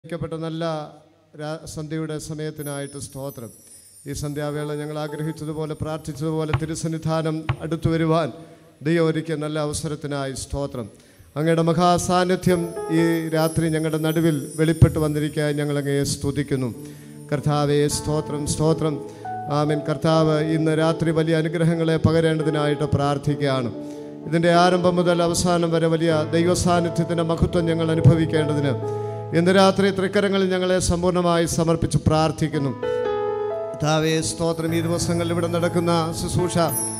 ക്കപ്പെട്ട നല്ല രാ- സന്ധ്യയുടെ സമയത്തിനായിട്ട് സ്തോത്രം ഈ സന്ധ്യാവേള ഞങ്ങൾ ആഗ്രഹിച്ചതുപോലെ പ്രാർത്ഥിച്ചതുപോലെ തിരുസന്നിധാനം അടുത്തു വരുവാൻ ദൈവം ഒരുക്കിയ നല്ല അവസരത്തിനായി സ്തോത്രം അങ്ങയുടെ മഹാസാന്നിധ്യം ഈ രാത്രി ഞങ്ങളുടെ നടുവിൽ വെളിപ്പെട്ട് വന്നിരിക്കാൻ ഞങ്ങൾ അങ്ങയെ സ്തുതിക്കുന്നു കർത്താവെ സ്തോത്രം സ്തോത്രം ആമൻ കർത്താവ് ഇന്ന് രാത്രി വലിയ അനുഗ്രഹങ്ങളെ പകരേണ്ടതിനായിട്ട് പ്രാർത്ഥിക്കുകയാണ് ഇതിൻ്റെ ആരംഭം മുതൽ അവസാനം വരെ വലിയ ദൈവസാന്നിധ്യത്തിൻ്റെ മഹത്വം ഞങ്ങൾ അനുഭവിക്കേണ്ടതിന് ഇന്ന് രാത്രി തൃക്കരങ്ങളിൽ ഞങ്ങളെ സമ്പൂർണ്ണമായി സമർപ്പിച്ച് പ്രാർത്ഥിക്കുന്നു കർത്താവേ സ്തോത്രം ഈ ദിവസങ്ങളിൽ ഇവിടെ നടക്കുന്ന ശുശ്രൂഷ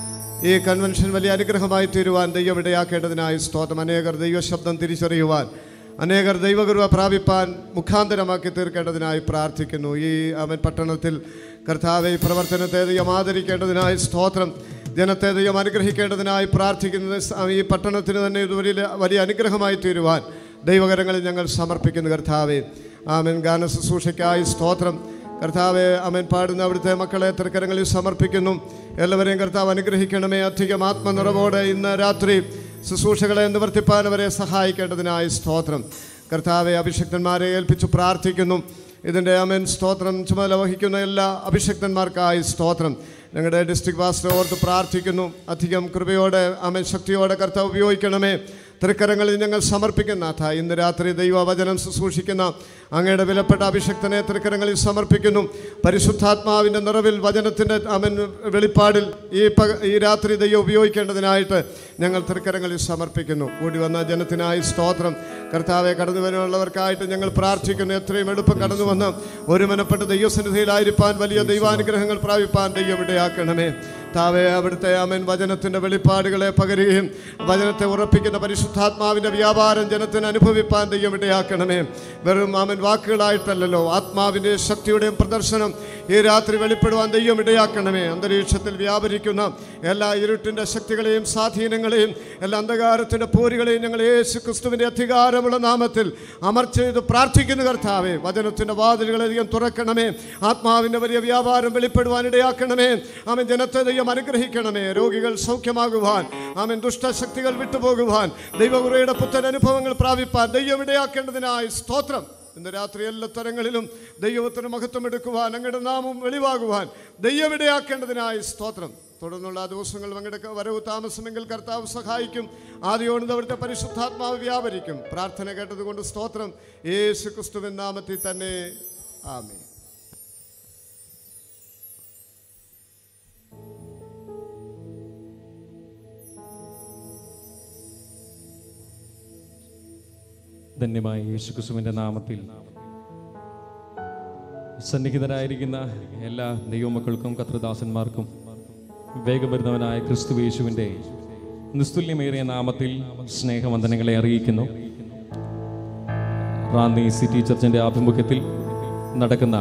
ഈ കൺവെൻഷൻ വലിയ അനുഗ്രഹമായി തീരുവാൻ ദൈവം ഇടയാക്കേണ്ടതിനായി സ്തോത്രം അനേകർ ദൈവശബ്ദം തിരിച്ചറിയുവാൻ അനേകർ ദൈവകൃപ പ്രാപിപ്പാൻ മുഖാന്തരമാക്കി തീർക്കേണ്ടതിനായി പ്രാർത്ഥിക്കുന്നു ഈ അവൻ പട്ടണത്തിൽ കർത്താവെ ഈ പ്രവർത്തനത്തെ ദൈവം ആദരിക്കേണ്ടതിനായി സ്തോത്രം ജനത്തെ ദൈവം അനുഗ്രഹിക്കേണ്ടതിനായി പ്രാർത്ഥിക്കുന്നത് ഈ പട്ടണത്തിന് തന്നെ ഇത് വലിയ വലിയ അനുഗ്രഹമായി തീരുവാൻ ദൈവകരങ്ങളിൽ ഞങ്ങൾ സമർപ്പിക്കുന്നു കർത്താവെ ആമൻ ഗാന ശുശ്രൂഷയ്ക്കായി സ്തോത്രം കർത്താവെ അമൻ പാടുന്ന അവിടുത്തെ മക്കളെ തൃക്കരങ്ങളിൽ സമർപ്പിക്കുന്നു എല്ലാവരെയും കർത്താവ് അനുഗ്രഹിക്കണമേ അധികം ആത്മനിറവോടെ ഇന്ന് രാത്രി ശുശ്രൂഷകളെ നിവർത്തിപ്പാൻ അവരെ സഹായിക്കേണ്ടതിനായി സ്തോത്രം കർത്താവെ അഭിഷക്തന്മാരെ ഏൽപ്പിച്ചു പ്രാർത്ഥിക്കുന്നു ഇതിൻ്റെ അമൻ സ്തോത്രം ചുമതല വഹിക്കുന്ന എല്ലാ അഭിഷക്തന്മാർക്കായി സ്തോത്രം ഞങ്ങളുടെ ഡിസ്ട്രിക്ട് പാസ്റ്റർ ഓർത്ത് പ്രാർത്ഥിക്കുന്നു അധികം കൃപയോടെ അമൻ ശക്തിയോടെ കർത്താവ് ഉപയോഗിക്കണമേ തൃക്കരങ്ങളിൽ ഞങ്ങൾ സമർപ്പിക്കുന്ന നാഥ ഇന്ന് രാത്രി ദൈവവചനം ശുശ്രൂഷിക്കുന്ന അങ്ങയുടെ വിലപ്പെട്ട അഭിഷക്തനെ തൃക്കരങ്ങളിൽ സമർപ്പിക്കുന്നു പരിശുദ്ധാത്മാവിൻ്റെ നിറവിൽ വചനത്തിൻ്റെ അവൻ വെളിപ്പാടിൽ ഈ പക ഈ രാത്രി ദൈവം ഉപയോഗിക്കേണ്ടതിനായിട്ട് ഞങ്ങൾ തൃക്കരങ്ങളിൽ സമർപ്പിക്കുന്നു കൂടി വന്ന ജനത്തിനായി സ്തോത്രം കർത്താവെ കടന്നു വരാനുള്ളവർക്കായിട്ട് ഞങ്ങൾ പ്രാർത്ഥിക്കുന്നു എത്രയും എളുപ്പം കടന്നു വന്ന് ഒരു മനപ്പെട്ട് ദൈവസന്നിധിയിലായിരിക്കാൻ വലിയ ദൈവാനുഗ്രഹങ്ങൾ പ്രാപിപ്പാൻ ദൈവം ഇടയാക്കണമേ താവേ അവിടുത്തെ അമൻ വചനത്തിൻ്റെ വെളിപ്പാടുകളെ പകരുകയും വചനത്തെ ഉറപ്പിക്കുന്ന പരിശുദ്ധാത്മാവിൻ്റെ വ്യാപാരം ജനത്തിന് അനുഭവിപ്പാൻ ദൈവം ഇടയാക്കണമേ വെറും അമൻ വാക്കുകളായിട്ടല്ലല്ലോ ആത്മാവിൻ്റെ ശക്തിയുടെയും പ്രദർശനം ഈ രാത്രി വെളിപ്പെടുവാൻ ദൈവം ഇടയാക്കണമേ അന്തരീക്ഷത്തിൽ വ്യാപരിക്കുന്ന എല്ലാ ഇരുട്ടിൻ്റെ ശക്തികളെയും സ്വാധീനങ്ങളെയും എല്ലാ അന്ധകാരത്തിൻ്റെ പോരുകളെയും ഞങ്ങൾ യേശു ക്രിസ്തുവിൻ്റെ അധികാരമുള്ള നാമത്തിൽ അമർ ചെയ്ത് പ്രാർത്ഥിക്കുന്നു കർത്താവേ വചനത്തിൻ്റെ വാതിലുകൾ അധികം തുറക്കണമേ ആത്മാവിൻ്റെ വലിയ വ്യാപാരം വെളിപ്പെടുവാൻ ഇടയാക്കണമേ അവൻ ജനത്തെ ദൈവം അനുഗ്രഹിക്കണമേ രോഗികൾ സൗഖ്യമാകുവാൻ അവൻ ദുഷ്ടശക്തികൾ വിട്ടുപോകുവാൻ ദൈവകുറയുടെ പുത്തൻ അനുഭവങ്ങൾ പ്രാപിപ്പാൻ ദൈവം ഇടയാക്കേണ്ടതിനായി സ്തോത്രം ഇന്ന് രാത്രി എല്ലാ തരങ്ങളിലും ദൈവത്തിന് മഹത്വം എടുക്കുവാൻ അങ്ങയുടെ നാമം വെളിവാകുവാൻ ദൈവം ഇടയാക്കേണ്ടതിനായി സ്തോത്രം തുടർന്നുള്ള ആ ദിവസങ്ങൾ അങ്ങയുടെ വരവ് താമസമെങ്കിൽ കർത്താവ് സഹായിക്കും ആദ്യോണ്ട് അവിടുത്തെ പരിശുദ്ധാത്മാവ് വ്യാപരിക്കും പ്രാർത്ഥന കേട്ടതുകൊണ്ട് സ്തോത്രം യേശു ക്രിസ്തുവിൻ നാമത്തിൽ തന്നെ ആമേ ധന്യമായ യേശുക്രിസ്തുവിൻ്റെ നാമത്തിൽ സന്നിഹിതരായിരിക്കുന്ന എല്ലാ ദൈവമക്കൾക്കും കത്രദാസന്മാർക്കും വേഗം വരുന്നവനായ ക്രിസ്തു യേശുവിൻ്റെ നിസ്തുല്യമേറിയ നാമത്തിൽ സ്നേഹവന്ദനങ്ങളെ അറിയിക്കുന്നു റാന്നി സിറ്റി ചർച്ചിൻ്റെ ആഭിമുഖ്യത്തിൽ നടക്കുന്ന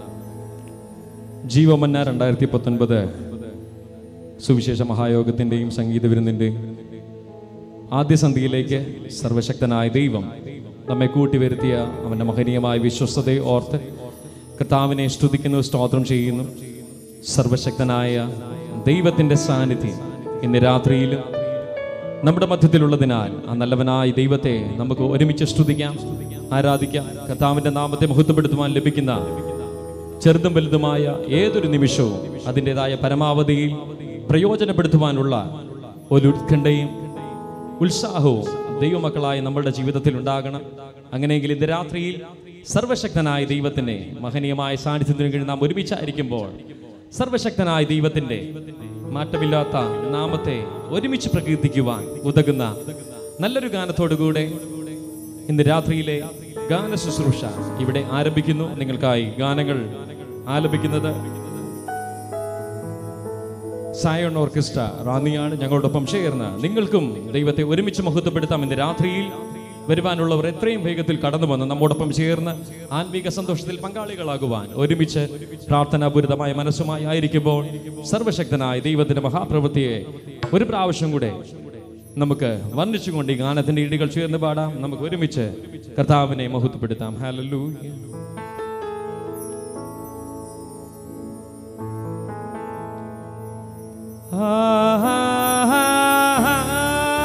ജീവമന്ന രണ്ടായിരത്തി പത്തൊൻപത് സുവിശേഷ മഹായോഗത്തിൻ്റെയും സംഗീത വിരുന്നിൻ്റെയും ആദ്യ സന്ധിയിലേക്ക് സർവശക്തനായ ദൈവം നമ്മെ കൂട്ടിവരുത്തിയ അവൻ്റെ മഹനീയമായ വിശ്വസ്തതയെ ഓർത്ത് കർത്താവിനെ സ്തുതിക്കുന്നു സ്തോത്രം ചെയ്യുന്നു സർവശക്തനായ ദൈവത്തിൻ്റെ സാന്നിധ്യം ഇന്ന് രാത്രിയിലും നമ്മുടെ മധ്യത്തിലുള്ളതിനാൽ ആ നല്ലവനായ ദൈവത്തെ നമുക്ക് ഒരുമിച്ച് സ്തുതിക്കാം ആരാധിക്കാം കർത്താവിൻ്റെ നാമത്തെ മഹത്വപ്പെടുത്തുവാൻ ലഭിക്കുന്ന ചെറുതും വലുതുമായ ഏതൊരു നിമിഷവും അതിൻ്റെതായ പരമാവധിയിൽ പ്രയോജനപ്പെടുത്തുവാനുള്ള ഒരു ഉത്കണ്ഠയും ഉത്സാഹവും ദൈവമക്കളായ നമ്മളുടെ ജീവിതത്തിൽ ഉണ്ടാകണം അങ്ങനെയെങ്കിൽ ഇന്ന് രാത്രിയിൽ സർവശക്തനായ ദൈവത്തിന്റെ മഹനീയമായ സാന്നിധ്യത്തിന് കീഴിൽ നാം ഒരുമിച്ചായിരിക്കുമ്പോൾ സർവശക്തനായ ദൈവത്തിന്റെ മാറ്റമില്ലാത്ത നാമത്തെ ഒരുമിച്ച് പ്രകീർത്തിക്കുവാൻ ഉതകുന്ന നല്ലൊരു ഗാനത്തോടുകൂടെ ഇന്ന് രാത്രിയിലെ ഗാന ശുശ്രൂഷ ഇവിടെ ആരംഭിക്കുന്നു നിങ്ങൾക്കായി ഗാനങ്ങൾ ആലപിക്കുന്നത് സായോൺ ഓർക്കസ്ട്ര റാന്നിയാണ് ഞങ്ങളോടൊപ്പം ചേർന്ന് നിങ്ങൾക്കും ദൈവത്തെ ഒരുമിച്ച് മഹത്വപ്പെടുത്താം ഇന്ന് രാത്രിയിൽ വരുവാനുള്ളവർ എത്രയും വേഗത്തിൽ കടന്നു വന്ന് നമ്മോടൊപ്പം ചേർന്ന് ആത്മീക സന്തോഷത്തിൽ പങ്കാളികളാകുവാൻ ഒരുമിച്ച് പ്രാർത്ഥനാപൂരിതമായ മനസ്സുമായി ആയിരിക്കുമ്പോൾ സർവശക്തനായ ദൈവത്തിന്റെ മഹാപ്രവൃത്തിയെ ഒരു പ്രാവശ്യം കൂടെ നമുക്ക് വർണ്ണിച്ചുകൊണ്ട് ഈ ഗാനത്തിന്റെ ഇടികൾ ചേർന്ന് പാടാം നമുക്ക് ഒരുമിച്ച് കർത്താവിനെ മഹത്വപ്പെടുത്താം ഹാലല്ലൂ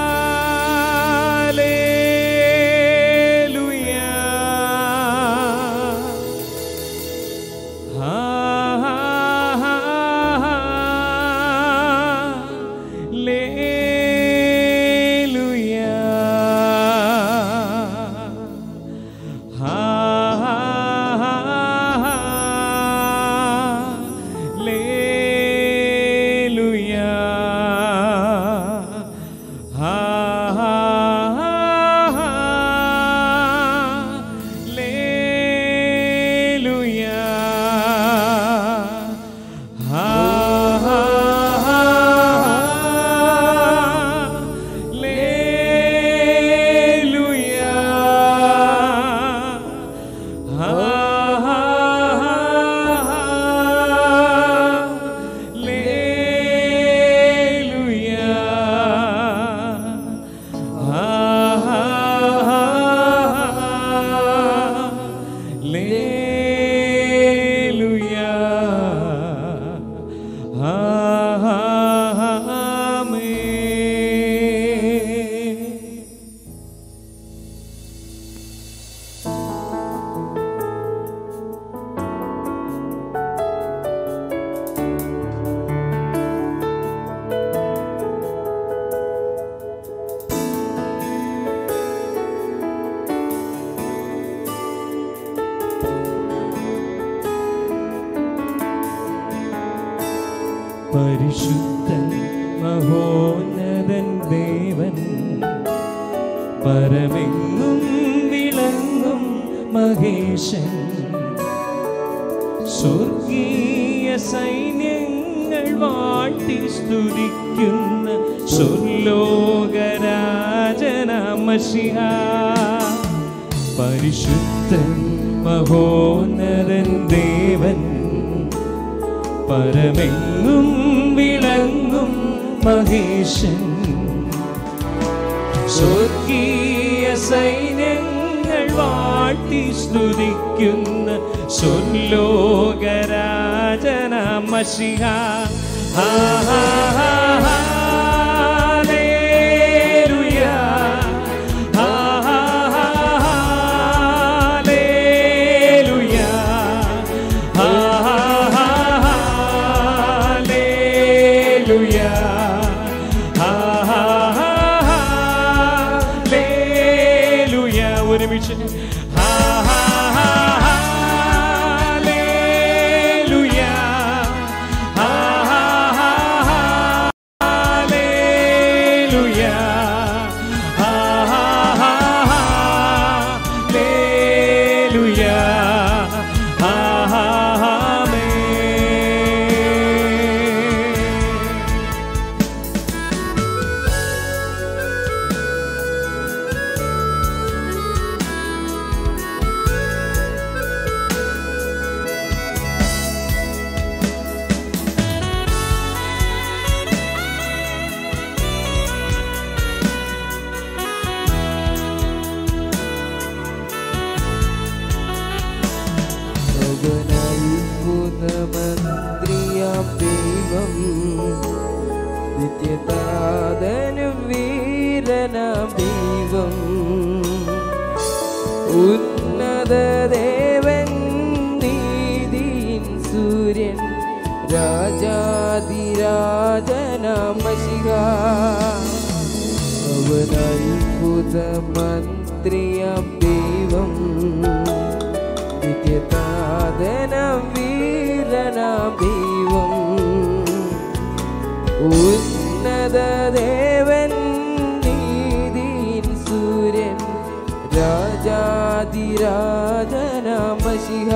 Hallelujah. പരിശുദ്ധൻ മഹോന്നതൻ ദേവൻ പരമെങ്ങും വിളങ്ങും മഹേശൻ സ്വർഗീയ സൈന്യങ്ങൾ വാഴ്ത്തി സ്തുതിക്കുന്ന സ്വർലോകരാജനമശിഹ പരിശുദ്ധൻ മഹോന്നതൻ ദേവൻ പരമെങ്ങും വിളങ്ങും മഹേശൻ സ്വർഗീയ സൈന്യങ്ങൾ വാഴ്ത്തി സ്തുതിക്കുന്ന സ്വർലോകരാജന മഷിഹ ഒരുമിച്ച് അത്ഭുതമന്ത്രിയാം ദൈവം നിത്യതാതനും വീരനാം ദൈവം ഉന്നത ദേവൻ നീതിയിൻ സൂര്യൻ രാജാതിരാജനാമശിക അവൻ അത്ഭുതമന്ത്രിയാം ദൈവം നിത്യതാതനം വീരനാം ദൈവം ഉന്നത ദേവൻ നീതിയിൻ സൂര്യൻ രാജാതിരാജനാമശിഹ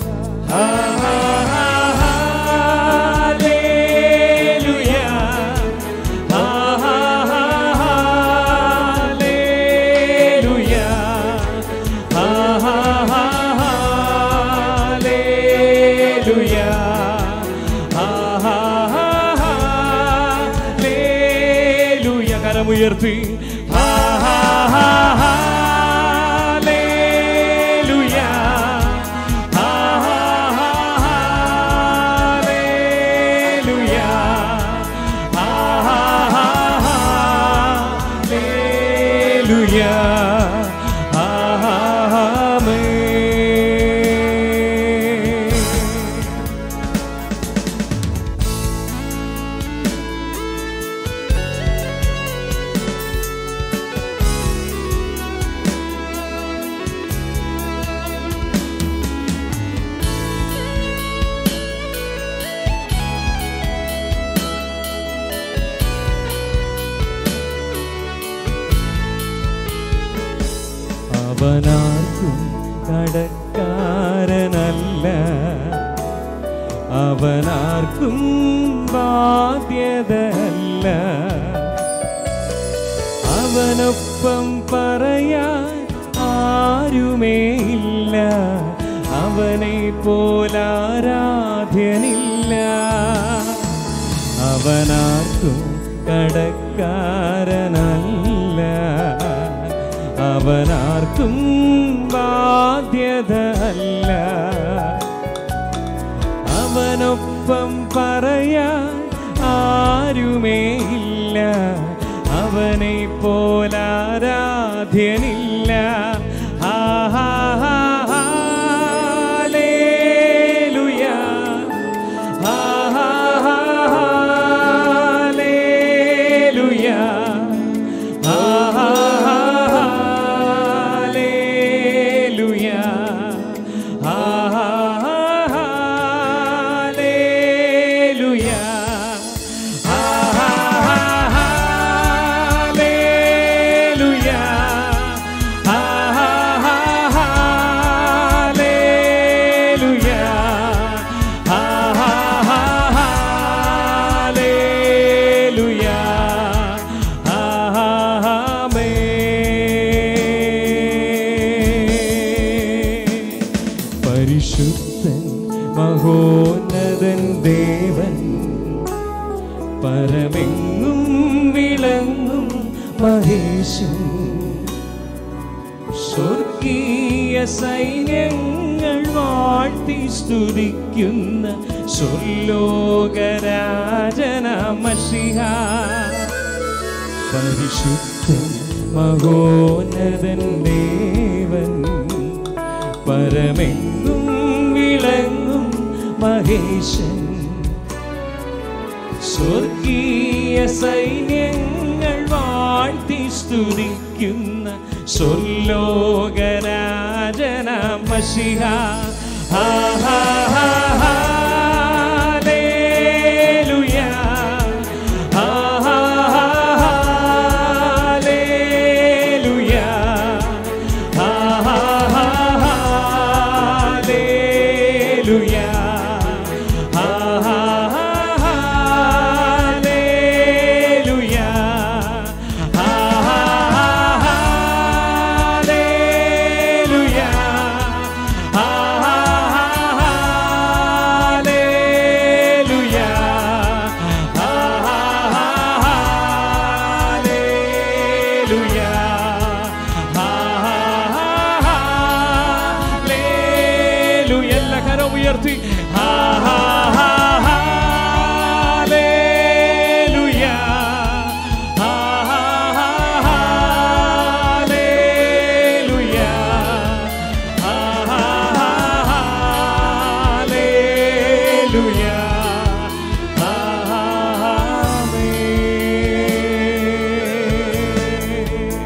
കരമുയർത്തി അവനാർക്കും കടക്കാരനല്ല അവനാർക്കും ബാധ്യതയല്ല അവനൊപ്പം പറയാൻ ആരുമേ ഇല്ല അവനെ പോലാരാധ്യനില്ല അവനാർക്കും കടക്കാരനല്ല അവനാർക്കും ബാധ്യത അല്ല അവനൊപ്പം പറയാൻ ആരുമേ ഇല്ല അവനെ പോലാരാധ്യനില്ല hallelujah hallelujah hallelujah hallelujah hallelujah hallelujah hallelujah amen പരിശുദ്ധൻ മഹോന്നതൻ ദേവൻ പരമെങ്ങും വിളങ്ങും മഹേശൻ സ്വർഗീയ സൈന്യങ്ങൾ വാഴ്ത്തി സ്തുതിക്കുന്ന സ്വർലോകരാജന മഷിഹ പരിശുദ്ധൻ മഹോന്നതൻ ദേവൻ പരമെങ്ങും വിളങ്ങും മഹേശൻ സ്വർഗീയ സൈന്യങ്ങൾ വാഴ്ത്തി സ്തുതിക്കുന്ന സ്വർലോകരാജന മഷിഹ ഹാ ഹാ ഹാ ഹാലേലുയ ഹാ ഹാ ഹാ ഹാലേലുയ ഹാ ഹാ ഹാ ഹാലേലുയ ഹാ ഹാ ഹാ ഹാലേലുയ ഹാ ഹാ ഹാ ഹാലേലുയ ഹാ ഹാ ഹാ ഹാലേലുയ ഹാ ഹാ ഹാ ഹാലേലുയ ഹാ ഹാ ഹാ ഹാലേലുയ എല്ലാ കരവും ഉയർത്തി ഹാ ഹാ ഹാ ഹാലേലുയ ഹാ ഹാ ഹാ ഹാലേലുയ ഹാ ഹാ ഹാ ഹാലേലുയ ഹാ ഹാ ആമേൻ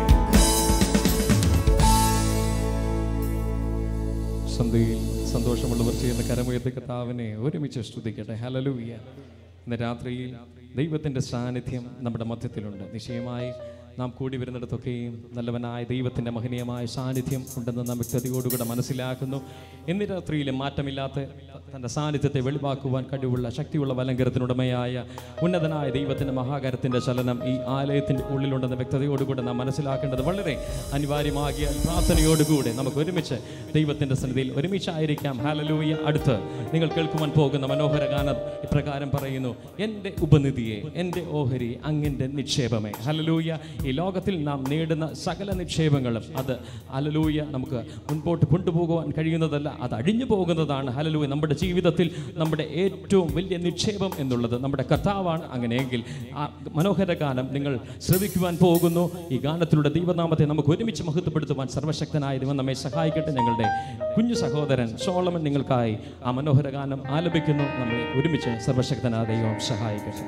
സന്ധ്യയിൽ സന്തോഷമുള്ളവർ ചെയ്യുന്ന കരമുയർത്തി കർത്താവിനെ ഒരുമിച്ച് സ്തുതിക്കട്ടെ ഹലലൂയ ഇന്ന് രാത്രിയിൽ ദൈവത്തിൻ്റെ സാന്നിധ്യം നമ്മുടെ മധ്യത്തിലുണ്ട് നിശ്ചയമായി നാം കൂടി വരുന്നിടത്തൊക്കെയും നല്ലവനായ ദൈവത്തിൻ്റെ മഹനീയമായ സാന്നിധ്യം ഉണ്ടെന്ന് നാം വ്യക്തതയോടുകൂടെ മനസ്സിലാക്കുന്നു ഇന്ന് രാത്രിയിലെ മാറ്റമില്ലാത്ത തൻ്റെ സാന്നിധ്യത്തെ വെളിവാക്കുവാൻ കഴിവുള്ള ശക്തിയുള്ള വലങ്കരത്തിനുടമയായ ഉന്നതനായ ദൈവത്തിൻ്റെ മഹാകരത്തിൻ്റെ ചലനം ഈ ആലയത്തിൻ്റെ ഉള്ളിലുണ്ടെന്ന വ്യക്തതയോടുകൂടെ നാം മനസ്സിലാക്കേണ്ടത് വളരെ അനിവാര്യമാകിയ പ്രാർത്ഥനയോടുകൂടെ നമുക്ക് ഒരുമിച്ച് ദൈവത്തിൻ്റെ സന്നിധിയിൽ ഒരുമിച്ചായിരിക്കാം ഹാലലൂയ അടുത്ത് നിങ്ങൾ കേൾക്കുവാൻ പോകുന്ന മനോഹര ഗാനം ഇപ്രകാരം പറയുന്നു എൻ്റെ ഉപനിധിയെ എൻ്റെ ഓഹരി അങ്ങിൻ്റെ നിക്ഷേപമേ ഹലലൂയ ഈ ലോകത്തിൽ നാം നേടുന്ന സകല നിക്ഷേപങ്ങളും അത് ഹലലൂയ നമുക്ക് മുൻപോട്ട് കൊണ്ടുപോകുവാൻ കഴിയുന്നതല്ല അത് അഴിഞ്ഞു പോകുന്നതാണ് ഹലലൂയ നമ്മുടെ ജീവിതത്തിൽ നമ്മുടെ ഏറ്റവും വലിയ നിക്ഷേപം എന്നുള്ളത് നമ്മുടെ കർത്താവാണ് അങ്ങനെയെങ്കിൽ ആ മനോഹര ഗാനം നിങ്ങൾ ശ്രവിക്കുവാൻ പോകുന്നു ഈ ഗാനത്തിലൂടെ ദൈവനാമത്തെ നമുക്ക് ഒരുമിച്ച് മഹത്വപ്പെടുത്തുവാൻ സർവശക്തനായ ദൈവം നമ്മെ സഹായിക്കട്ടെ ഞങ്ങളുടെ കുഞ്ഞു സഹോദരൻ സോളമൻ നിങ്ങൾക്കായി ആ മനോഹര ഗാനം ആലപിക്കുന്നു നമ്മളെ ഒരുമിച്ച് സർവശക്തനായ ദൈവം സഹായിക്കട്ടെ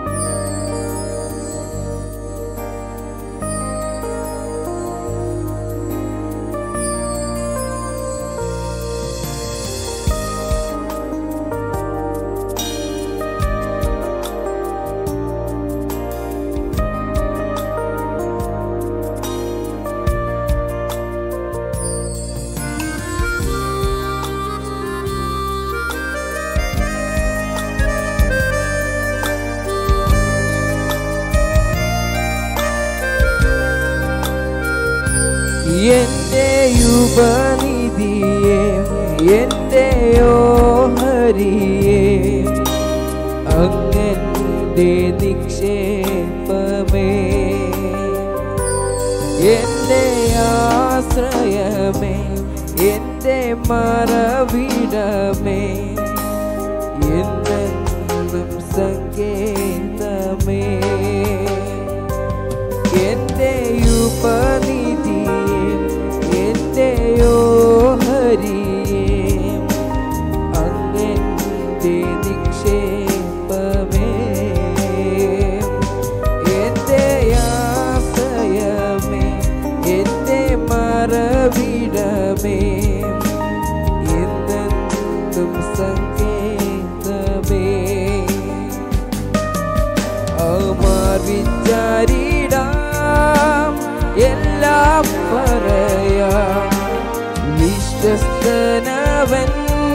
ഹാ എന്റെ ഉപനിധിയെ എന്റെ ഓഹരിയെ അങ്ങന്റെ നിക്ഷേപമേ എന്റെ ആശ്രയമേ എന്റെ മറവിടമേ എന്നെന്നും സങ്കേതമേ എന്റെ ഉപനിധിയെ എന്റെ ഓഹരിയെ അങ്ങന്റെ നിക്ഷേപമേ എന്റെ ആശ്രയമേ എന്റെ മറവിടമേ എന്നെന്നും സങ്കേതമേ അമാർ വിചാരിടാം എല്ലാം പറയാം വിശ്വസ്തനവൻ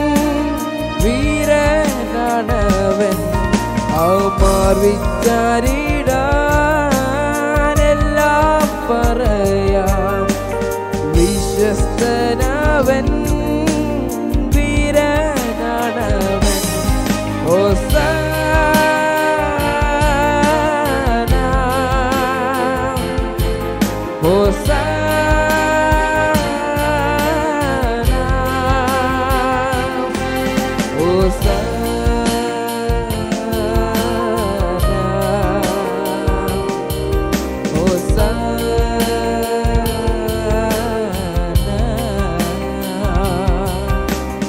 വീരനാണവൻ അമാർ വിചാരിടാൻ എല്ലാം പറയാം വിശ്വസ്തനവൻ വീരനാണവൻ Hosanna Hosanna Hosanna Hosanna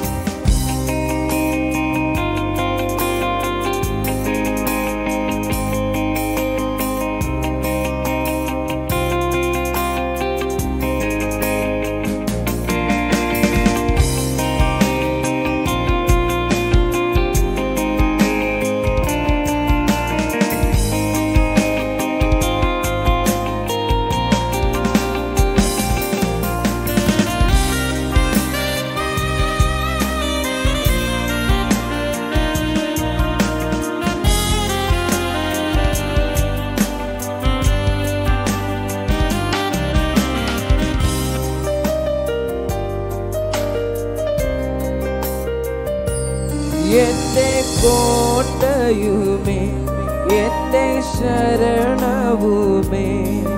എന്റെ കോട്ടയുമേ എന്റെ ശരണവുമേ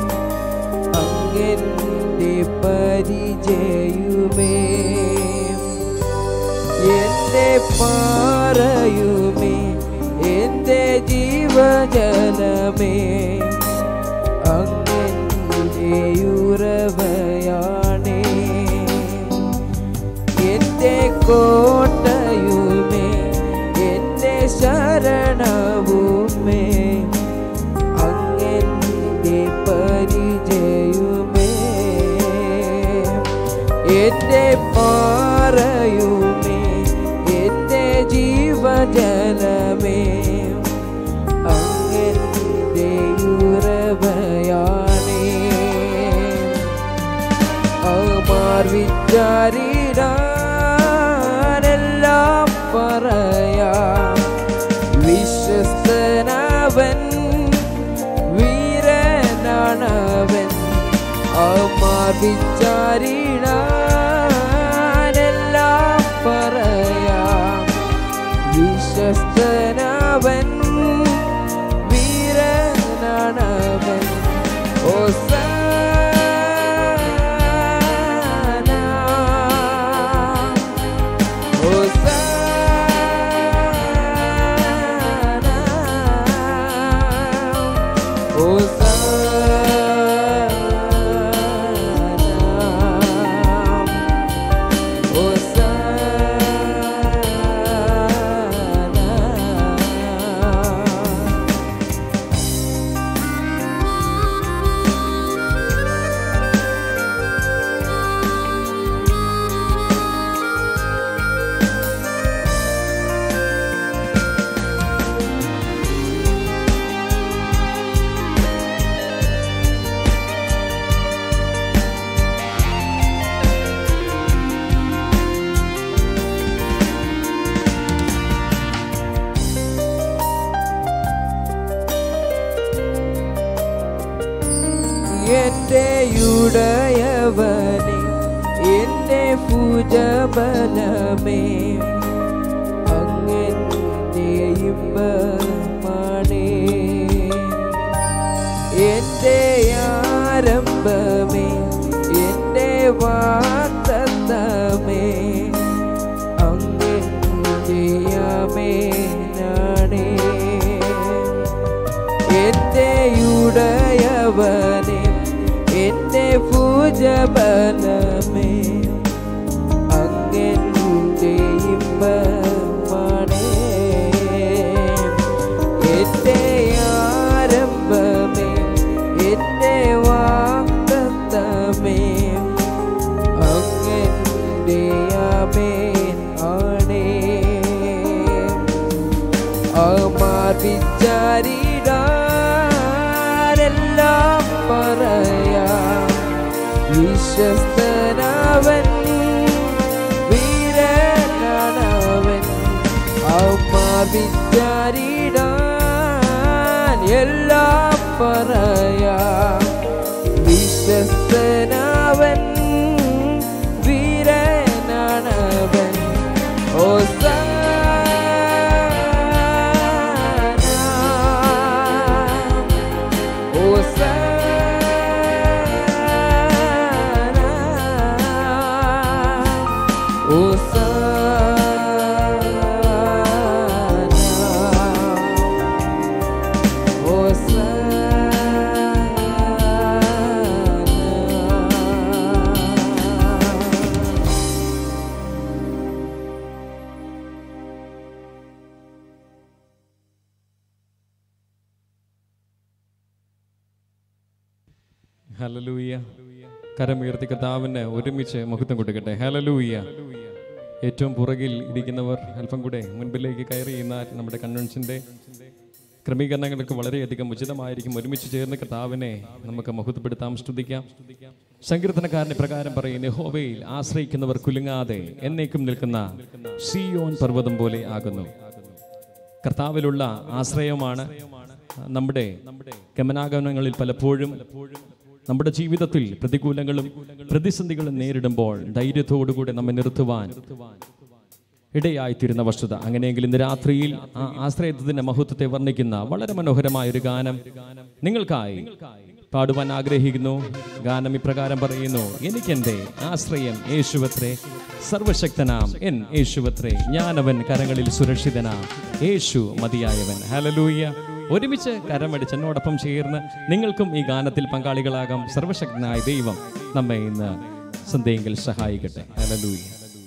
അങ്ങന്റെ പരിചയുമേ എന്റെ പാറയുമേ എന്റെ ജീവജലമേ അങ്ങന്റെ ഉറവയാണേ എന്റെ കോട്ടയുമേ എന്റെ ശരണവുമേ അങ്ങന്റെ പരിചയുമേ എന്റെ പാറയുമേ എന്റെ ജീവജലമേ അങ്ങന്റെ ഉറവയാണേ അമാർ വിചാരിടാനെല്ലാം പറയാം വിശ്വസ്തനവൻ വീരനാണവൻ അമാർ വിചാരിടാനെല്ലാം പറയാം വിശ്വസ്തനവൻ വീരനാണവൻ Hosanna Hosanna Hosanna എന്റെ ഉടയവനെ എന്റെ പൂജബലമേ അങ്ങന്റെ ഇമ്പമാണേ എന്റെ ആരംഭമേ എന്റെ വാക്തത്വമേ അങ്ങന്റെ അമേനാണേ എന്റെ ഉടയവനെ എന്റെ പൂജബലമേ അങ്ങന്റെ ഇമ്പമാണേ എന്റെ ആരംഭമേ എന്റെ വാക്തത്വമേ അങ്ങന്റെ അമേൻ ആണേ അമാർ വിചാരിടാരെല്ലാം പറയാം വിശ്വസ്തനവൻ വീരനാണവൻ അമാർ വിചാരിടാൻ എല്ലാം പറയാം വിശ്വസ്തനവൻ വീരനാണവൻ Hosanna, Hosanna, Hosanna, Hosanna. ഹലലൂയ കരമുയർത്തി കർത്താവിന് ഒരുമിച്ച് മഹത്വം കൊടുക്കട്ടെ ഹലലൂയ ഏറ്റവും പുറകിൽ ഇരിക്കുന്നവർ അല്പം കൂടെ മുൻപിലേക്ക് കയറി എന്നാൽ നമ്മുടെ കൺവെൻഷന്റെ ക്രമീകരണങ്ങൾക്ക് വളരെയധികം ഉചിതമായിരിക്കും ഒരുമിച്ച് ചേർന്ന് കർത്താവിനെ നമുക്ക് മഹത്വപ്പെടുത്താം സ്തുതിക്കാം സങ്കീർത്തനക്കാരനെ പ്രകാരം പറയുന്ന ഹോവയിൽ ആശ്രയിക്കുന്നവർ കുലുങ്ങാതെ എന്നേക്കും നിൽക്കുന്ന സിയോൻ പർവ്വതം പോലെ ആകുന്നു കർത്താവിലുള്ള ആശ്രയമാണ് നമ്മുടെ ഗമനാഗമനങ്ങളിൽ പലപ്പോഴും നമ്മുടെ ജീവിതത്തിൽ പ്രതികൂലങ്ങളും പ്രതിസന്ധികളും നേരിടുമ്പോൾ ധൈര്യത്തോടുകൂടെ നമ്മെ നിർത്തുവാൻ ഇടയായിത്തീരുന്ന വസ്തുത അങ്ങനെയെങ്കിൽ ഇന്ന് രാത്രിയിൽ ആ ആശ്രയത്വത്തിന്റെ മഹത്വത്തെ വർണ്ണിക്കുന്ന വളരെ മനോഹരമായ ഒരു ഗാനം നിങ്ങൾക്കായി പാടുവാൻ ആഗ്രഹിക്കുന്നു ഗാനം ഇപ്രകാരം പറയുന്നു എനിക്കെന്റെ ആശ്രയം യേശുവത്രേ സർവശക്തനാം എൻ യേശുവത്രേ ഞാനവൻ കരങ്ങളിൽ സുരക്ഷിതനാം യേശു മതിയായവൻ ഹലലൂയ ഒരുമിച്ച് കരമടിച്ച് എന്നോടൊപ്പം ചേർന്ന് നിങ്ങൾക്കും ഈ ഗാനത്തിൽ പങ്കാളികളാകാം സർവശക്തനായ ദൈവം നമ്മെ ഇന്ന് സന്ധ്യയെങ്കിൽ സഹായിക്കട്ടെ ഹലലൂയ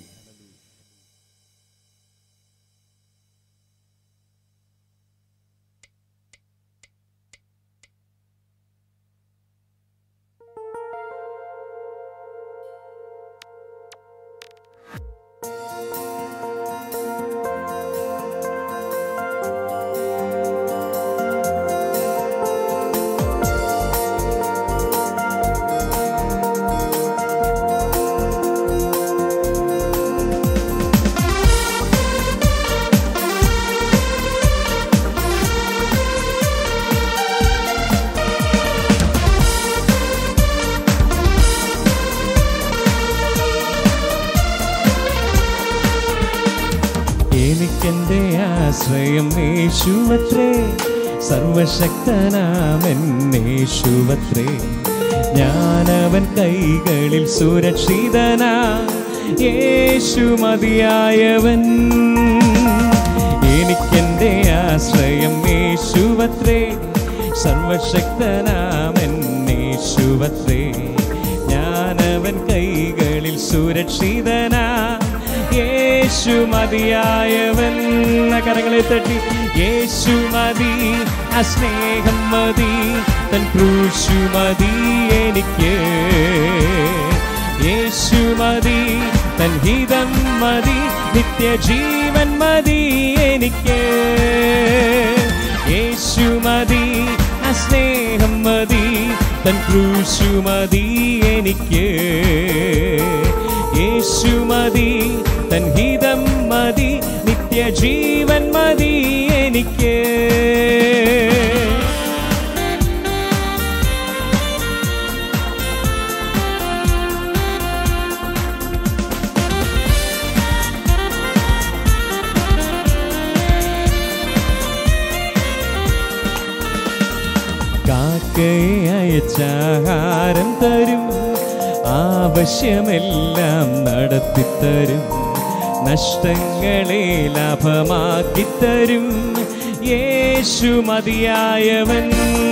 എനിക്കെന്റെ ആശ്രയം യേശുവത്രേ സർവശക്തനാമെന്നേശുവത്രേ ഞാനവൻ കൈകളിൽ സുരക്ഷിതനാ യേശു മതിയായവൻ എനിക്കെന്റെ ആശ്രയം യേശുവത്രേ സർവശക്തനാമെന്നേശുവത്രേ ഞാനവൻ കൈകളിൽ സുരക്ഷിതനാ യേശു മതിയായവൻ കരങ്ങളെ തട്ടി യേശു മതി ആ സ്നേഹം മതി തൻ ക്രൂശു മതി എനിക്ക് യേശു മതി തൻ ഹിതം മതി നിത്യജീവൻ മതി എനിക്ക് യേശു മതി ആ സ്നേഹം മതി തൻ ക്രൂശു മതി എനിക്ക് യേശു മതി തൻ ഹിതം മതി നിത്യജീവൻ മതി എനിക്ക് കാക്കയെ അയച്ചാഹാരം തരും ആവശ്യമെല്ലാം നടത്തിത്തരും നഷ്ടങ്ങളെ ലാഭമാക്കിത്തരും യേശു മതിയായവൻ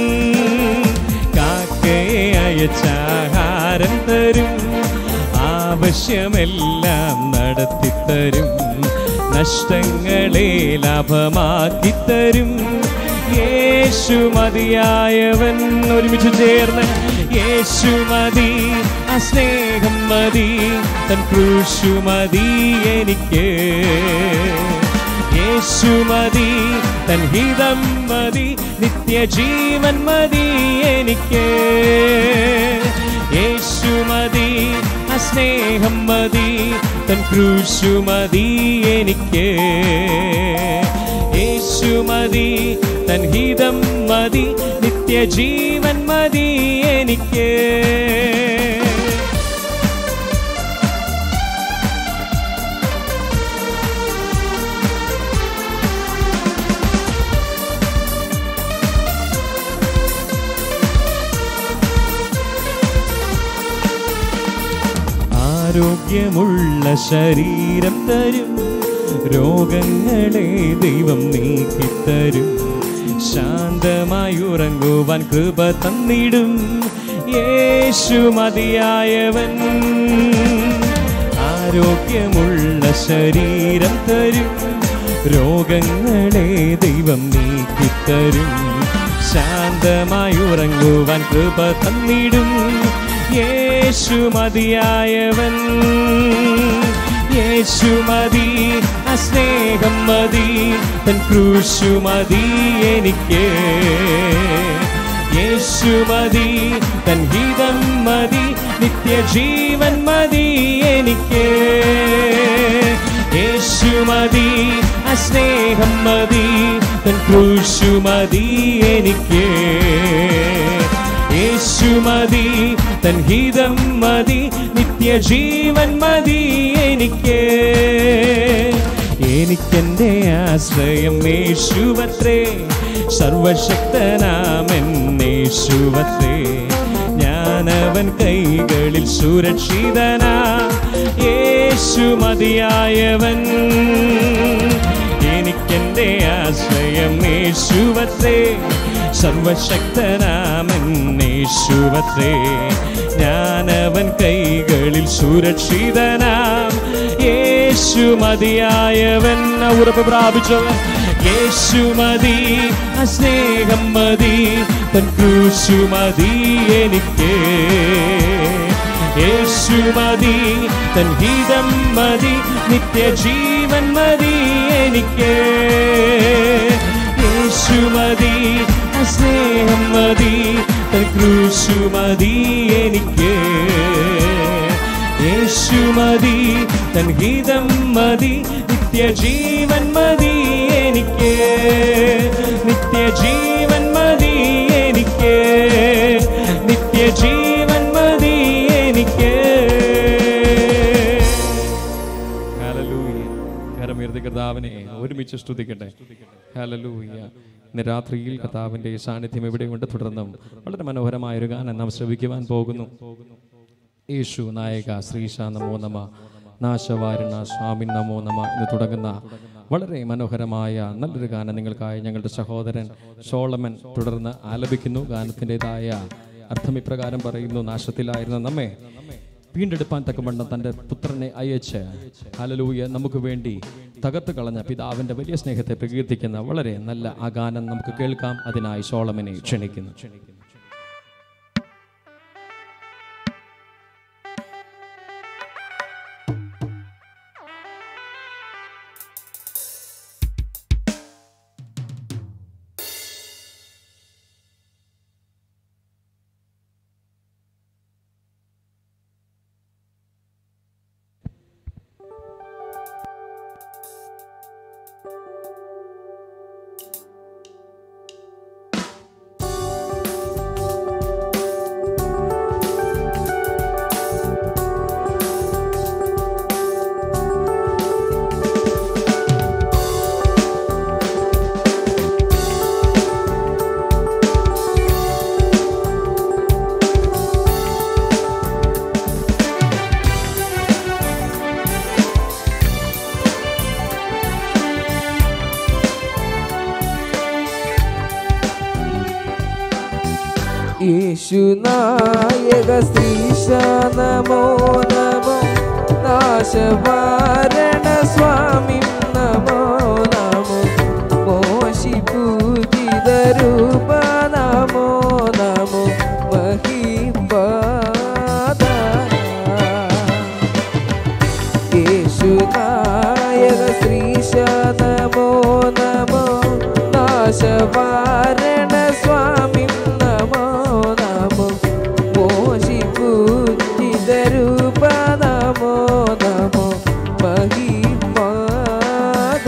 കാക്കയെ അയച്ചാഹാരം തരും ആവശ്യമെല്ലാം നടത്തിത്തരും നഷ്ടങ്ങളെ ലാഭമാക്കിത്തരും യേശു മതിയായവൻ ഒരുമിച്ച് ചേർന്ന് യേശു മതി ആ സ്നേഹം മതി തൻ ക്രൂശു മതി എനിക്ക് യേശു മതി തൻ ഹിതം മതി നിത്യജീവൻ മതി എനിക്ക് യേശു മതി ആ സ്നേഹം മതി തൻ ക്രൂശു മതി എനിക്ക് യേശു മതി തൻ ഹിതം മതി നിത്യജീവൻ മതി എനിക്ക് ആരോഗ്യമുള്ള ശരീരം തരും രോഗങ്ങളെ ദൈവം നീക്കിത്തരും ശാന്തമായി ഉറങ്ങുവാൻ കൃപ തന്നിടും യേശു മതിയായവൻ ആരോഗ്യമുള്ള ശരീരം തരും രോഗങ്ങളെ ദൈവം നീക്കിത്തരും ശാന്തമായി ഉറങ്ങുവാൻ കൃപ തന്നിടും യേശു മതിയായവൻ യേശു മതി ആ സ്നേഹം മതി തൻ ക്രൂശു മതി എനിക്ക് യേശു മതി തൻ ഗീതം മതി നിത്യജീവൻ മതി എനിക്ക് യേശു മതി ആ സ്നേഹം മതി തൻ ക്രൂശു മതി എനിക്ക് യേശു മതി തൻ ഹിതം മതി നിത്യജീവൻ മതി എനിക്ക് എനിക്കെന്റെ ആശ്രയം യേശുവത്രേ സർവശക്തനാമെന്നേശുവത്രേ ഞാനവൻ കൈകളിൽ സുരക്ഷിതനാ യേശു മതിയായവൻ എനിക്കെന്റെ ആശ്രയം യേശുവത്രേ സർവശക്തനാമെന്നേശുവത്രേ ഞാനവൻ കൈകളിൽ സുരക്ഷിതനാം യേശു മതിയായവൻ ആ ഉറപ്പ് പ്രാപിച്ചവൻ യേശു മതി ആ സ്നേഹം മതി തൻ ക്രൂശു മതി എനിക്ക് യേശു മതി തൻ ഗീതം മതി നിത്യജീവൻ മതി എനിക്ക് യേശു മതി ആ സ്നേഹം മതി തൻ ക്രൂശു മതി എനിക്ക് യേശു മതി തൻ ഗീതം മതി നിത്യജീവൻ മതി എനിക്ക് നിത്യജീവൻ മതി എനിക്ക് നിത്യജീവൻ മതി എനിക്ക് ഹല്ലേലൂയ. കരമുയർത്തി കർത്താവിനെ ഒരുമിച്ച് സ്തുതിക്കട്ടെ ഹല്ലേലൂയ ഇന്ന് രാത്രിയിൽ കർത്താവിന്റെ സാന്നിധ്യം എവിടെയുണ്ട് തുടർന്നും വളരെ മനോഹരമായ ഒരു ഗാനം നാം ശ്രവിക്കുവാൻ പോകുന്നു യേശു നായക ശ്രീശ നമോ നമ നാശവാരണ സ്വാമി നമോ നമ എന്ന് തുടങ്ങുന്ന വളരെ മനോഹരമായ നല്ലൊരു ഗാനം നിങ്ങൾക്കായി ഞങ്ങളുടെ സഹോദരൻ സോളമൻ തുടർന്ന് ആലപിക്കുന്നു ഗാനത്തിൻ്റെതായ അർത്ഥം ഇപ്രകാരം പറയുന്നു നാശത്തിലായിരുന്ന നമ്മെ വീണ്ടെടുപ്പാൻ തക്കവണ്ണം തൻ്റെ പുത്രനെ അയച്ച് ഹലലൂയ നമുക്ക് വേണ്ടി തകർത്ത് കളഞ്ഞ പിതാവിൻ്റെ വലിയ സ്നേഹത്തെ പ്രകീർത്തിക്കുന്ന വളരെ നല്ല ആ ഗാനം നമുക്ക് കേൾക്കാം അതിനായി സോളമനെ ക്ഷണിക്കുന്നു യേശു യേശുനായക ശ്രീശ നമോ നമോ നാശവാരണ സ്വാമി നമോ നമോ മോശി പൂജിത രൂപ നമോ നമോ മഹിപാദ യേശുനായക ശ്രീശ നമോ നമോ നാശവാരണ സ്വാമി നമോ നമോ മോശി പൂജിത രൂപ നമോ നമോ മഹിമാദ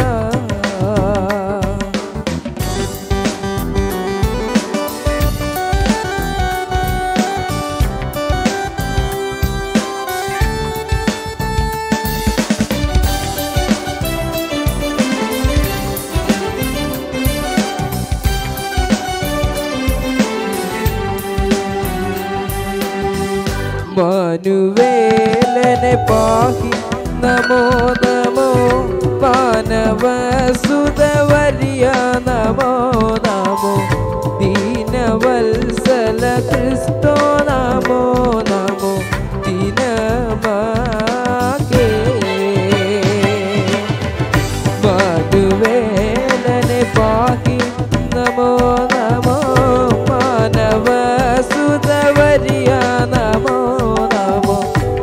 മാനുവേലനെ പാഹി നമോ നമോ മാനവസുതവര്യ നമോ നമോ ദീനവത്സല ക്രിസ്തോ നമോ നമോ ദീനമാകേ മാനുവേലനെ പാഹി നമോ നമോ മാനവസുതവര്യ നമോ നമോ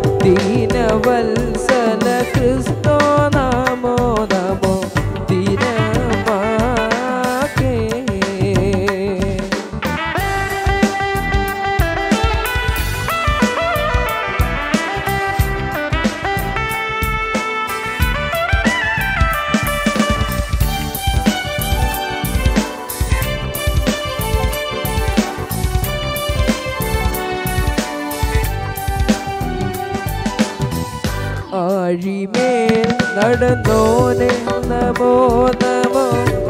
ദീനവത്സല ക്രിസ്തോ നമോ നമോ ദീനമാകേ ആഴിമേൽ നടന്നോനെ നമോ നമോ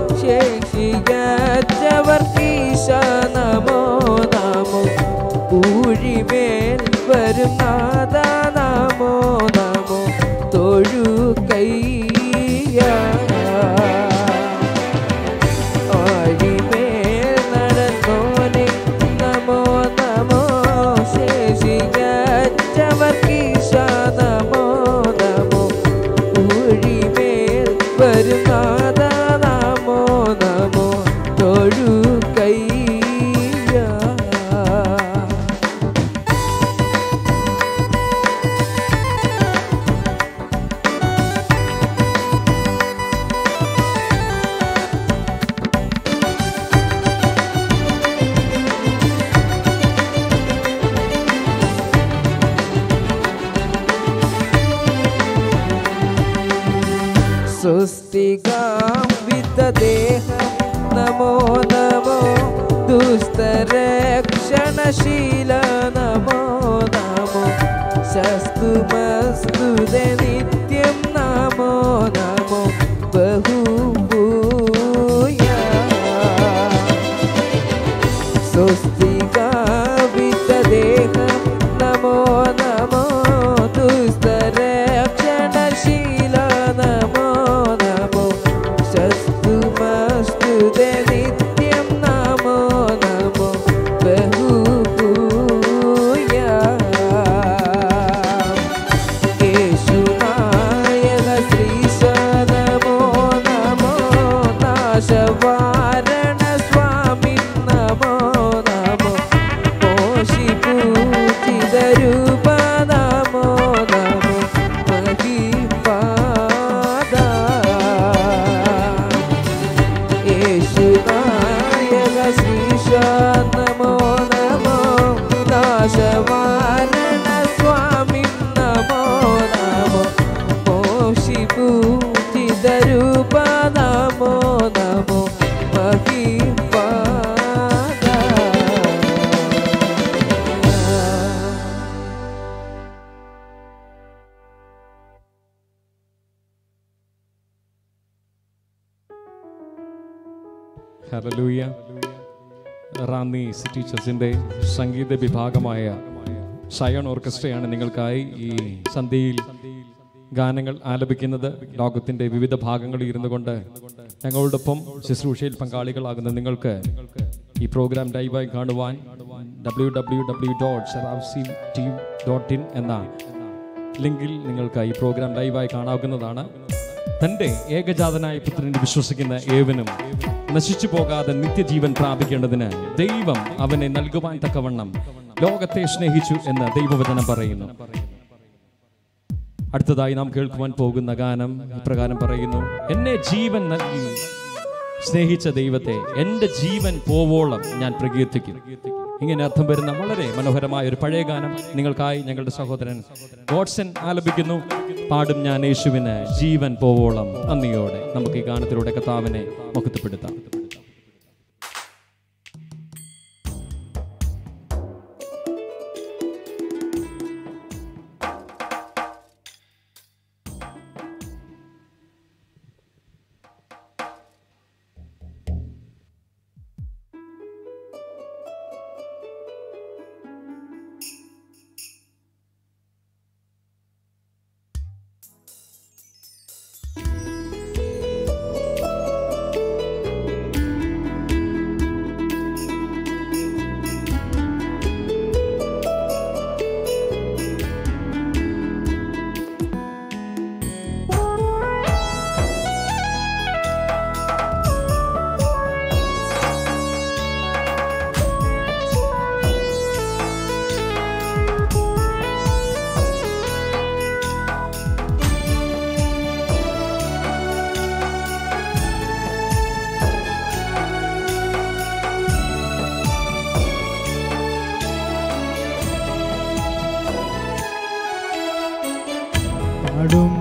ശേഷികച്ചവർ ഈശ നമോ നമോ ഊഴിമേൽ വരും നാദ നമോ നമോ തൊഴു കയ്യ ആഴിമേൽ നടന്നോനെ നമോ നമോ ശേഷികച്ചവർക്കീശ നമോ നമോ ഊഴിമേൽ വരുന്നാദ നമോ നമോ തൊഴു കയ്യ സ്വസ്തികാംവിതദേഹം നമോ നമോ ദുസ്തരക്ഷണശീല നമോ നമോ ശസ്തുമസ്തുത നിത്യം നമോ നമോ ബഹുഭൂയ സ്വസ്തികാവിതദേഹം നമോ നമോ ദുസ്തരക്ഷണശീല നമോ നമോ ശസ്തുമസ്തുത നിത്യം നമോ നമോ ബഹുഭൂയ യേശുനായക ശ്രീശ നമോ നമോ നാശവാരണ സ്വാമി നമോ നമോ മോശി പൂജിത രൂപ നമോ നമോ മഹിപാദ യേശുനായക ശ്രീശ നമോ നമോ നാശവാരണ സ്വാമി നമോ നമോ മോഷി പൂജിത രൂപ നമോ നമോ മഹിപാദ ഹല്ലേലൂയ റാന്നി സിറ്റി ചർച്ചിൻ്റെ സംഗീത വിഭാഗമായ സയൺ ഓർക്കസ്ട്രയാണ് നിങ്ങൾക്കായി ഈ സന്ധ്യയിൽ ഗാനങ്ങൾ ആലപിക്കുന്നത് ലോകത്തിൻ്റെ വിവിധ ഭാഗങ്ങളിൽ ഇരുന്നു കൊണ്ട് ഞങ്ങളോടൊപ്പം ശുശ്രൂഷയിൽ പങ്കാളികളാകുന്ന നിങ്ങൾക്ക് ഈ പ്രോഗ്രാം ലൈവായി കാണുവാൻ ഡബ്ല്യൂ ഡബ്ല്യൂ ഡബ്ല്യൂ ഡോട്ട് സെറാഫ്സി ടി ഡോട്ട് ഇൻ എന്ന ലിങ്കിൽ നിങ്ങൾക്ക് ഈ പ്രോഗ്രാം ലൈവായി കാണാവുന്നതാണ് തൻ്റെ ഏകജാതനായ പുത്രനിൽ വിശ്വസിക്കുന്ന ഏവനും നശിച്ചു പോകാതെ നിത്യജീവൻ പ്രാപിക്കേണ്ടതിന് ദൈവം അവനെ നൽകുവാൻ തക്കവണ്ണം ലോകത്തെ സ്നേഹിച്ചു എന്ന് ദൈവവചനം പറയുന്നു അടുത്തതായി നാം കേൾക്കുവാൻ പോകുന്ന ഗാനം ഇപ്രകാരം പറയുന്നു എന്നെ ജീവൻ നൽകി സ്നേഹിച്ച ദൈവത്തെ എൻ്റെ ജീവൻ പോവോളം ഞാൻ പ്രകീർത്തിക്കും ഇങ്ങനെ അർത്ഥം വരുന്ന വളരെ മനോഹരമായ ഒരു പഴയ ഗാനം നിങ്ങൾക്കായി ഞങ്ങളുടെ സഹോദരൻ ഗോഡ്സൺ ആലപിക്കുന്നു പാടും ഞാൻ യേശുവിന് ജീവൻ പോവോളം നന്ദിയോടെ നമുക്ക് ഈ ഗാനത്തിലൂടെ കർത്താവിനെ മഹത്വപ്പെടുത്താം പാടും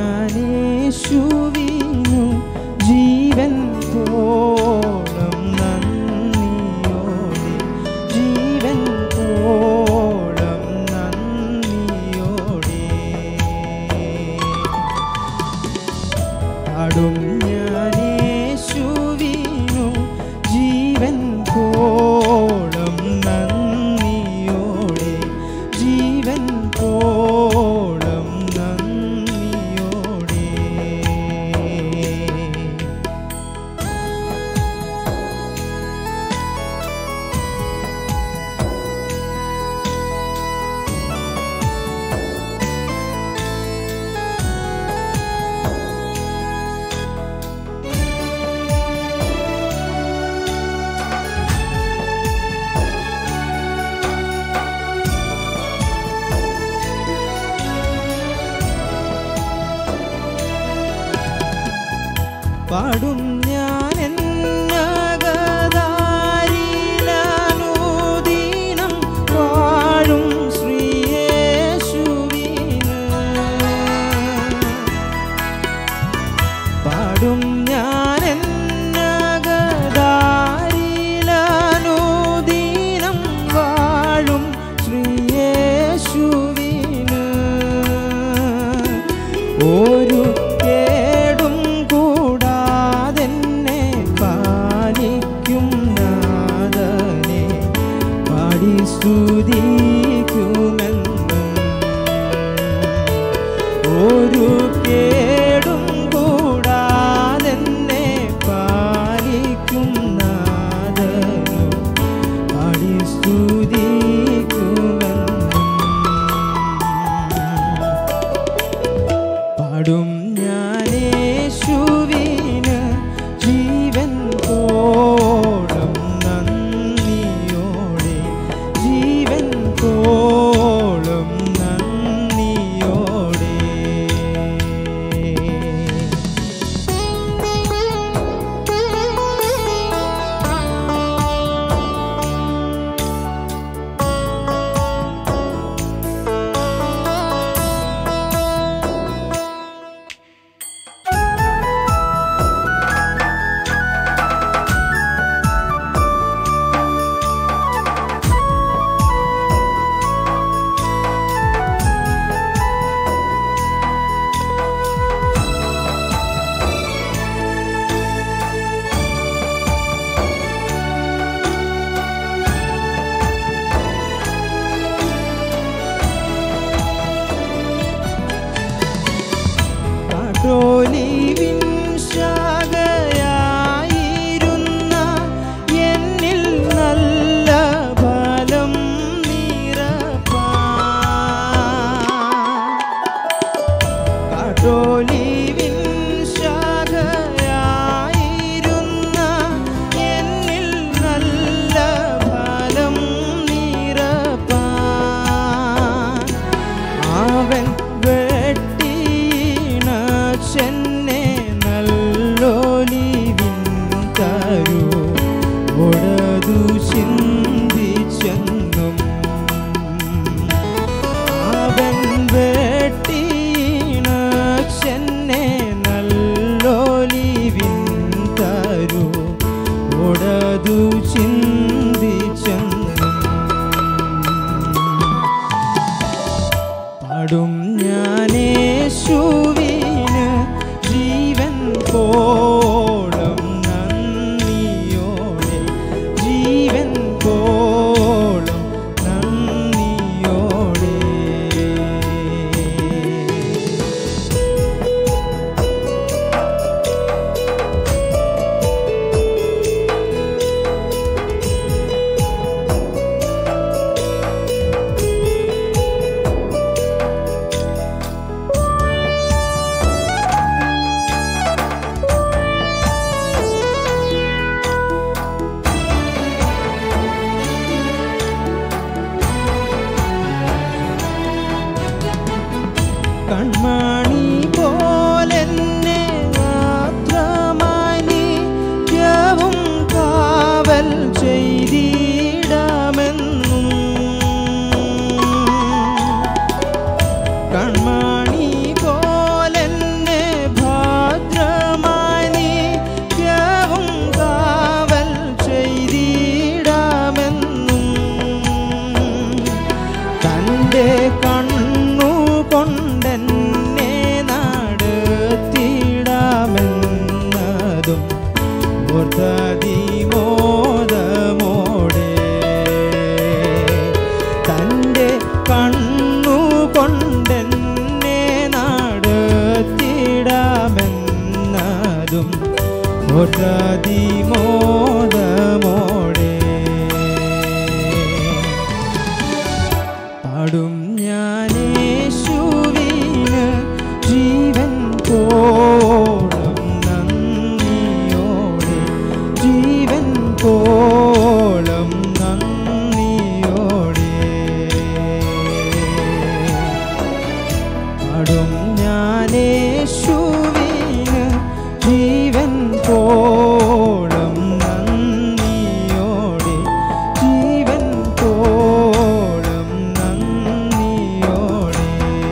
ഞാനേശുവിനു ജീവൻ പോളം നന്ദിയോടെ ജീവൻ പോളം നന്ദിയോടെ പാടും ഞാനേശുവിനു ജീവൻ പോളം നന്ദിയോടെ ജീവൻ പോളം നന്ദിയോടെ പാടും ഞാൻ എന്നകതാരിലനുദീനം വാഴും ശ്രീയേശുവിന് പാടും ഞാൻ എന്നകതാരിലനുദീനം വാഴും ശ്രീയേശുവിന് ഒരു കേടും കൂടാതെന്നെ പാലിക്കും നാഥനെ പാടി സ്തുതിക്കുമെന്നും ഒരു കേടും കൂടാതെന്നെ പാലിക്കും നാഥനും പാടി സ്തുതിക്കുമെന്നും പാടും ഞാനേശുവിന് ജീവൻ പോടം നന്ദിയോടെ ജീവൻ പോളം നന്ദിയോടെ കൺമണി പോലെന്നെ മാത്രമായി നിത്യവും കാവൽ ചെയ്തിടാമെന്നും കൺമണി പോലെന്നെ ഭദ്രമായി നിത്യവും കാവൽ ചെയ്തിടാമെന്നും തൻ്റെ കണ്ണു കൊണ്ടെന്നെ നടത്തിടാമെന്നതും മോദമോടെ തൻ്റെ കണ്ണു കൊണ്ടെന്നെ നടത്തിടാമെന്നതും മോദമോടെ പാടും ഞാനേശുവിന് ജീവൻ പോളം നന്ദിയോടെ ജീവൻ പോളം നന്ദിയോടെ പാടും ഞാനേശുവിന് ജീവൻ പോളം നന്ദിയോടെ ജീവൻ പോളം നന്ദിയോടെ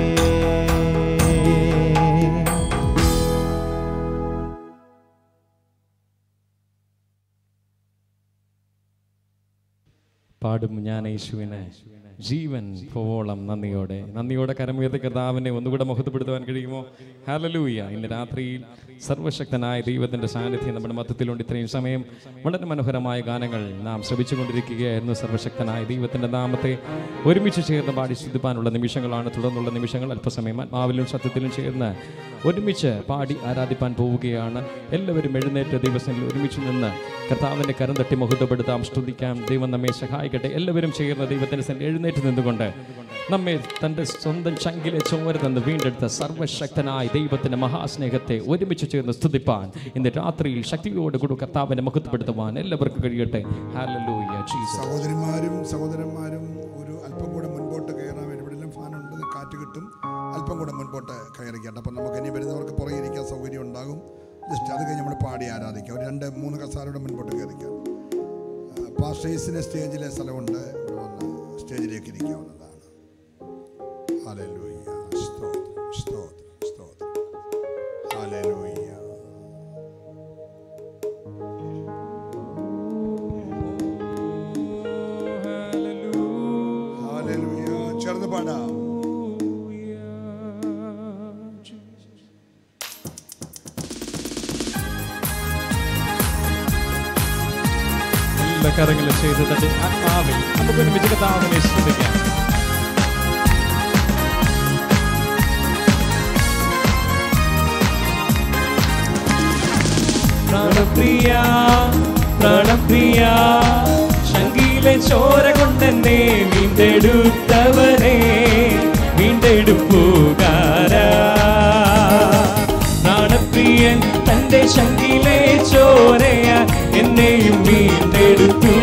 പാടും ഞാൻ യേശുവിനെ ജീവൻ പോവോളം നന്ദിയോടെ നന്ദിയോടെ കരമുയർത്തി കർത്താവിനെ ഒന്നുകൂടെ മുഖത്തപ്പെടുത്തുവാൻ കഴിയുമോ ഹാലലൂയ ഇന്ന് രാത്രിയിൽ സർവശക്തനായ ദൈവത്തിന്റെ സാന്നിധ്യം നമ്മുടെ മധ്യത്തിലുണ്ട് ഇത്രയും സമയം വളരെ മനോഹരമായ ഗാനങ്ങൾ നാം ശ്രമിച്ചുകൊണ്ടിരിക്കുകയായിരുന്നു സർവശക്തനായ ദൈവത്തിന്റെ നാമത്തെ ഒരുമിച്ച് ചേർന്ന് പാടി സ്തുതിപ്പാനുള്ള നിമിഷങ്ങളാണ് തുടർന്നുള്ള നിമിഷങ്ങൾ അല്പസമയം ആത്മാവിലും സത്യത്തിലും ചേർന്ന് ഒരുമിച്ച് പാടി ആരാധിപ്പാൻ പോവുകയാണ് എല്ലാവരും എഴുന്നേറ്റ് ദൈവസനിൽ ഒരുമിച്ച് നിന്ന് കർത്താവിന്റെ കരം തട്ടി മുഹൂർത്തപ്പെടുത്താം സ്തുതിക്കാം ദൈവം നമ്മെ സഹായിക്കട്ടെ എല്ലാവരും ചേർന്ന് ദൈവത്തിന്റെ സന്നിധിയിൽ എഴുന്നേറ്റ് നിന്നുകൊണ്ട് നമ്മെ തൻ്റെ സ്വന്തം ചങ്കിലെ ചോര തന്ന് വീണ്ടെടുത്ത സർവശക്തനായ ദൈവത്തിന്റെ മഹാസ്നേഹത്തെ ഒരുമിച്ച് ചേർന്ന് സ്തുതിപ്പാൻ ഇന്ന് രാത്രിയിൽ ശക്തിയോട് കൂടി കർത്താവിനെ മുഖത്തപ്പെടുത്തുവാൻ എല്ലാവർക്കും കഴിയട്ടെ ഹാലലൂയ ജീസസ് സഹോദരിമാരും സഹോദരന്മാരും ഒരു അല്പം കൂടെ മുൻപോട്ട് കയറാൻ വേണ്ടി ഇവിടെ ഫാനുണ്ട് കാറ്റ് കിട്ടും അല്പം കൂടെ മുൻപോട്ട് കയറിക്കട്ടെ അപ്പം നമുക്ക് ഇനി വരുന്നവർക്ക് പുറകെ ഇരിക്കാൻ സൗകര്യം ഉണ്ടാകും ജസ്റ്റ് അത് കഴിഞ്ഞ് നമ്മൾ പാടി ആരാധിക്കാം ഒരു രണ്ട് മൂന്ന് കസാരയുടെ മുൻപോട്ട് കയറിക്കാം പാസ്റ്റേഴ്സിന് സ്റ്റേജിലെ സ്ഥലമുണ്ട് ഇവിടെ വന്ന് സ്റ്റേജിലേക്ക് ഇരിക്കാവുന്നതാണ് ഹല്ലേലൂയ സ്തോത്രം സ്തോത്രം സ്തോത്രം ഹല്ലേലൂയ ഹല്ലേലൂയ ചേർന്ന് പാടാം എല്ലാ കരങ്ങളും ചെയ്ത് തന്റെ ആത്മാവിൽ നമുക്ക് ഒരുമിച്ച് കർത്താവിനെ സ്തുതിക്കാം പ്രാണപ്രിയ പ്രാണപ്രിയ ശങ്കിയിലെ ചോര കൊണ്ടെന്നെ വീണ്ടെടുത്തവനെ വീണ്ടെടുപ്പുകാരാ പ്രാണപ്രിയൻ തന്റെ ശങ്കിലെ ചോരയ എന്നെയും വീണ്ടെടുത്തു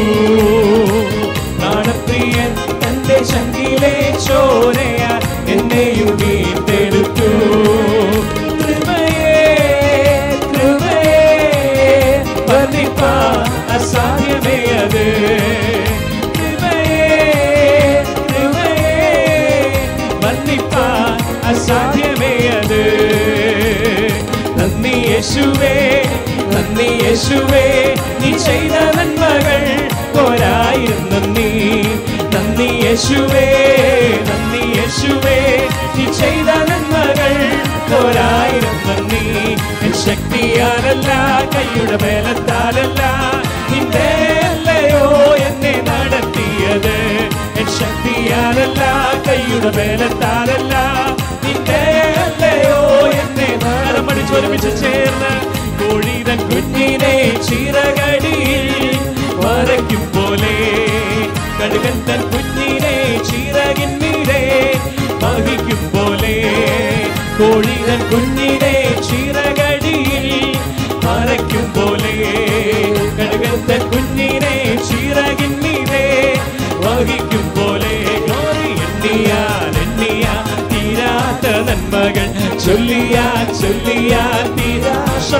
പ്രാണപ്രിയൻ തന്റെ ശങ്കിലെ ചോരയ എന്നെയും വീണ്ടെടുത്തു കൃപയേ കൃപയേ വർണ്ണിപ്പാൻ അസാധ്യമേ അത് കൃപയേ കൃപയേ വർണ്ണിപ്പാൻ അസാധ്യമേ അത് നന്ദി യേശുവേ നന്ദി യേശുവേ നീ ചെയ്ത നന്മകൾ പോരായിരം നന്ദി നന്ദി യേശുവേ നന്ദി യേശുവേ നീ ചെയ്ത നന്മകൾ പോരായിരം നന്ദി എൻ ശക്തിയാലല്ല കൈയുടെ മേലത്താലല്ല നിന്റെ അല്ലയോ എന്നെ നടത്തിയത് എൻ ശക്തിയാലല്ല കൈയുടെ മേലത്താലല്ല നിന്റെ അല്ലയോ എന്നെ നടമടിച്ചൊരുമിച്ച് ചേർന്ന് കോഴിതൻ കുഞ്ഞിനെ ചിറകടിയിൽ വരയ്ക്കും പോലെ കടുകൻ തൻ കുഞ്ഞിനെ ചിറകിന്നീരെ വഹിക്കും പോലെ കോഴിതൻ കുഞ്ഞിനെ ചിറകടിയിൽ മറയ്ക്കും പോലെ കടുകൻ തൻ കുഞ്ഞിനെ ചിറകിന്നീരെ വഹിക്കും പോലെ glory എണ്ണിയാൽ എണ്ണിയാൽ തീരാത്ത ചൊല്ലിയാ ചൊല്ലിയാ തീരാ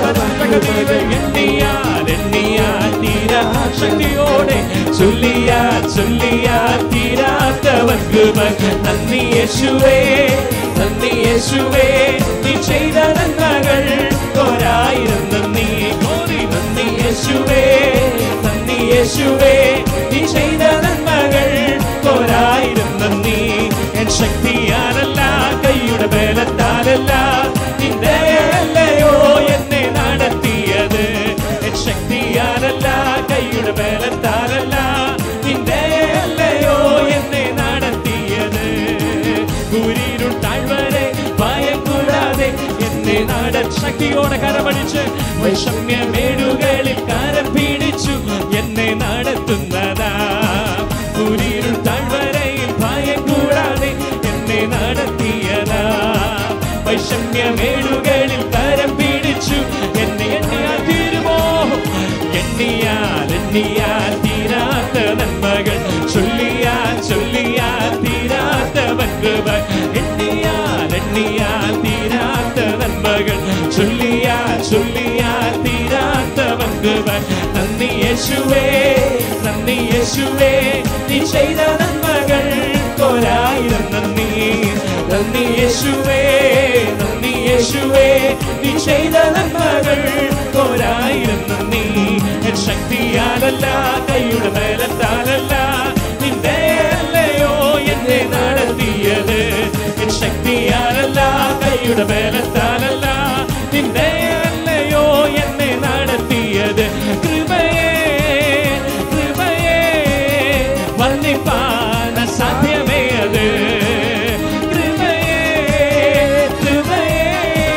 എണ്ണിയാൽ എണ്ണിയാൽ തീരാ ശക്തിയോടെ ചൊല്ലിയാ ചൊല്ലിയാ തീരാത്തവൻ കൃപ നന്ദി യേശുവേ നന്ദി യേശുവേ നീ ചെയ്ത നന്മകൾ ഒരായിരം നന്ദി കോരി നന്ദി യേശുവേ നന്ദി യേശുവേ നീ ചെയ്ത നന്മകൾ ഒരായിരം നന്ദി എൻ ശക്തിയാലല്ല കൈയുടെ ബലത്താലല്ല നിന്റെ അല്ലയോ എന്നെ നടത്തിയത് എൻ ശക്തിയാലല്ല കൈയുടെ ബലത്താലല്ല നിന്റെ അല്ലയോ എന്നെ നടത്തിയത് കുരിരുൾ താഴ്വരെ ഭയം കൂടാതെ എന്നെ നാട ശക്തിയോടെ കരമടിച്ച് വൈഷമ്യ മേടുകളിൽ കരം പിടിച്ചു എന്നെ നടത്തുന്നതാ കുരിരുൾ താഴ്വരയിൽ ഭയം കൂടാതെ എന്നെ നടത്തിയതാ വൈഷമ്യ മേടുകളിൽ കരം പിടിച്ചു എന്നെ എണ്ണിയാൽ തീരുമോ എണ്ണിയാൽ എണ്ണിയാൽ തീരാത്ത നന്മകൾ ചൊല്ലിയാൽ ചൊല്ലിയാൽ തീരാത്തവൻ കൃപ എണ്ണിയാൽ എണ്ണിയാൽ തീരാത്ത നന്മകൾ ചൊല്ലിയാൽ ചൊല്ലിയാൽ തീരാത്തവൻ കൃപ നന്ദി യേശുവേ നന്ദി യേശുവേ നീ ചെയ്ത നന്മകൾ ഒരായിരം നന്ദി നന്ദി യേശുവേ നന്ദി യേശുവേ നീ ചെയ്ത നന്മകൾ ഒരായിരം നന്ദി എൻ ശക്തിയാലല്ല കൈയുടെ മേലത്താലല്ല നിന്റെ അല്ലയോ എന്നെ നടത്തിയത് എൻ ശക്തിയാലല്ല കൈയുടെ മേലത്താലല്ല നിന്റെ അല്ലയോ എന്നെ നടത്തിയത് കൃപയേ കൃപയേ വർണ്ണിപ്പാൻ അസാധ്യമേ അത് കൃപയേ കൃപയേ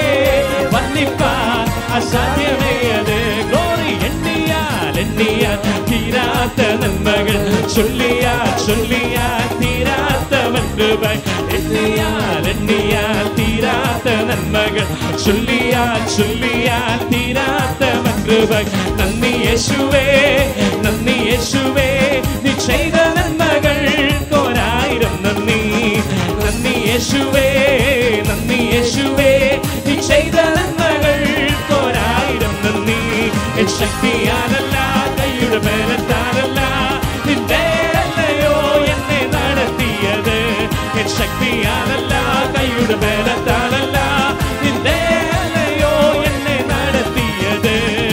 വർണ്ണിപ്പാൻ അസാധ്യമേ അത് ഗ്ലോറി എണ്ണിയാൽ എണ്ണിയാൽ തീരാത്ത നന്മകൾ ചൊല്ലിയാൽ ചൊല്ലിയാൽ തീരാത്തവൻ കൃപ എണ്ണിയാൽ എണ്ണിയാൽ തീരാത്ത നന്മകൾ ചൊല്ലിയാൽ ചൊല്ലിയാൽ തീരാത്തവൻ കൃപ നന്ദി യേശുവേ നന്ദി യേശുവേ നീ ചെയ്ത നന്മകൾ ഒരായിരം നന്ദി നന്ദി യേശുവേ നന്ദി യേശുവേ നീ ചെയ്ത നന്മകൾ ഒരായിരം നന്ദി എൻ ശക്തിയാലല്ല കൈയുടെ ബലത്താലല്ല നിന്റെ അല്ലയോ എന്നെ നടത്തിയത് എൻ ശക്തിയാലല്ല കൈയുടെ ബലത്താലല്ല നിന്റെ അല്ലയോ എന്നെ നടത്തിയത്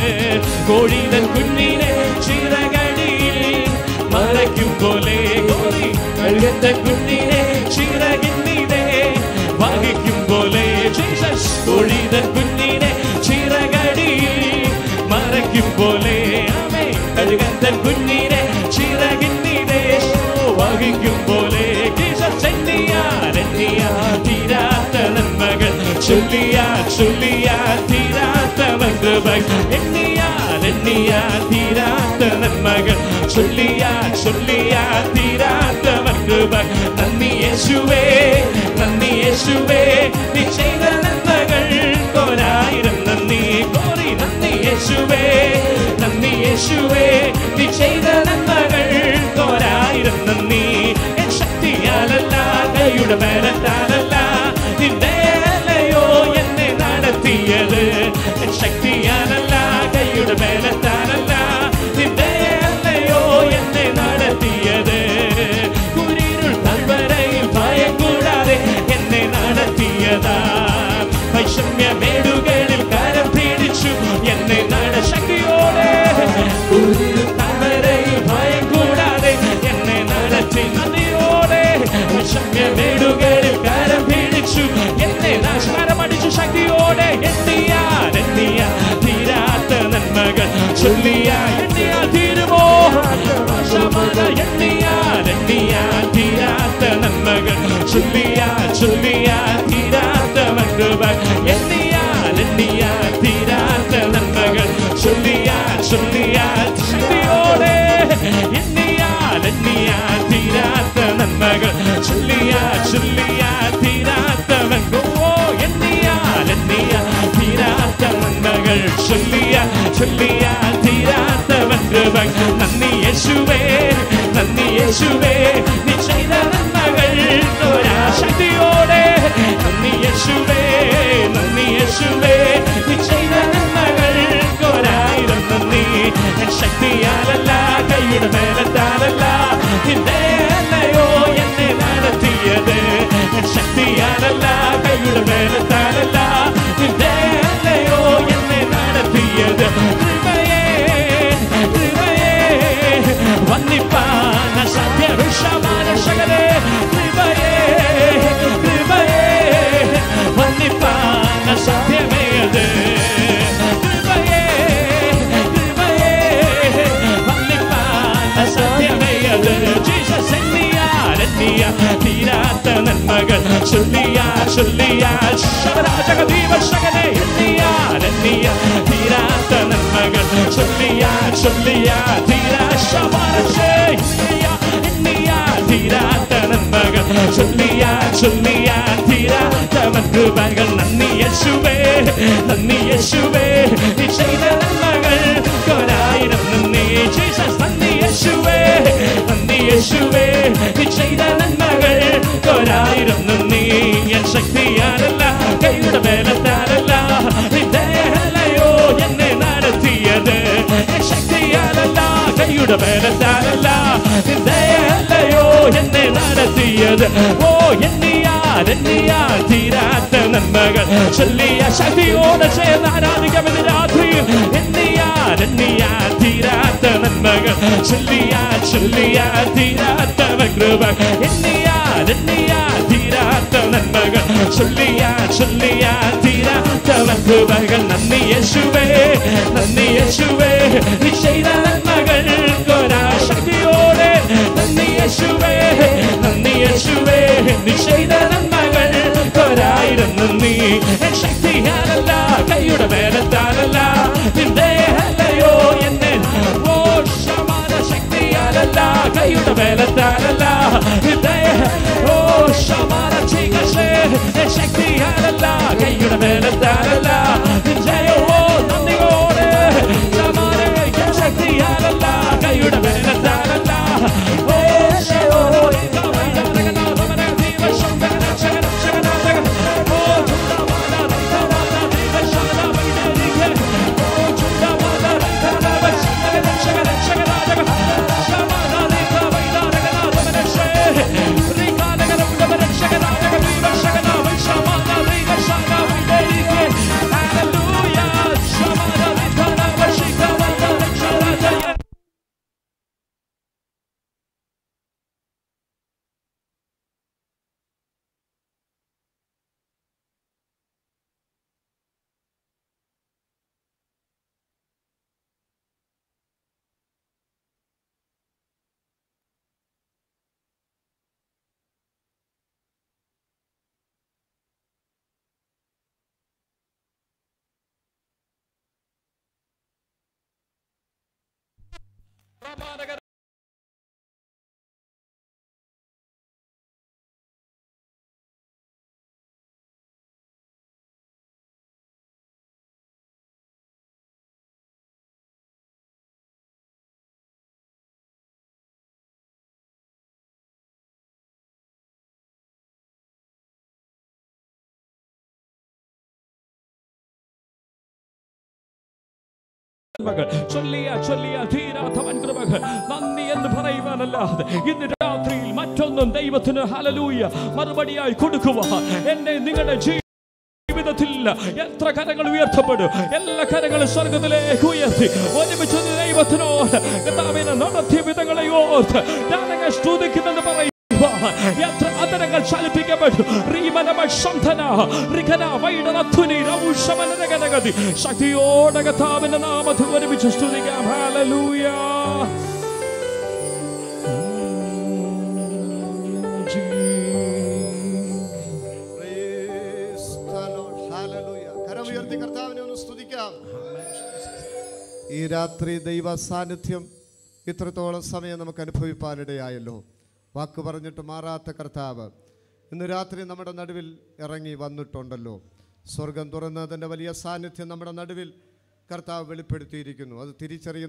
കോഴിതൻ കുഞ്ഞിനെ ചിറകടിയിൽ മറയ്ക്കും പോലെ കോഴി കഴുകത്ത കുഞ്ഞിനെ ചിറകിന്നിടെ വഹിക്കും പോലെ ജീസസ് കോഴിതൻ കുഞ്ഞിനെ ചിറകടിയിൽ മറയ്ക്കും പോലെ ആമേ കഴുകത്ത കുഞ്ഞിനെ ചിറകിന്നിടെ വഹിക്കും പോലെ ജീസസ് എണ്ണിയാ എണ്ണിയാ തീരാത്ത നന്മകൾ ചൊല്ലിയാ ചൊല്ലിയാ തീരാത്ത കൃപകൾ എണ്ണിയാ എണ്ണിയാ തീരാത്ത നന്മകൾ ചൊല്ലിയാ ചൊല്ലിയാ തീരാത്ത കൃപകൾ നന്ദി യേശുവേ നന്ദി യേശുവേ നീ ചെയ്ത നന്മകൾ ഒരായിരം നന്ദി കോറി നന്ദി യേശുവേ നന്ദി യേശുവേ നീ ചെയ്ത നന്മകൾ ഒരായിരം നന്ദി എൻ ശക്തിയാലല്ല കൈയുടെ ബലത്താലല്ല നിന്റെ അല്ലയോ എന്നെ നടത്തിയത് എൻ ശക്തിയാലല്ല കൈയുടെ ബലത്താലല്ല നിന്റെ അല്ലയോ എന്നെ നടത്തിയത് കുരിരുൾ താഴ്വരയിൽ ഭയം കൂടാതെ എന്നെ നടത്തിയതാ വൈഷമ്യ മേടുകളിൽ കരം പിടിച്ചു എന്നെ നട ശക്തിയോടെ കുരിരുൾ താഴ്വരയിൽ ഭയം കൂടാതെ എന്നെ നടത്തി നന്ദിയോടെ വൈഷമ്യ മേടുകളിൽ കരം പിടിച്ചു എന്നെ നാശമടിച്ചു ശക്തിയോടെ എണ്ണിയാ എണ്ണിയാ തീരാത്ത നന്മകൾ ചൊല്ലിയാ എണ്ണിയാ തീരുമോ നാശമത എണ്ണിയാ എണ്ണിയാ തീരാത്ത നന്മകൾ ചൊല്ലിയാ ചൊല്ലിയാ തീരാത്ത നന്മകൾ എണ്ണിയാ എണ്ണിയാ തീരാത്ത നന്മകൾ ചൊല്ലിയാ ചൊല്ലിയാ ശക്തിയോടെ എണ്ണിയാ എണ്ണിയാ തീരാത്ത നന്മകൾ ചൊല്ലിയാ ചൊല്ലിയാ തീരാത്ത ഓ എണ്ണിയാ എണ്ണിയാ തീരാത്ത നന്മകൾ ചൊല്ലിയാ ചൊല്ലിയാ തീരാത്തവൻ കൃപകൾ നന്ദി യേശുവേ നന്ദി യേശുവേ നീ ചെയ്ത നന്മകൾ ശക്തിയോടെ നന്ദി യേശുവേ നന്ദി ശക്തിയാലല്ല കൈയുടെ മേലത്താലല്ല നിന്റെ അല്ലയോ എന്നെ നടത്തിയത് ശക്തിയാലല്ല കൈയുടെ മേലത്താലല്ല നിന്റെ അല്ലയോ എന്നെ നടത്തിയത് കൃപയേ കൃപയേ വന്നിപ്പാന സത്യവിഷമാനശകരെ കൃപയേ കൃപയേ വന്നിപ്പാന സത്യമേത് കൃപയേ കൃപയേ വന്നിപ്പാന സത്യമേത് ജീസസ് എണ്ണിയാൽ എണ്ണിയ തീരാത്ത നന്മകൾ ചൊല്ലിയാ ചൊല്ലിയാ ശവരാജക ദീപശകനെ എണ്ണിയാൽ എണ്ണിയ തീരാത്ത നന്മകൾ ചൊല്ലിയാ ചൊല്ലിയാ തീരാ ശമാനശേ എണ്ണിയ എണ്ണിയ തീരാത്ത നന്മകൾ ചൊല്ലിയാ ചൊല്ലിയാ തീരാത്ത മന്ത്രുപകൾ നന്ദി യേശുവേ നന്ദി യേശുവേ നീ ചെയ്ത നന്മകൾ ഒരായിരം നന്ദി ജീസസ് നന്ദി യേശുവേ നന്ദി യേശുവേ നീ ചെയ്ത നന്മകൾ ഒരായിരം നന്ദി എൻ ശക്തിയാലല്ല കൈയുടെ മേലത്താലല്ല നിന്റെ അല്ലയോ എന്നെ നടത്തിയത് എൻ ശക്തിയാലല്ല കൈയുടെ മേലത്താലല്ല നിന്റെ അല്ലയോ എന്നെ നടത്തിയത് ഓ എണ്ണിയാൽ എണ്ണിയാൽ തീരാത്ത നന്മകൾ ചൊല്ലിയ ശക്തിയോടെ ചേർന്ന് ആരാധിക്കാമെന്ന് രാത്രിയിൽ എണ്ണിയാൽ എണ്ണിയാൽ തീരാത്ത നന്മകൾ ചൊല്ലിയ ചൊല്ലിയ തീരാത്ത കൃപ എണ്ണിയാൽ എണ്ണിയാൽ തീരാത്ത നന്മകൾ ചൊല്ലിയ ചൊല്ലിയ തീരാത്ത കൃപകൾ നന്ദി യേശുവേ നന്ദി യേശുവേ നീ ചെയ്ത നന്മകൾ ശക്തിയോടെ നന്ദി യേശുവേ നന്ദി യേശുവേ നീ ചെയ്ത നന്മകൾ ഒരായിരം നന്ദി എൻ ശക്തിയാലല്ല കൈയുടെ മേലത്താലല്ല നിന്റെ അല്ലയോ എന്നെ ഓ സമാന ശക്തിയാലല്ല കൈയുടെ മേലത്താലല്ല നിന്റെ ഓ സമാന ചികിത്സേ എൻ ശക്തിയാലല്ല കൈയുടെ മേലത്താലല്ല നിന്റെ ഓ നന്ദിയോടെ സമാന ശക്തിയാലല്ല കൈയുടെ മേലത്താലല്ല ഓ ശോ Hallelujah. കൃപകൾ ചൊല്ലിയ ചൊല്ലിയ തീരാത്ത വൻകൃപകൾ നന്ദി എന്ന് പറയുവാനല്ലാതെ ഇന്ന് രാത്രിയിൽ മറ്റൊന്നും ദൈവത്തിന് ഹലലൂയ മറുപടിയായി കൊടുക്കുക എന്നെ നിങ്ങളുടെ ജീവിതത്തിൽ എത്ര കരങ്ങൾ ഉയർത്തപ്പെടും എല്ലാ കരങ്ങളും സ്വർഗത്തിലേക്ക് ഉയർത്തി ഒരുമിച്ച് ദൈവത്തിനോട് കർത്താവിനെ നടത്തിയ വിധങ്ങളെ ഓർത്ത് ഞാനങ്ങ് സ്തുതിക്കുന്നെന്ന് പറയും എത്ര അതരങ്ങൾ ചലിപ്പിക്കപ്പെട്ടു റീമനമ ശംധന റിഖന വൈഡനധുനി രൗഷമനരഗനഗതി ശക്തിയോടെ കഥാവിന്റെ നാമത്തിൽ ഒരുമിച്ച് സ്തുതിക്കാം hallelujah Praise the Lord. Hallelujah. കരമുയർത്തി കർത്താവിനെ ഒന്ന് സ്തുതിക്കാം ഈ രാത്രി ദൈവ സാന്നിധ്യം ഇത്രത്തോളം സമയം നമുക്ക് അനുഭവിപ്പാനിടയായല്ലോ വാക്ക് പറഞ്ഞിട്ട് മാറാത്ത കർത്താവ് ഇന്ന് രാത്രി നമ്മുടെ നടുവിൽ ഇറങ്ങി വന്നിട്ടുണ്ടല്ലോ സ്വർഗം തുറന്നതിൻ്റെ വലിയ സാന്നിധ്യം നമ്മുടെ നടുവിൽ കർത്താവ് വെളിപ്പെടുത്തിയിരിക്കുന്നു അത് തിരിച്ചറിയുന്ന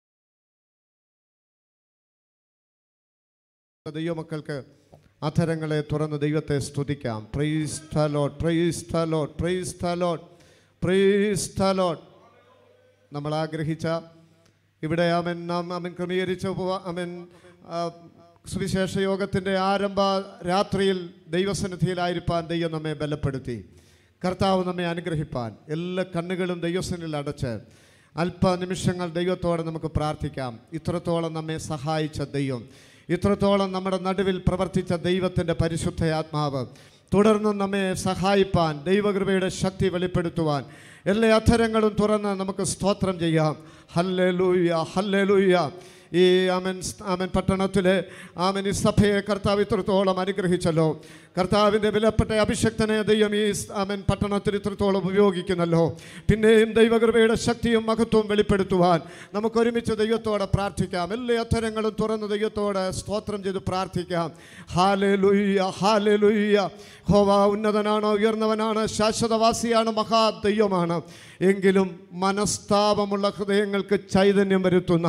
ദൈവമക്കൾക്ക് അധരങ്ങളെ തുറന്ന് ദൈവത്തെ സ്തുതിക്കാം praise the lord praise the lord praise the lord praise the lord നമ്മൾ ആഗ്രഹിച്ച ഇവിടെ അവൻ നാം അവൻ ക്രമീകരിച്ച ഉപവാ അവൻ ആ, സുവിശേഷ യോഗത്തിൻ്റെ ആരംഭ രാത്രിയിൽ ദൈവസന്നിധിയിലായിരിക്കാൻ ദൈവം നമ്മെ ബലപ്പെടുത്തി കർത്താവ് നമ്മെ അനുഗ്രഹിപ്പാൻ എല്ലാ കണ്ണുകളും ദൈവസനിൽ അടച്ച് അല്പനിമിഷങ്ങൾ ദൈവത്തോടെ നമുക്ക് പ്രാർത്ഥിക്കാം ഇത്രത്തോളം നമ്മെ സഹായിച്ച ദൈവം ഇത്രത്തോളം നമ്മുടെ നടുവിൽ പ്രവർത്തിച്ച ദൈവത്തിൻ്റെ പരിശുദ്ധ ആത്മാവ് തുടർന്ന് നമ്മെ സഹായിപ്പാൻ ദൈവകൃപയുടെ ശക്തി വെളിപ്പെടുത്തുവാൻ എല്ലാ അധരങ്ങളും തുറന്ന് നമുക്ക് സ്തോത്രം ചെയ്യാം ഹല്ലേ ലൂയ്യ ഹല്ലേ ലൂയ്യ ഈ ആമൻ ആമൻ പട്ടണത്തിലെ ആമൻ ഈ സഭയെ കർത്താവ് ഇത്രത്തോളം അനുഗ്രഹിച്ചല്ലോ കർത്താവിൻ്റെ വിലപ്പെട്ട അഭിഷക്തനെ ദൈവം ഈ ആമൻ പട്ടണത്തിൽ ഇത്രത്തോളം ഉപയോഗിക്കുന്നല്ലോ പിന്നെയും ദൈവകൃപയുടെ ശക്തിയും മഹത്വവും വെളിപ്പെടുത്തുവാൻ നമുക്ക് ഒരുമിച്ച് ദൈവത്തോടെ പ്രാർത്ഥിക്കാം എല്ലാ അത്തരങ്ങളും തുറന്ന് ദൈവത്തോട് സ്തോത്രം ചെയ്ത് പ്രാർത്ഥിക്കാം ഹാലെ ലുയ്യ ഹാലെ ലുയ്യ ഹോവ ഉന്നതനാണ് ഉയർന്നവനാണ് ശാശ്വതവാസിയാണ് മഹാദൈവമാണ് എങ്കിലും മനസ്താപമുള്ള ഹൃദയങ്ങൾക്ക് ചൈതന്യം വരുത്തുന്ന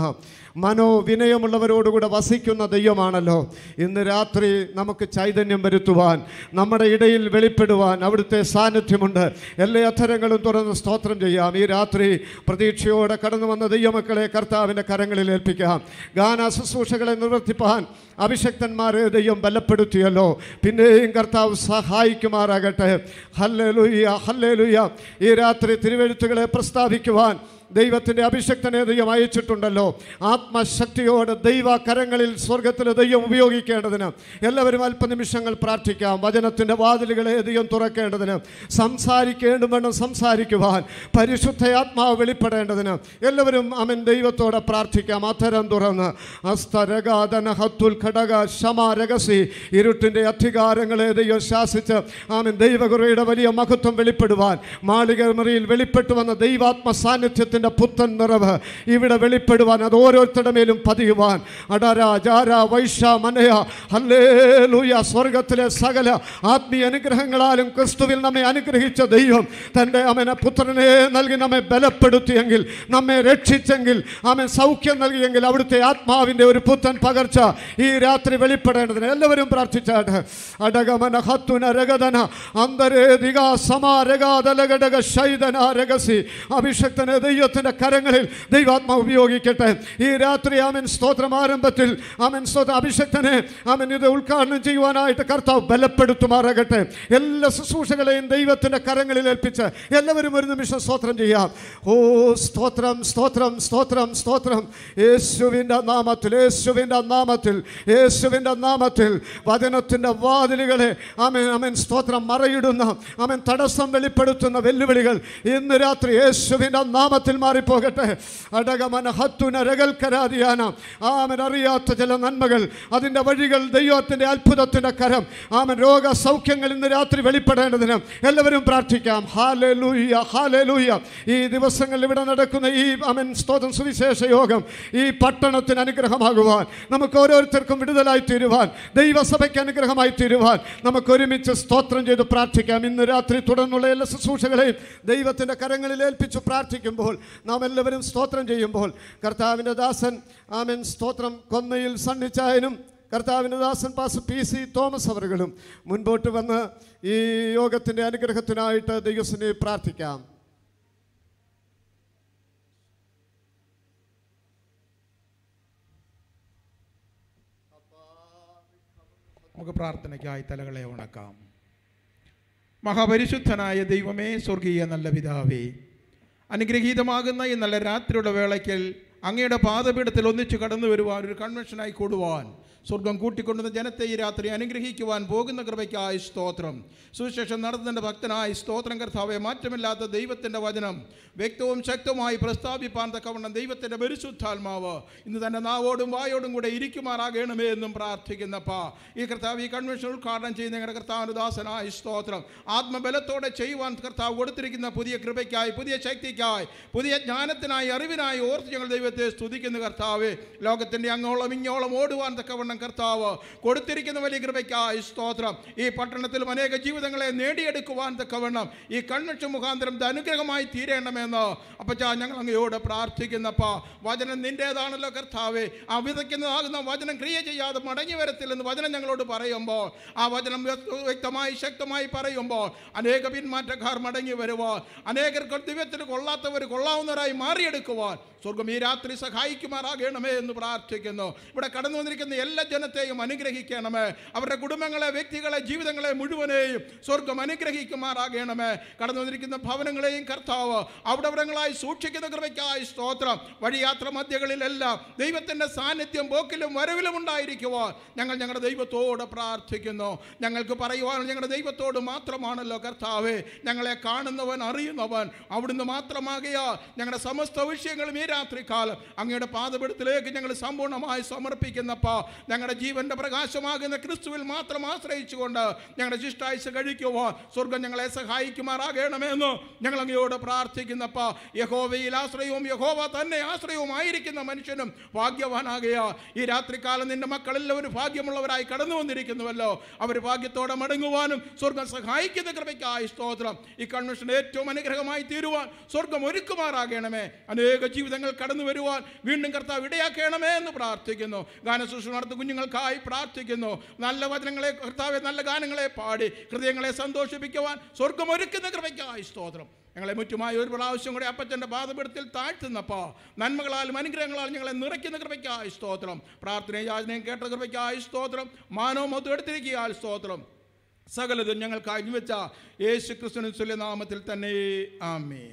മനോവിനയമുള്ളവരോടുകൂടെ വസിക്കുന്ന ദൈവമാണല്ലോ ഇന്ന് രാത്രി നമുക്ക് ചൈതന്യം വരുത്തുവാൻ നമ്മുടെ ഇടയിൽ വെളിപ്പെടുവാൻ അവിടുത്തെ സാന്നിധ്യമുണ്ട് എല്ലാ അധരങ്ങളും തുറന്ന് സ്തോത്രം ചെയ്യാം ഈ രാത്രി പ്രതീക്ഷയോടെ കടന്നു വന്ന ദൈവമക്കളെ കർത്താവിൻ്റെ കരങ്ങളിൽ ഏൽപ്പിക്കാം ഗാന ശുശ്രൂഷകളെ നിവർത്തിപ്പാൻ അഭിഷക്തന്മാരെ ദൈവം ബലപ്പെടുത്തിയല്ലോ പിന്നെയും കർത്താവ് സഹായിക്കുമാറാകട്ടെ ഹല്ലേ ലുയ്യ ഹല്ലേ ലുയ്യ ഈ രാത്രി തിരുവെഴുത്തുകളെ പ്രസ്താവിക്കുവാൻ ദൈവത്തിൻ്റെ അഭിഷക്തനെ ദൈവം അയച്ചിട്ടുണ്ടല്ലോ ആത്മശക്തിയോടെ ദൈവ കരങ്ങളിൽ സ്വർഗത്തിലെ ദൈവം ഉപയോഗിക്കേണ്ടതിന് എല്ലാവരും അല്പനിമിഷങ്ങൾ പ്രാർത്ഥിക്കാം വചനത്തിൻ്റെ വാതിലുകളെ ദൈവം തുറക്കേണ്ടതിന് സംസാരിക്കേണ്ടുമെണ്ണം സംസാരിക്കുവാൻ പരിശുദ്ധ ആത്മാവ് വെളിപ്പെടേണ്ടതിന് എല്ലാവരും അവൻ ദൈവത്തോടെ പ്രാർത്ഥിക്കാം അത്തരം തുറന്ന് അസ്തരഗാതന ഹത്തുൽ ഘടക ശമ രഹസി ഇരുട്ടിൻ്റെ അധികാരങ്ങളെ ദൈവം ശാസിച്ച് ആമൻ ദൈവകുറയുടെ വലിയ മഹത്വം വെളിപ്പെടുവാൻ മാളിക മുറിയിൽ വെളിപ്പെട്ടു വന്ന ദൈവാത്മ സാന്നിധ്യത്തിൻ്റെ പുത്തൻ നിറവ് ഇവിടെ വെളിപ്പെടുവാൻ അത് ഓരോരുത്തരുടെ മേലും പതിയുവാൻ അടര ജാര വൈഷ മനയ ഹല്ലേലൂയ സ്വർഗത്തിലെ സകല ആത്മീയ അനുഗ്രഹങ്ങളാലും ക്രിസ്തുവിൽ നമ്മെ അനുഗ്രഹിച്ച ദൈവം തൻ്റെ അമന പുത്രനെ നൽകി നമ്മെ ബലപ്പെടുത്തിയെങ്കിൽ നമ്മെ രക്ഷിച്ചെങ്കിൽ അവൻ സൗഖ്യം നൽകിയെങ്കിൽ അവിടുത്തെ ആത്മാവിൻ്റെ ഒരു പുത്തൻ പകർച്ച ഈ രാത്രി വെളിപ്പെടേണ്ടതിന് എല്ലാവരും പ്രാർത്ഥിച്ചാട്ട് അടകമന ഹത്തുന രഗതന അന്തരേതിക സമാരകാതലഘടക ശൈതന രഹസി അഭിഷക്തനെ ദൈവത്തിൻ്റെ കരങ്ങളിൽ ദൈവാത്മാവ് ഉപയോഗിക്കട്ടെ ഈ രാത്രി അവൻ സ്തോത്രം ആരംഭത്തിൽ അവൻ സ്തോത്ര അഭിഷക്തനെ അവൻ ഇത് ഉദ്ഘാടനം ചെയ്യുവാനായിട്ട് കർത്താവ് ബലപ്പെടുത്തുമാറാകട്ടെ എല്ലാ ശുശ്രൂഷകളെയും ദൈവത്തിൻ്റെ കരങ്ങളിൽ ഏൽപ്പിച്ച് എല്ലാവരും ഒരു നിമിഷം സ്തോത്രം ചെയ്യാം ഓ സ്തോത്രം സ്തോത്രം സ്തോത്രം സ്തോത്രം യേശുവിൻ്റെ നാമത്തിൽ യേശുവിൻ്റെ നാമത്തിൽ യേശുവിൻ്റെ നാമത്തിൽ വചനത്തിൻ്റെ വാതിലുകളെ അവൻ അവൻ സ്തോത്രം മറയിടുന്ന അവൻ തടസ്സം വെളിപ്പെടുത്തുന്ന വെല്ലുവിളികൾ ഇന്ന് രാത്രി യേശുവിൻ്റെ നാമത്തിൽ മാറിപ്പോകട്ടെ അടകമന ഹത്തുന രകൽക്കരാതിയാന ആമൻ അറിയാത്ത ചില നന്മകൾ അതിൻ്റെ വഴികൾ ദൈവത്തിൻ്റെ അത്ഭുതത്തിൻ്റെ കരം ആമൻ രോഗസൗഖ്യങ്ങൾ ഇന്ന് രാത്രി വെളിപ്പെടേണ്ടതിന് എല്ലാവരും പ്രാർത്ഥിക്കാം ഹാലെ ലൂയ്യ ഹാലെ ലൂയ്യ ഈ ദിവസങ്ങളിൽ ഇവിടെ നടക്കുന്ന ഈ അമൻ സ്തോത്രം സുവിശേഷ യോഗം ഈ പട്ടണത്തിന് അനുഗ്രഹമാകുവാൻ നമുക്ക് ഓരോരുത്തർക്കും വിടുതലായി തീരുവാൻ ദൈവസഭയ്ക്ക് അനുഗ്രഹമായി തീരുവാൻ നമുക്ക് ഒരുമിച്ച് സ്തോത്രം ചെയ്ത് പ്രാർത്ഥിക്കാം ഇന്ന് രാത്രി തുടർന്നുള്ള എല്ലാ ശുശ്രൂഷകളെയും ദൈവത്തിൻ്റെ കരങ്ങളിൽ ഏൽപ്പിച്ച് പ്രാർത്ഥിക്കുമ്പോൾ നാം എല്ലാവരും സ്തോത്രം ചെയ്യുമ്പോൾ കർത്താവിൻ്റെ ദാസൻ ആമൻ സ്തോത്രം കൊന്നയിൽ സണ്ണിച്ചായനും കർത്താവിൻ്റെ ദാസൻ പാസ് പി സി തോമസ് അവറുകളും മുൻപോട്ട് വന്ന് ഈ യോഗത്തിൻ്റെ അനുഗ്രഹത്തിനായിട്ട് ദൈവസിനെ പ്രാർത്ഥിക്കാം നമുക്ക് പ്രാർത്ഥനയ്ക്കായി തലകളെ ഉണക്കാം മഹാപരിശുദ്ധനായ ദൈവമേ സ്വർഗീയ നല്ല പിതാവേ അനുഗ്രഹീതമാകുന്ന ഈ നല്ല രാത്രിയുടെ വേളയ്ക്കൽ അങ്ങയുടെ പാദപീഠത്തിൽ ഒന്നിച്ചു കടന്നു വരുവാൻ ഒരു കൺവെൻഷനായി കൂടുവാൻ സ്വർഗം കൂട്ടിക്കൊണ്ടുവന്ന ജനത്തെ ഈ രാത്രി അനുഗ്രഹിക്കുവാൻ പോകുന്ന കൃപയ്ക്കായി സ്തോത്രം സുവിശേഷം നടത്തുന്ന ഭക്തനായി സ്തോത്രം കർത്താവെ മാറ്റമില്ലാത്ത ദൈവത്തിൻ്റെ വചനം വ്യക്തവും ശക്തവുമായി പ്രസ്താവിപ്പാൻ തക്കവണ്ണം ദൈവത്തിൻ്റെ പരിശുദ്ധാത്മാവ് ഇന്ന് തന്നെ നാവോടും വായോടും കൂടെ ഇരിക്കുമാറാകണമേ എന്നും പ്രാർത്ഥിക്കുന്നപ്പാ ഈ കർത്താവ് ഈ കൺവെൻഷൻ ഉദ്ഘാടനം ചെയ്യുന്ന ഞങ്ങളുടെ കർത്താവിൻ്റെ ദാസനായി സ്തോത്രം ആത്മബലത്തോടെ ചെയ്യുവാൻ കർത്താവ് കൊടുത്തിരിക്കുന്ന പുതിയ കൃപയ്ക്കായി പുതിയ ശക്തിക്കായി പുതിയ ജ്ഞാനത്തിനായി അറിവിനായി ഓർത്ത് ഞങ്ങൾ ദൈവത്തെ സ്തുതിക്കുന്ന കർത്താവ് ലോകത്തിൻ്റെ അങ്ങോളം ഇങ്ങോളം ഓടുവാൻ തക്കവണ്ണം കർത്താവ് കൊടുത്തിരിക്കുന്ന വലിയ കൃപയ്ക്കായി സ്തോത്രം ഈ പട്ടണത്തിലും അനേക ജീവിതങ്ങളെ നേടിയെടുക്കുവാൻ തക്കവണ്ണം ഈ കൺവെൻഷൻ മുഖാന്തരം ഇത് അനുഗ്രഹമായി തീരേണമെന്ന് അപ്പച്ചാ ഞങ്ങൾ അങ്ങയോട് പ്രാർത്ഥിക്കുന്നപ്പാ വചനം നിൻ്റേതാണല്ലോ കർത്താവെ ആ വിതയ്ക്കുന്നതാകുന്ന വചനം ക്രിയ ചെയ്യാതെ മടങ്ങി വരത്തില്ലെന്ന് വചനം ഞങ്ങളോട് പറയുമ്പോൾ ആ വചനം വ്യക്ത- വ്യക്തമായി ശക്തമായി പറയുമ്പോൾ അനേക പിന്മാറ്റക്കാർ മടങ്ങി വരുവാൻ അനേകർക്ക് ദിവ്യത്തിന് കൊള്ളാത്തവർ കൊള്ളാവുന്നവരായി മാറിയെടുക്കുവാൻ സ്വർഗം ഈ രാത്രി സഹായിക്കുമാറാകണമേ എന്ന് പ്രാർത്ഥിക്കുന്നു ഇവിടെ കടന്നു വന്നിരിക്കുന്ന എല്ലാ ജനത്തെയും അനുഗ്രഹിക്കണമേ അവരുടെ കുടുംബങ്ങളെ വ്യക്തികളെ ജീവിതങ്ങളെ മുഴുവനെയും സ്വർഗം അനുഗ്രഹിക്കുമാറാകണമേ കടന്നു വന്നിരിക്കുന്ന ഭവനങ്ങളെയും കർത്താവ് അവിടെ അവിടങ്ങളായി സൂക്ഷിക്കുന്ന കൃപയ്ക്കായി സ്തോത്രം വഴിയാത്ര മധ്യകളിലെല്ലാം ദൈവത്തിൻ്റെ സാന്നിധ്യം പോക്കിലും വരവിലും ഉണ്ടായിരിക്കുവാൻ ഞങ്ങൾ ഞങ്ങളുടെ ദൈവത്തോട് പ്രാർത്ഥിക്കുന്നു ഞങ്ങൾക്ക് പറയുവാൻ ഞങ്ങളുടെ ദൈവത്തോട് മാത്രമാണല്ലോ കർത്താവേ ഞങ്ങളെ കാണുന്നവൻ അറിയുന്നവൻ അവിടുന്ന് മാത്രമാകയാ ഞങ്ങളുടെ സമസ്ത വിഷയങ്ങളും ഈ രാത്രികാലം അങ്ങയുടെ പാതപിടത്തിലേക്ക് ഞങ്ങൾ സമ്പൂർണ്ണമായി സമർപ്പിക്കുന്നപ്പോൾ ഞങ്ങളുടെ ജീവന്റെ പ്രകാശമാകുന്ന ക്രിസ്തുവിൽ മാത്രം ആശ്രയിച്ചുകൊണ്ട് ഞങ്ങളുടെ ശിഷ്ടായുസ് കഴിക്കുവാൻ സ്വർഗം ഞങ്ങളെ സഹായിക്കുമാറാകണമെന്ന് ഞങ്ങൾ അങ്ങയോട് പ്രാർത്ഥിക്കുന്നപ്പോൾ യഹോവയിൽ ആശ്രയവും യഹോവ തന്നെ ആശ്രയവുമായിരിക്കുന്ന മനുഷ്യനും ഭാഗ്യവാനാകയാ ഈ രാത്രികാലം നിന്റെ മക്കളെല്ലാവരും ഭാഗ്യമുള്ളവരായി കടന്നു വന്നിരിക്കുന്നുവല്ലോ അവർ ഭാഗ്യത്തോടെ മടങ്ങുവാനും സ്വർഗം സഹായിക്കുന്ന കൃപയ്ക്കായി സ്തോത്രം ഈ കൺവെൻഷൻ ഏറ്റവും അനുഗ്രഹമായി തീരുവാൻ സ്വർഗം ഒരുക്കുമാറാകണമേ അനേക ജീവിതങ്ങൾ കടന്നു വരുവാൻ വീണ്ടും കർത്താവ് ഇടയാക്കണമേ എന്ന് പ്രാർത്ഥിക്കുന്നു ഗാനശുശ്രൂഷ നടത്തുന്ന കുഞ്ഞുങ്ങൾക്കായി പ്രാർത്ഥിക്കുന്നു നല്ല വചനങ്ങളെ കർത്താവെ നല്ല ഗാനങ്ങളെ പാടി ഹൃദയങ്ങളെ സന്തോഷിപ്പിക്കുവാൻ സ്വർഗം ഒരുക്കുന്ന കൃപയ്ക്കായി സ്തോത്രം ഞങ്ങളെ മുറ്റുമായി ഒരു പ്രാവശ്യം കൂടെ അപ്പച്ചൻ്റെ പാതപീഠത്തിൽ താഴ്ത്തുന്നപ്പോൾ നന്മകളാലും അനുഗ്രഹങ്ങളാലും ഞങ്ങളെ നിറയ്ക്കുന്ന കൃപയ്ക്കായി സ്തോത്രം പ്രാർത്ഥനയും യാചനയും കേട്ട കൃപയ്ക്കായി സ്തോത്രം മാനവും മൊത്തം എടുത്തിരിക്കുകയാൽ സ്തോത്രം സകലതും ഞങ്ങൾക്ക് വെച്ച യേശു ക്രിസ്തുവിന് നാമത്തിൽ തന്നെ ആമീൻ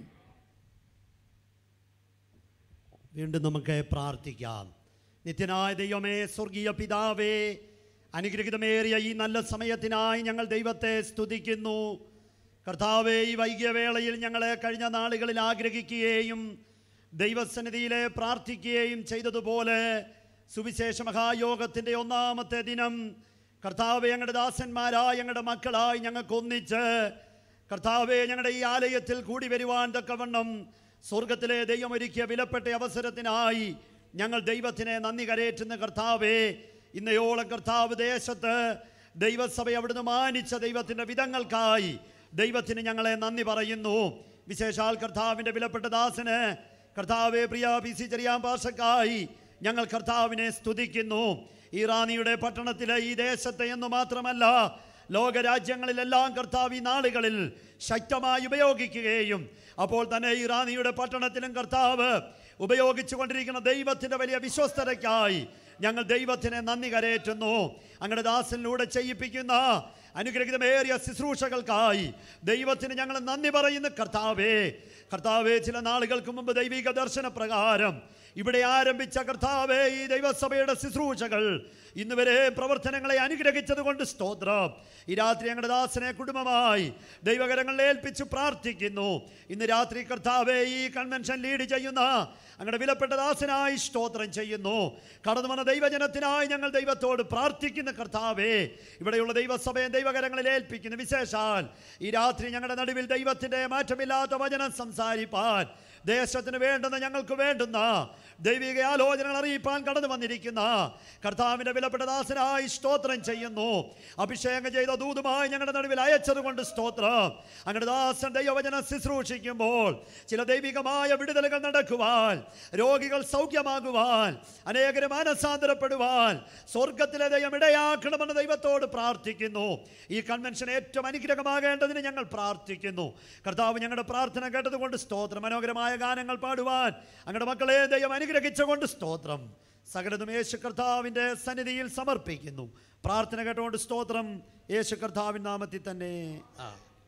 വീണ്ടും നമുക്ക് പ്രാർത്ഥിക്കാം നിത്യനായ ദൈവമേ സ്വർഗീയ പിതാവേ അനുഗ്രഹിതമേറിയ ഈ നല്ല സമയത്തിനായി ഞങ്ങൾ ദൈവത്തെ സ്തുതിക്കുന്നു കർത്താവേ ഈ വൈകിയ വേളയിൽ ഞങ്ങളെ കഴിഞ്ഞ നാളുകളിൽ ആഗ്രഹിക്കുകയും ദൈവസന്നിധിയിലെ പ്രാർത്ഥിക്കുകയും ചെയ്തതുപോലെ സുവിശേഷ മഹായോഗത്തിൻ്റെ ഒന്നാമത്തെ ദിനം കർത്താവെ ഞങ്ങളുടെ ദാസന്മാരായ ഞങ്ങളുടെ മക്കളായി ഞങ്ങൾക്ക് ഒന്നിച്ച് കർത്താവെ ഞങ്ങളുടെ ഈ ആലയത്തിൽ കൂടി വരുവാൻ തക്കവണ്ണം സ്വർഗത്തിലെ ദൈവം ഒരുക്കിയ വിലപ്പെട്ട അവസരത്തിനായി ഞങ്ങൾ ദൈവത്തിനെ നന്ദി കരേറ്റുന്ന കർത്താവേ ഇന്നയോളം കർത്താവ് ദേശത്ത് ദൈവസഭ അവിടുന്ന് മാനിച്ച ദൈവത്തിൻ്റെ വിധങ്ങൾക്കായി ദൈവത്തിന് ഞങ്ങളെ നന്ദി പറയുന്നു വിശേഷാൽ കർത്താവിൻ്റെ വിലപ്പെട്ട ദാസന് കർത്താവെ പ്രിയ പി സി ചെറിയാൻ ഭാഷക്കായി ഞങ്ങൾ കർത്താവിനെ സ്തുതിക്കുന്നു ഈ റാണിയുടെ പട്ടണത്തിലെ ഈ ദേശത്തെ എന്ന് മാത്രമല്ല ലോകരാജ്യങ്ങളിലെല്ലാം കർത്താവ് ഈ നാളുകളിൽ ശക്തമായി ഉപയോഗിക്കുകയും അപ്പോൾ തന്നെ ഈ റാണിയുടെ പട്ടണത്തിലും കർത്താവ് ഉപയോഗിച്ചു കൊണ്ടിരിക്കുന്ന ദൈവത്തിൻ്റെ വലിയ വിശ്വസ്തതയ്ക്കായി ഞങ്ങൾ ദൈവത്തിനെ നന്ദി കരേറ്റുന്നു അങ്ങയുടെ ദാസനിലൂടെ ചെയ്യിപ്പിക്കുന്ന അനുഗ്രഹിതമേറിയ ശുശ്രൂഷകൾക്കായി ദൈവത്തിന് ഞങ്ങൾ നന്ദി പറയുന്ന കർത്താവേ കർത്താവേ ചില നാളുകൾക്ക് മുമ്പ് ദൈവിക ദർശന പ്രകാരം ഇവിടെ ആരംഭിച്ച കർത്താവേ ഈ ദൈവസഭയുടെ ശുശ്രൂഷകൾ ഇന്ന് വരെ പ്രവർത്തനങ്ങളെ അനുഗ്രഹിച്ചത് കൊണ്ട് സ്തോത്രം ഈ രാത്രി ഞങ്ങളുടെ ദാസനെ കുടുംബമായി ദൈവകരങ്ങളിൽ ഏൽപ്പിച്ച് പ്രാർത്ഥിക്കുന്നു ഇന്ന് രാത്രി കർത്താവെ ഈ കൺവെൻഷൻ ലീഡ് ചെയ്യുന്ന അങ്ങയുടെ വിലപ്പെട്ട ദാസനായി സ്തോത്രം ചെയ്യുന്നു കടന്നു വന്ന ദൈവജനത്തിനായി ഞങ്ങൾ ദൈവത്തോട് പ്രാർത്ഥിക്കുന്ന കർത്താവേ ഇവിടെയുള്ള ദൈവസഭയെ ദൈവകരങ്ങളിൽ ഏൽപ്പിക്കുന്നു വിശേഷാൽ ഈ രാത്രി ഞങ്ങളുടെ നടുവിൽ ദൈവത്തിൻ്റെ മാറ്റമില്ലാത്ത വചനം സംസാരിപ്പാൻ ദേശത്തിന് വേണ്ടുന്ന ഞങ്ങൾക്ക് വേണ്ടുന്ന ദൈവിക ആലോചനകൾ അറിയിപ്പാൻ കടന്നു വന്നിരിക്കുന്ന കർത്താവിൻ്റെ വിലപ്പെട്ട ദാസനായി സ്തോത്രം ചെയ്യുന്നു അഭിഷേകം ചെയ്ത ദൂതുമായി ഞങ്ങളുടെ നടുവിൽ അയച്ചത് കൊണ്ട് സ്തോത്രം അങ്ങയുടെ ദാസൻ ദൈവവചനം ശുശ്രൂഷിക്കുമ്പോൾ ചില ദൈവികമായ വിടുതലുകൾ നടക്കുവാൻ രോഗികൾ സൗഖ്യമാകുവാൻ അനേകരും മാനസാന്തരപ്പെടുവാൻ സ്വർഗത്തിലെ ദൈവം ഇടയാക്കണമെന്ന് ദൈവത്തോട് പ്രാർത്ഥിക്കുന്നു ഈ കൺവെൻഷൻ ഏറ്റവും അനുഗ്രഹമാകേണ്ടതിന് ഞങ്ങൾ പ്രാർത്ഥിക്കുന്നു കർത്താവ് ഞങ്ങളുടെ പ്രാർത്ഥന കേട്ടതുകൊണ്ട് സ്തോത്രം മനോഹരമായ ഗാനങ്ങൾ പാടുവാൻ അങ്ങയുടെ മക്കളെ ദൈവം അനുഗ്രഹിച്ചുകൊണ്ട് സ്തോത്രം സകലതും യേശു കർത്താവിൻ്റെ സന്നിധിയിൽ സമർപ്പിക്കുന്നു പ്രാർത്ഥന കേട്ടുകൊണ്ട് സ്തോത്രം യേശു കർത്താവിൻ നാമത്തിൽ തന്നെ ആ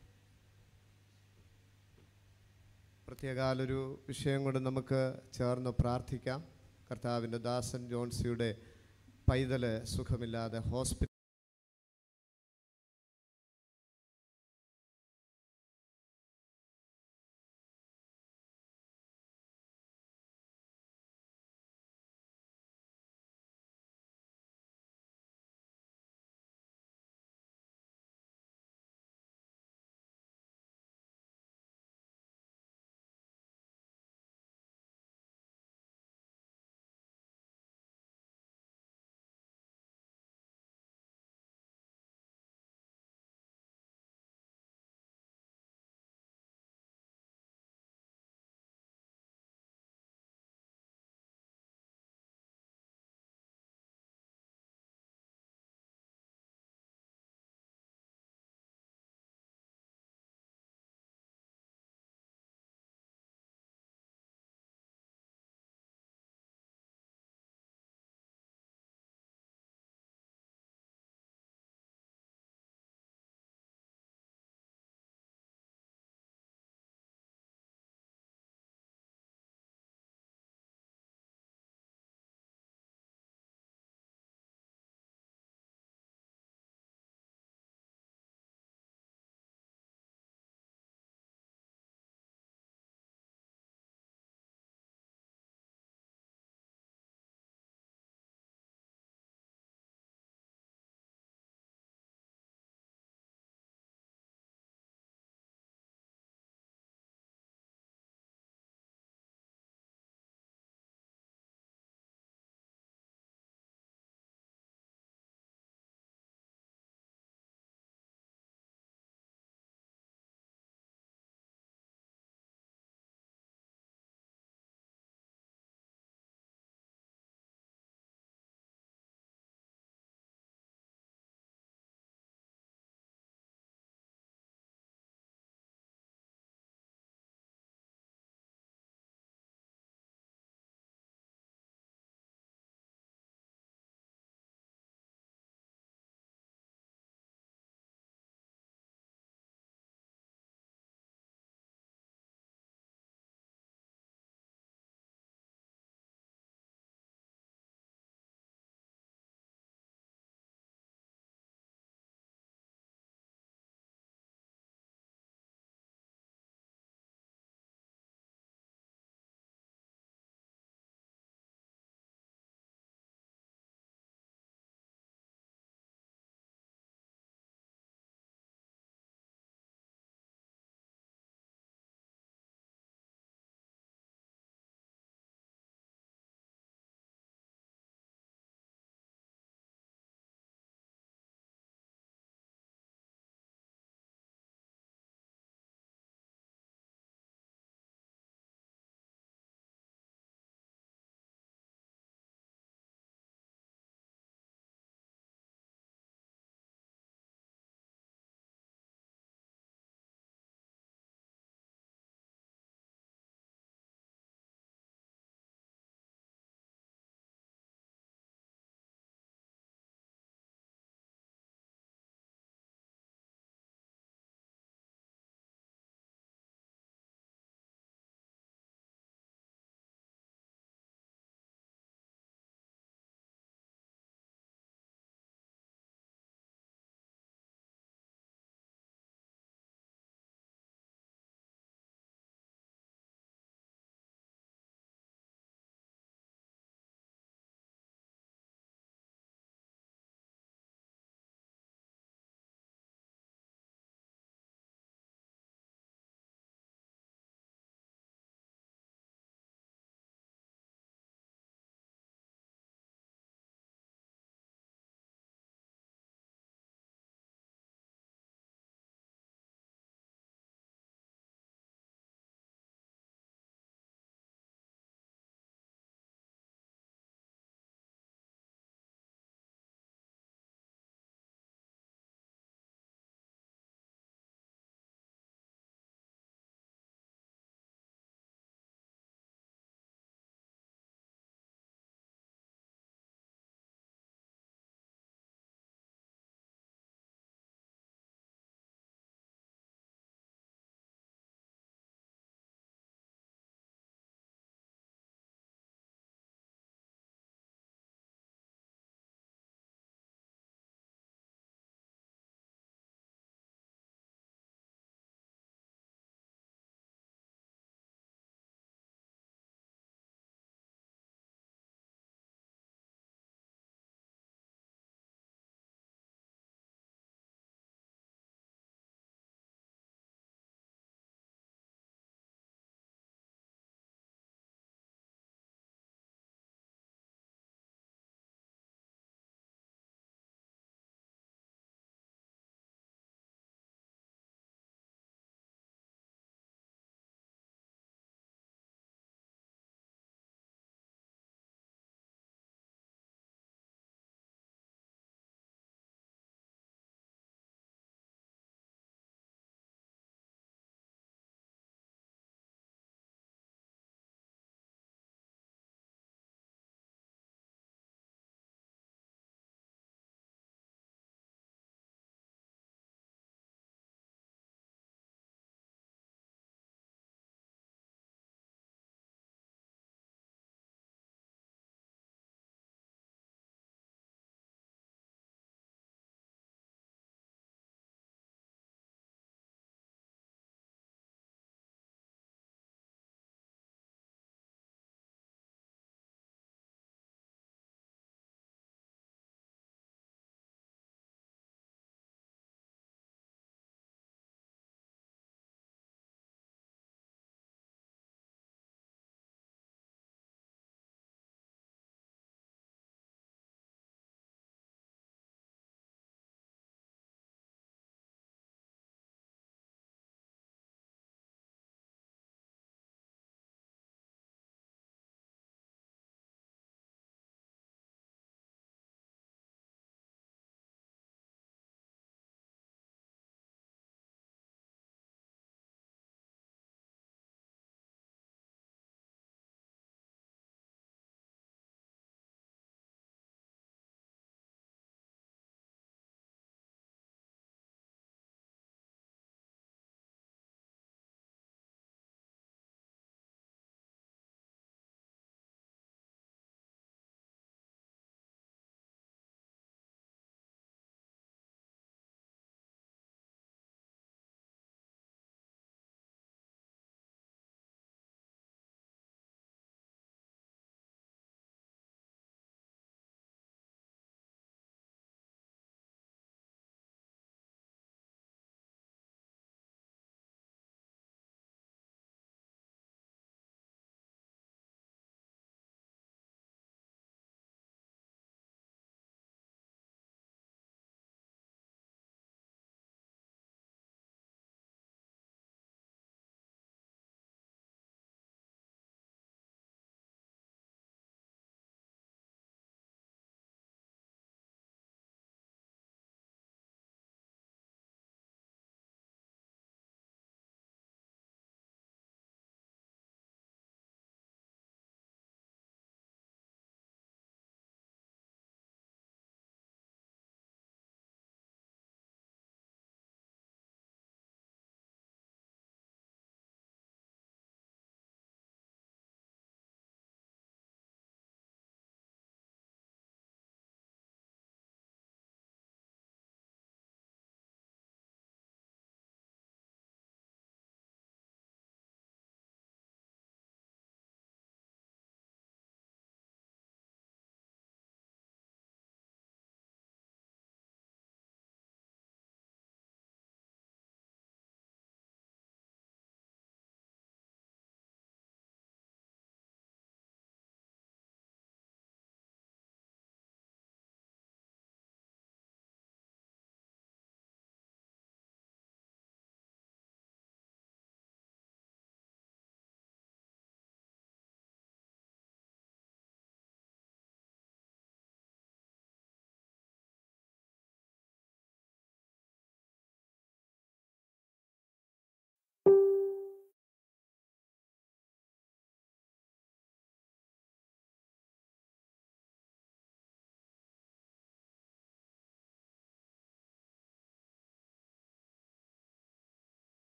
പ്രത്യേകാലൊരു വിഷയം കൊണ്ട് നമുക്ക് ചേർന്ന് പ്രാർത്ഥിക്കാം കർത്താവിൻ്റെ ദാസൻ ജോൺസിയുടെ പൈതല് സുഖമില്ലാതെ ഹോസ്പിറ്റൽ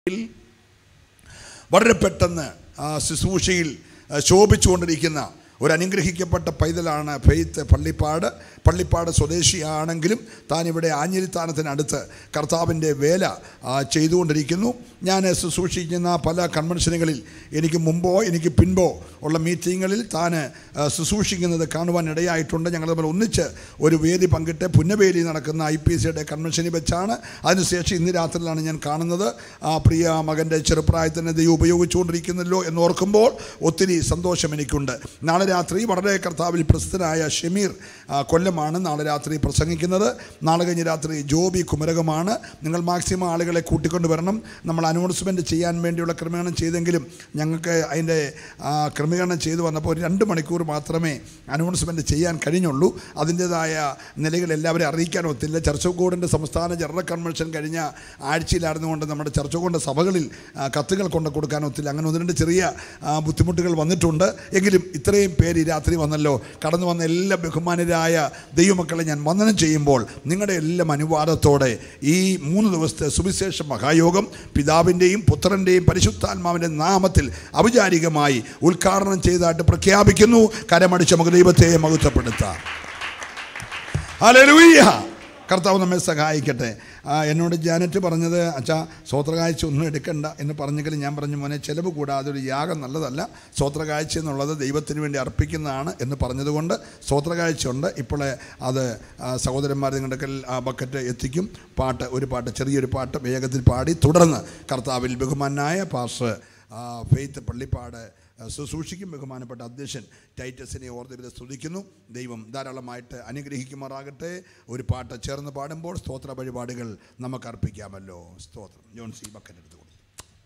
വളരെ പെട്ടെന്ന് ആ ശുശ്രൂഷയിൽ ആ, ശോഭിച്ചുകൊണ്ടിരിക്കുന്ന ഒരു അനുഗ്രഹിക്കപ്പെട്ട പൈതലാണ് ഫെയ്ത്ത് പള്ളിപ്പാട് പള്ളിപ്പാട് സ്വദേശിയാണെങ്കിലും താൻ ഇവിടെ ആഞ്ഞിരിത്താനത്തിനടുത്ത് കർത്താവിൻ്റെ വേല ആ, ചെയ്തുകൊണ്ടിരിക്കുന്നു ഞാൻ ശുശ്രൂഷിക്കുന്ന പല കൺവെൻഷനുകളിൽ എനിക്ക് മുമ്പോ എനിക്ക് പിൻപോ ഉള്ള മീറ്റിങ്ങുകളിൽ താൻ ആ, ശുശ്രൂഷിക്കുന്നത് കാണുവാൻ ഇടയായിട്ടുണ്ട് ഞങ്ങൾ തമ്മിൽ ഒന്നിച്ച് ഒരു വേദി പങ്കിട്ട് പുന്നവേലി നടക്കുന്ന ഐ പി സിയുടെ കൺവെൻഷനിൽ വെച്ചാണ് അതിനുശേഷം ഇന്ന് രാത്രിയിലാണ് ഞാൻ കാണുന്നത് ആ പ്രിയ മകൻ്റെ ചെറുപ്രായത്തിൽ തന്നെ ദൈവം ഉപയോഗിച്ചുകൊണ്ടിരിക്കുന്നല്ലോ എന്നോർക്കുമ്പോൾ ഒത്തിരി സന്തോഷം എനിക്കുണ്ട് നാളെ രാത്രി വളരെ കർത്താവിൽ പ്രസിദ്ധനായ ഷമീർ ആ, കൊല്ലമാണ് നാളെ രാത്രി പ്രസംഗിക്കുന്നത് നാളെ കഴിഞ്ഞ് രാത്രി ജോബി കുമരകമാണ് നിങ്ങൾ മാക്സിമം ആളുകളെ കൂട്ടിക്കൊണ്ട് വരണം നമ്മൾ അനൗൺസ്മെൻറ്റ് ചെയ്യാൻ വേണ്ടിയുള്ള ക്രമീകരണം ചെയ്തെങ്കിലും ഞങ്ങൾക്ക് അതിൻ്റെ ആ, ക്രമീകരണം ചെയ്തു വന്നപ്പോൾ ഒരു രണ്ട് മണിക്കൂർ മാത്രമേ അനൗൺസ്മെൻറ്റ് ചെയ്യാൻ കഴിഞ്ഞുള്ളൂ അതിൻ്റേതായ നിലകൾ എല്ലാവരെയും അറിയിക്കാൻ ഒത്തില്ല ചർച്ചക്കോടിൻ്റെ സംസ്ഥാന ജനറൽ കൺവെൻഷൻ കഴിഞ്ഞ ആഴ്ചയിലായിരുന്നുകൊണ്ട് നമ്മുടെ ചർച്ചക്കോടിൻ്റെ സഭകളിൽ ആ, കത്തുകൾ കൊണ്ട് കൊടുക്കാൻ ഒത്തില്ല അങ്ങനെ ഒന്ന് രണ്ട് ചെറിയ ആ, ബുദ്ധിമുട്ടുകൾ വന്നിട്ടുണ്ട് എങ്കിലും ഇത്രയും പേര് ഈ രാത്രി വന്നല്ലോ കടന്നു വന്ന എല്ലാ ബഹുമാനരായ ദൈവമക്കളെ ഞാൻ വന്ദനം ചെയ്യുമ്പോൾ നിങ്ങളുടെ എല്ലാം അനുവാദത്തോടെ ഈ മൂന്ന് ദിവസത്തെ സുവിശേഷ മഹായോഗം പിതാവിൻ്റെയും പുത്രൻ്റെയും പരിശുദ്ധാത്മാവിൻ്റെ നാമത്തിൽ ഔപചാരികമായി ഉദ്ഘാടനം ചെയ്തതായിട്ട് പ്രഖ്യാപിക്കുന്നു കരമടിച്ച് നമുക്ക് ദൈവത്തെ മഹത്വപ്പെടുത്താം ഹല്ലേലൂയ കർത്താവ് നമ്മെ സഹായിക്കട്ടെ ആ, എന്നോട് ജാനറ്റ് പറഞ്ഞത് അച്ഛാ സ്വോത്രകാഴ്ച ഒന്നും എടുക്കണ്ട എന്ന് പറഞ്ഞെങ്കിലും ഞാൻ പറഞ്ഞു മോനെ ചിലവ് കൂടാതെ ഒരു യാഗം നല്ലതല്ല സ്വോത്രകാഴ്ച എന്നുള്ളത് ദൈവത്തിന് വേണ്ടി അർപ്പിക്കുന്നതാണ് എന്ന് പറഞ്ഞതുകൊണ്ട് സ്വോത്രകാഴ്ച ഉണ്ട് ഇപ്പോൾ അത് ആ, സഹോദരന്മാർ നിങ്ങളുടെ അടുക്കൽ ആ ബക്കറ്റ് എത്തിക്കും പാട്ട് ഒരു പാട്ട് ചെറിയൊരു പാട്ട് വേഗത്തിൽ പാടി തുടർന്ന് കർത്താവിൽ ബഹുമാനായ പാസ് ഫെയ്ത്ത് പള്ളിപ്പാട് ആ, ശുശ്രൂഷിക്കും ബഹുമാനപ്പെട്ട അധ്യക്ഷൻ ടൈറ്റസിനെ ഓർത്ത് ഇവരെ സ്തുതിക്കുന്നു ദൈവം ധാരാളമായിട്ട് അനുഗ്രഹിക്കുമാറാകട്ടെ ഒരു പാട്ട് ചേർന്ന് പാടുമ്പോൾ സ്തോത്ര വഴിപാടുകൾ നമുക്ക് അർപ്പിക്കാമല്ലോ സ്തോത്രം ജോൺ സി ബക്കൻ എടുത്തു കൊടുത്തു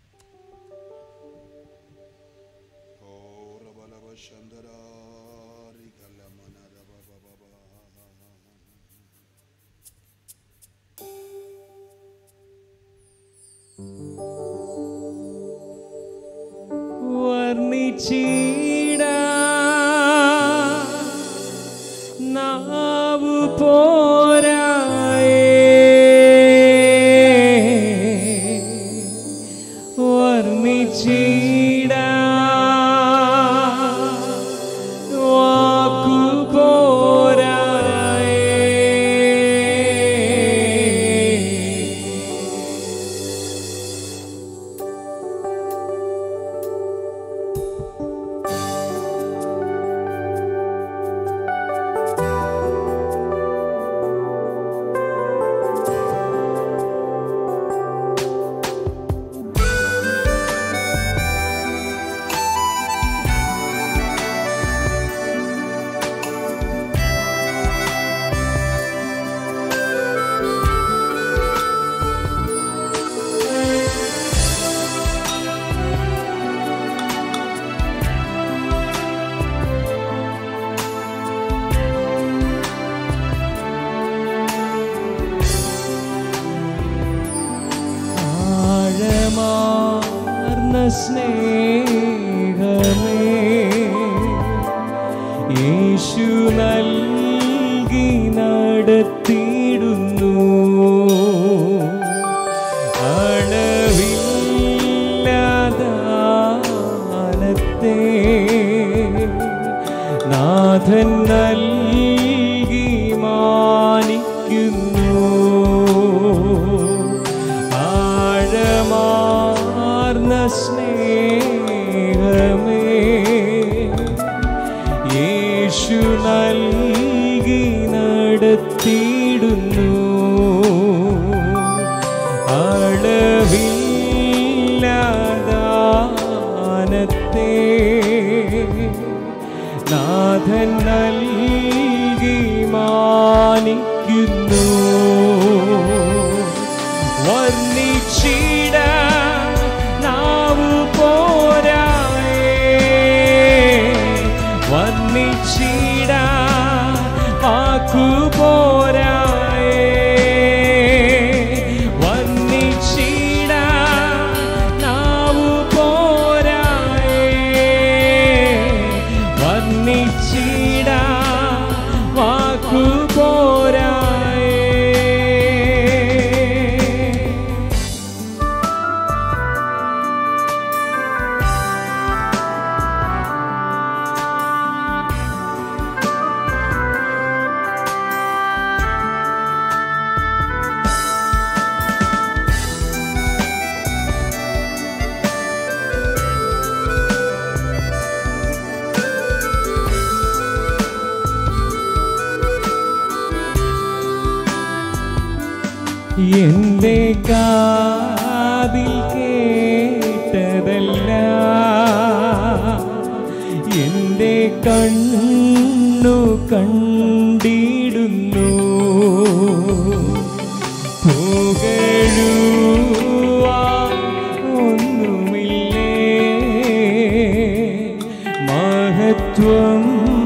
വർണ്ണിച്ചിട നാവു പോരായേ വർണ്ണിച്ചിട വാക്കു പോരായേ ആഴമാർന്ന സ്നേഹമേ യേശു നൽകി നടത്തിയിടുന്നു അളവില്ലാതാനത്തെ നാഥൻ നൽകി മാനിക്കുന്നു ആഴമാർന്ന സ്നേഹമേ യേശു നൽകി നടത്തിയിടുന്നു അളവില്ലാദാനത്തെ നാഥൻ നൽകി മാനിക്കുന്നു വർണ്ണിച്ചിട നാവു പോരായേ വർണ്ണിച്ചിട വാക്കു പോരായേ വർണ്ണിച്ചിട നാവു പോരായേ വർണ്ണിച്ചിട വാക്കു പോരായേ എന്റെ കാതിൽ കേട്ടതല്ല എന്റെ കണ്ണു കണ്ടിടുന്നു പുകഴുവാൻ ഒന്നുമില്ലേ മഹത്വം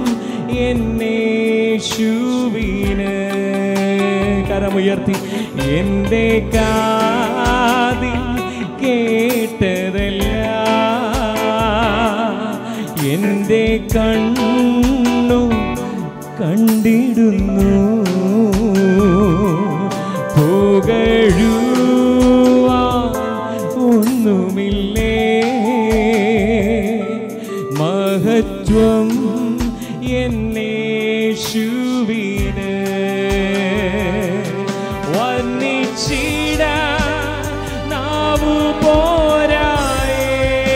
എന്നേശുവിന് കരമുയർത്തി എൻ്റെ കാതിൽ കേട്ടതല്ല എൻ്റെ കണ്ണു കണ്ടിടുന്നു പുകഴുവാൻ ഒന്നുമില്ലേ മഹത്വം എന്നേശുവിന് വർണ്ണിച്ചിട നാവു പോരായേ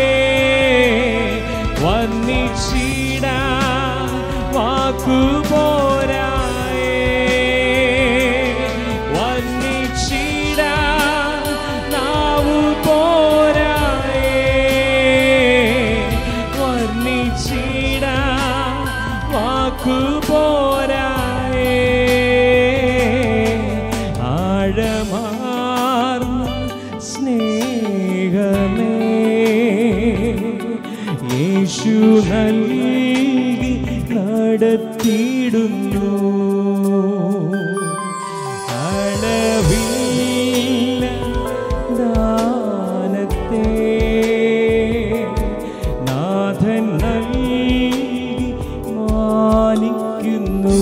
വർണ്ണിച്ചിട വാക്കു പോരായേ വർണ്ണിച്ചിട നാവു പോരായേ വർണ്ണിച്ചിട വാക്കു പോരായേ ആഴമാർന്ന സ്നേഹമേ യേശു നൽകി നടത്തിയിടുന്നു അളവില്ല ദാനത്തെ നാഥൻ നൽകി മാനിക്കുന്നു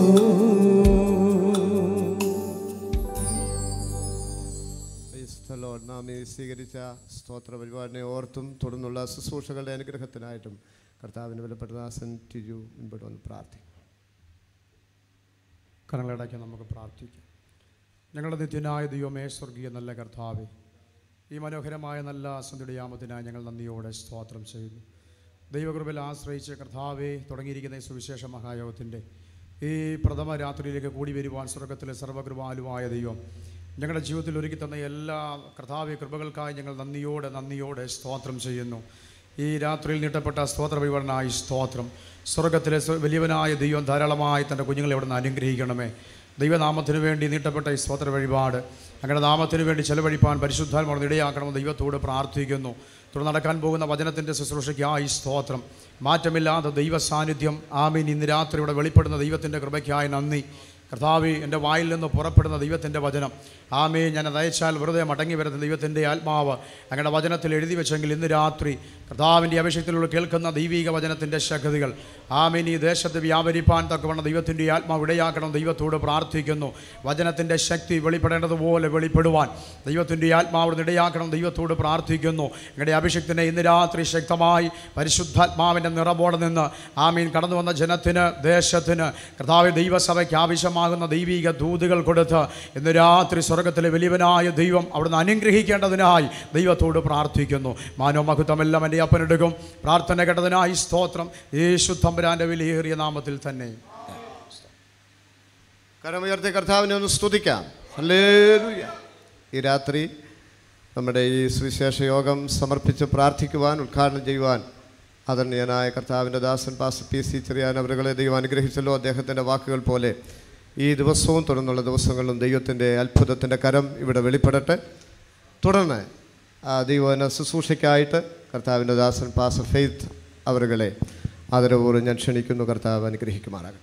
Praise the Lord. നാം ഈ സ്വീകരിച്ച സ്തോത്ര പരിപാടിനെ ഓർത്തും തുടർന്നുള്ള ശുശ്രൂഷകളുടെ അനുഗ്രഹത്തിനായിട്ടും കർത്താവിന് വിലപ്പെട്ട ദാസൻ ടിജു മുൻപോട്ട് വന്ന് പ്രാർത്ഥിക്കും കരങ്ങളടയ്ക്ക് നമുക്ക് പ്രാർത്ഥിക്കാം ഞങ്ങളുടെ നിത്യനായ ദൈവമേ സ്വർഗീയ നല്ല കർത്താവേ ഈ മനോഹരമായ നല്ല സന്ധ്യയുടെ യാമത്തിനായി ഞങ്ങൾ നന്ദിയോടെ സ്തോത്രം ചെയ്യുന്നു ദൈവകൃപയിൽ ആശ്രയിച്ച് കർത്താവെ തുടങ്ങിയിരിക്കുന്ന ഈ സുവിശേഷ മഹായോഗത്തിൻ്റെ ഈ പ്രഥമ രാത്രിയിലേക്ക് കൂടി വരുവാൻ സ്വർഗത്തിലെ സർവകൃപാലുവായ ദൈവം ഞങ്ങളുടെ ജീവിതത്തിൽ ഒരുക്കി തന്ന എല്ലാ കർത്താവെ കൃപകൾക്കായി ഞങ്ങൾ നന്ദിയോടെ നന്ദിയോടെ സ്തോത്രം ചെയ്യുന്നു ഈ രാത്രിയിൽ നീട്ടപ്പെട്ട സ്തോത്ര വിവരണായി സ്തോത്രം സ്വർഗത്തിലെ സ്വ- വലിയവനായ ദൈവം ധാരാളമായി തൻ്റെ കുഞ്ഞുങ്ങളെ അവിടെ നിന്ന് അനുഗ്രഹിക്കണമേ ദൈവനാമത്തിന് വേണ്ടി നീട്ടപ്പെട്ട ഈ സ്തോത്ര വഴിപാട് അങ്ങനെ നാമത്തിന് വേണ്ടി ചെലവഴിപ്പാൻ പരിശുദ്ധാത്മാവ് ഇടയാക്കണമെന്ന് ദൈവത്തോട് പ്രാർത്ഥിക്കുന്നു തുടർന്ന് നടക്കാൻ പോകുന്ന വചനത്തിൻ്റെ ശുശ്രൂഷയ്ക്കായി സ്തോത്രം മാറ്റമില്ലാത്ത ദൈവ സാന്നിധ്യം ആമീൻ ഇന്ന് രാത്രി ഇവിടെ വെളിപ്പെടുന്ന ദൈവത്തിൻ്റെ കൃപയ്ക്കായി നന്ദി കർത്താവി എൻ്റെ വായിൽ നിന്ന് പുറപ്പെടുന്ന ദൈവത്തിൻ്റെ വചനം ആമേ ഞാൻ അത് അയച്ചാൽ വെറുതെ മടങ്ങി വരുന്ന ദൈവത്തിൻ്റെ ആത്മാവ് അങ്ങയുടെ വചനത്തിൽ എഴുതി വെച്ചെങ്കിൽ ഇന്ന് രാത്രി കർത്താവിൻ്റെ അഭിഷേകത്തിലൂടെ കേൾക്കുന്ന ദൈവിക വചനത്തിൻ്റെ ശക്തികൾ ആമീൻ ഈ ദേശത്ത് വ്യാപരിപ്പാൻ തക്കവണ്ണം ദൈവത്തിൻ്റെ ആത്മാവ് ഇടയാക്കണം ദൈവത്തോട് പ്രാർത്ഥിക്കുന്നു വചനത്തിൻ്റെ ശക്തി വെളിപ്പെടേണ്ടതുപോലെ വെളിപ്പെടുവാൻ ദൈവത്തിൻ്റെ ആത്മാവ് ഇടയാക്കണം ദൈവത്തോട് പ്രാർത്ഥിക്കുന്നു അങ്ങയുടെ അഭിഷേകത്തിനെ ഇന്ന് രാത്രി ശക്തമായി പരിശുദ്ധാത്മാവിൻ്റെ നിറവോടെ നിന്ന് ആമീൻ കടന്നു വന്ന ജനത്തിന് ദേശത്തിന് കർത്താവ് ദൈവസഭയ്ക്ക് ആവശ്യമാകുന്ന ദൈവിക ദൂതുകൾ കൊടുത്ത് ഇന്ന് രാത്രി സ്വർഗത്തിലെ വലിയവനായ ദൈവം അവിടുന്ന് അനുഗ്രഹിക്കേണ്ടതിനായി ദൈവത്തോട് പ്രാർത്ഥിക്കുന്നു മാനോ മഹത്വമെല്ലാം എൻ്റെ അപ്പനെടുക്കും പ്രാർത്ഥന കേട്ടതിനായി സ്തോത്രം യേശു തമ്പുരാൻ്റെ വിലയേറിയ നാമത്തിൽ തന്നെ കരമുയർത്തി കർത്താവിനെ ഒന്ന് സ്തുതിക്കാം ഹല്ലേലൂയ ഈ രാത്രി നമ്മുടെ ഈ സുവിശേഷ യോഗം സമർപ്പിച്ച് പ്രാർത്ഥിക്കുവാൻ ഉദ്ഘാടനം ചെയ്യുവാൻ ആദരണീയനായ കർത്താവിൻ്റെ ദാസൻ പാസ്റ്റർ പി സി ചെറിയാൻ അവരുകളെ ദൈവം അനുഗ്രഹിച്ചല്ലോ അദ്ദേഹത്തിൻ്റെ വാക്കുകൾ പോലെ ഈ ദിവസവും തുടർന്നുള്ള ദിവസങ്ങളിലും ദൈവത്തിൻ്റെ അത്ഭുതത്തിൻ്റെ കരം ഇവിടെ വെളിപ്പെടട്ടെ തുടർന്ന് ആ ദൈവന ശുശ്രൂഷയ്ക്കായിട്ട് കർത്താവിൻ്റെ ദാസൻ പാസ്റ്റർ ഫെയ്ത്ത് അവരുകളെ ആദരപൂർവ്വം ഞാൻ ക്ഷണിക്കുന്നു കർത്താവ് അനുഗ്രഹിക്കുമാറാകട്ടെ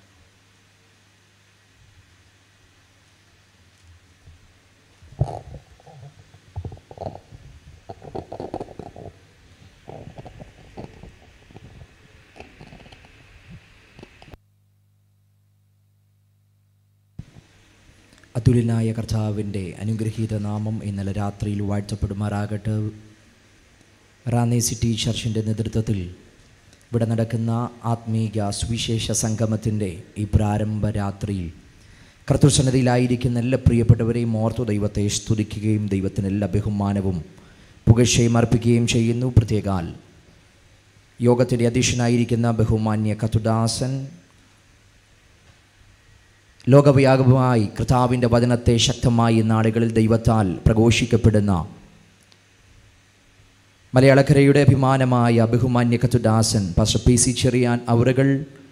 അതുല്യനായ കർത്താവിൻ്റെ അനുഗ്രഹീത നാമം ഇന്നലെ രാത്രിയിൽ വാഴ്ത്തപ്പെടുമാറാകട്ടെ റാന്നി സിറ്റി ചർച്ചിൻ്റെ നേതൃത്വത്തിൽ ഇവിടെ നടക്കുന്ന ആത്മീയ സുവിശേഷ സംഗമത്തിൻ്റെ ഈ പ്രാരംഭ രാത്രിയിൽ കർത്തൃസന്നതിയിലായിരിക്കുന്ന എല്ലാ പ്രിയപ്പെട്ടവരെയും ഓർത്തു ദൈവത്തെ സ്തുതിക്കുകയും ദൈവത്തിന് എല്ലാ ബഹുമാനവും പുകഴ്ചയും അർപ്പിക്കുകയും ചെയ്യുന്നു പ്രത്യേകാൽ യോഗത്തിൻ്റെ അധ്യക്ഷനായിരിക്കുന്ന ബഹുമാന്യ കത്തുദാസൻ ലോകവ്യാപകമായി കർത്താവിൻ്റെ വചനത്തെ ശക്തമായി ഈ നാടുകളിൽ ദൈവത്താൽ പ്രഘോഷിക്കപ്പെടുന്ന മലയാളക്കരയുടെ അഭിമാനമായ ബഹുമാന്യ കത്തുദാസൻ പാസ്റ്റർ പി സി ചെറിയാൻ അവറുകൾ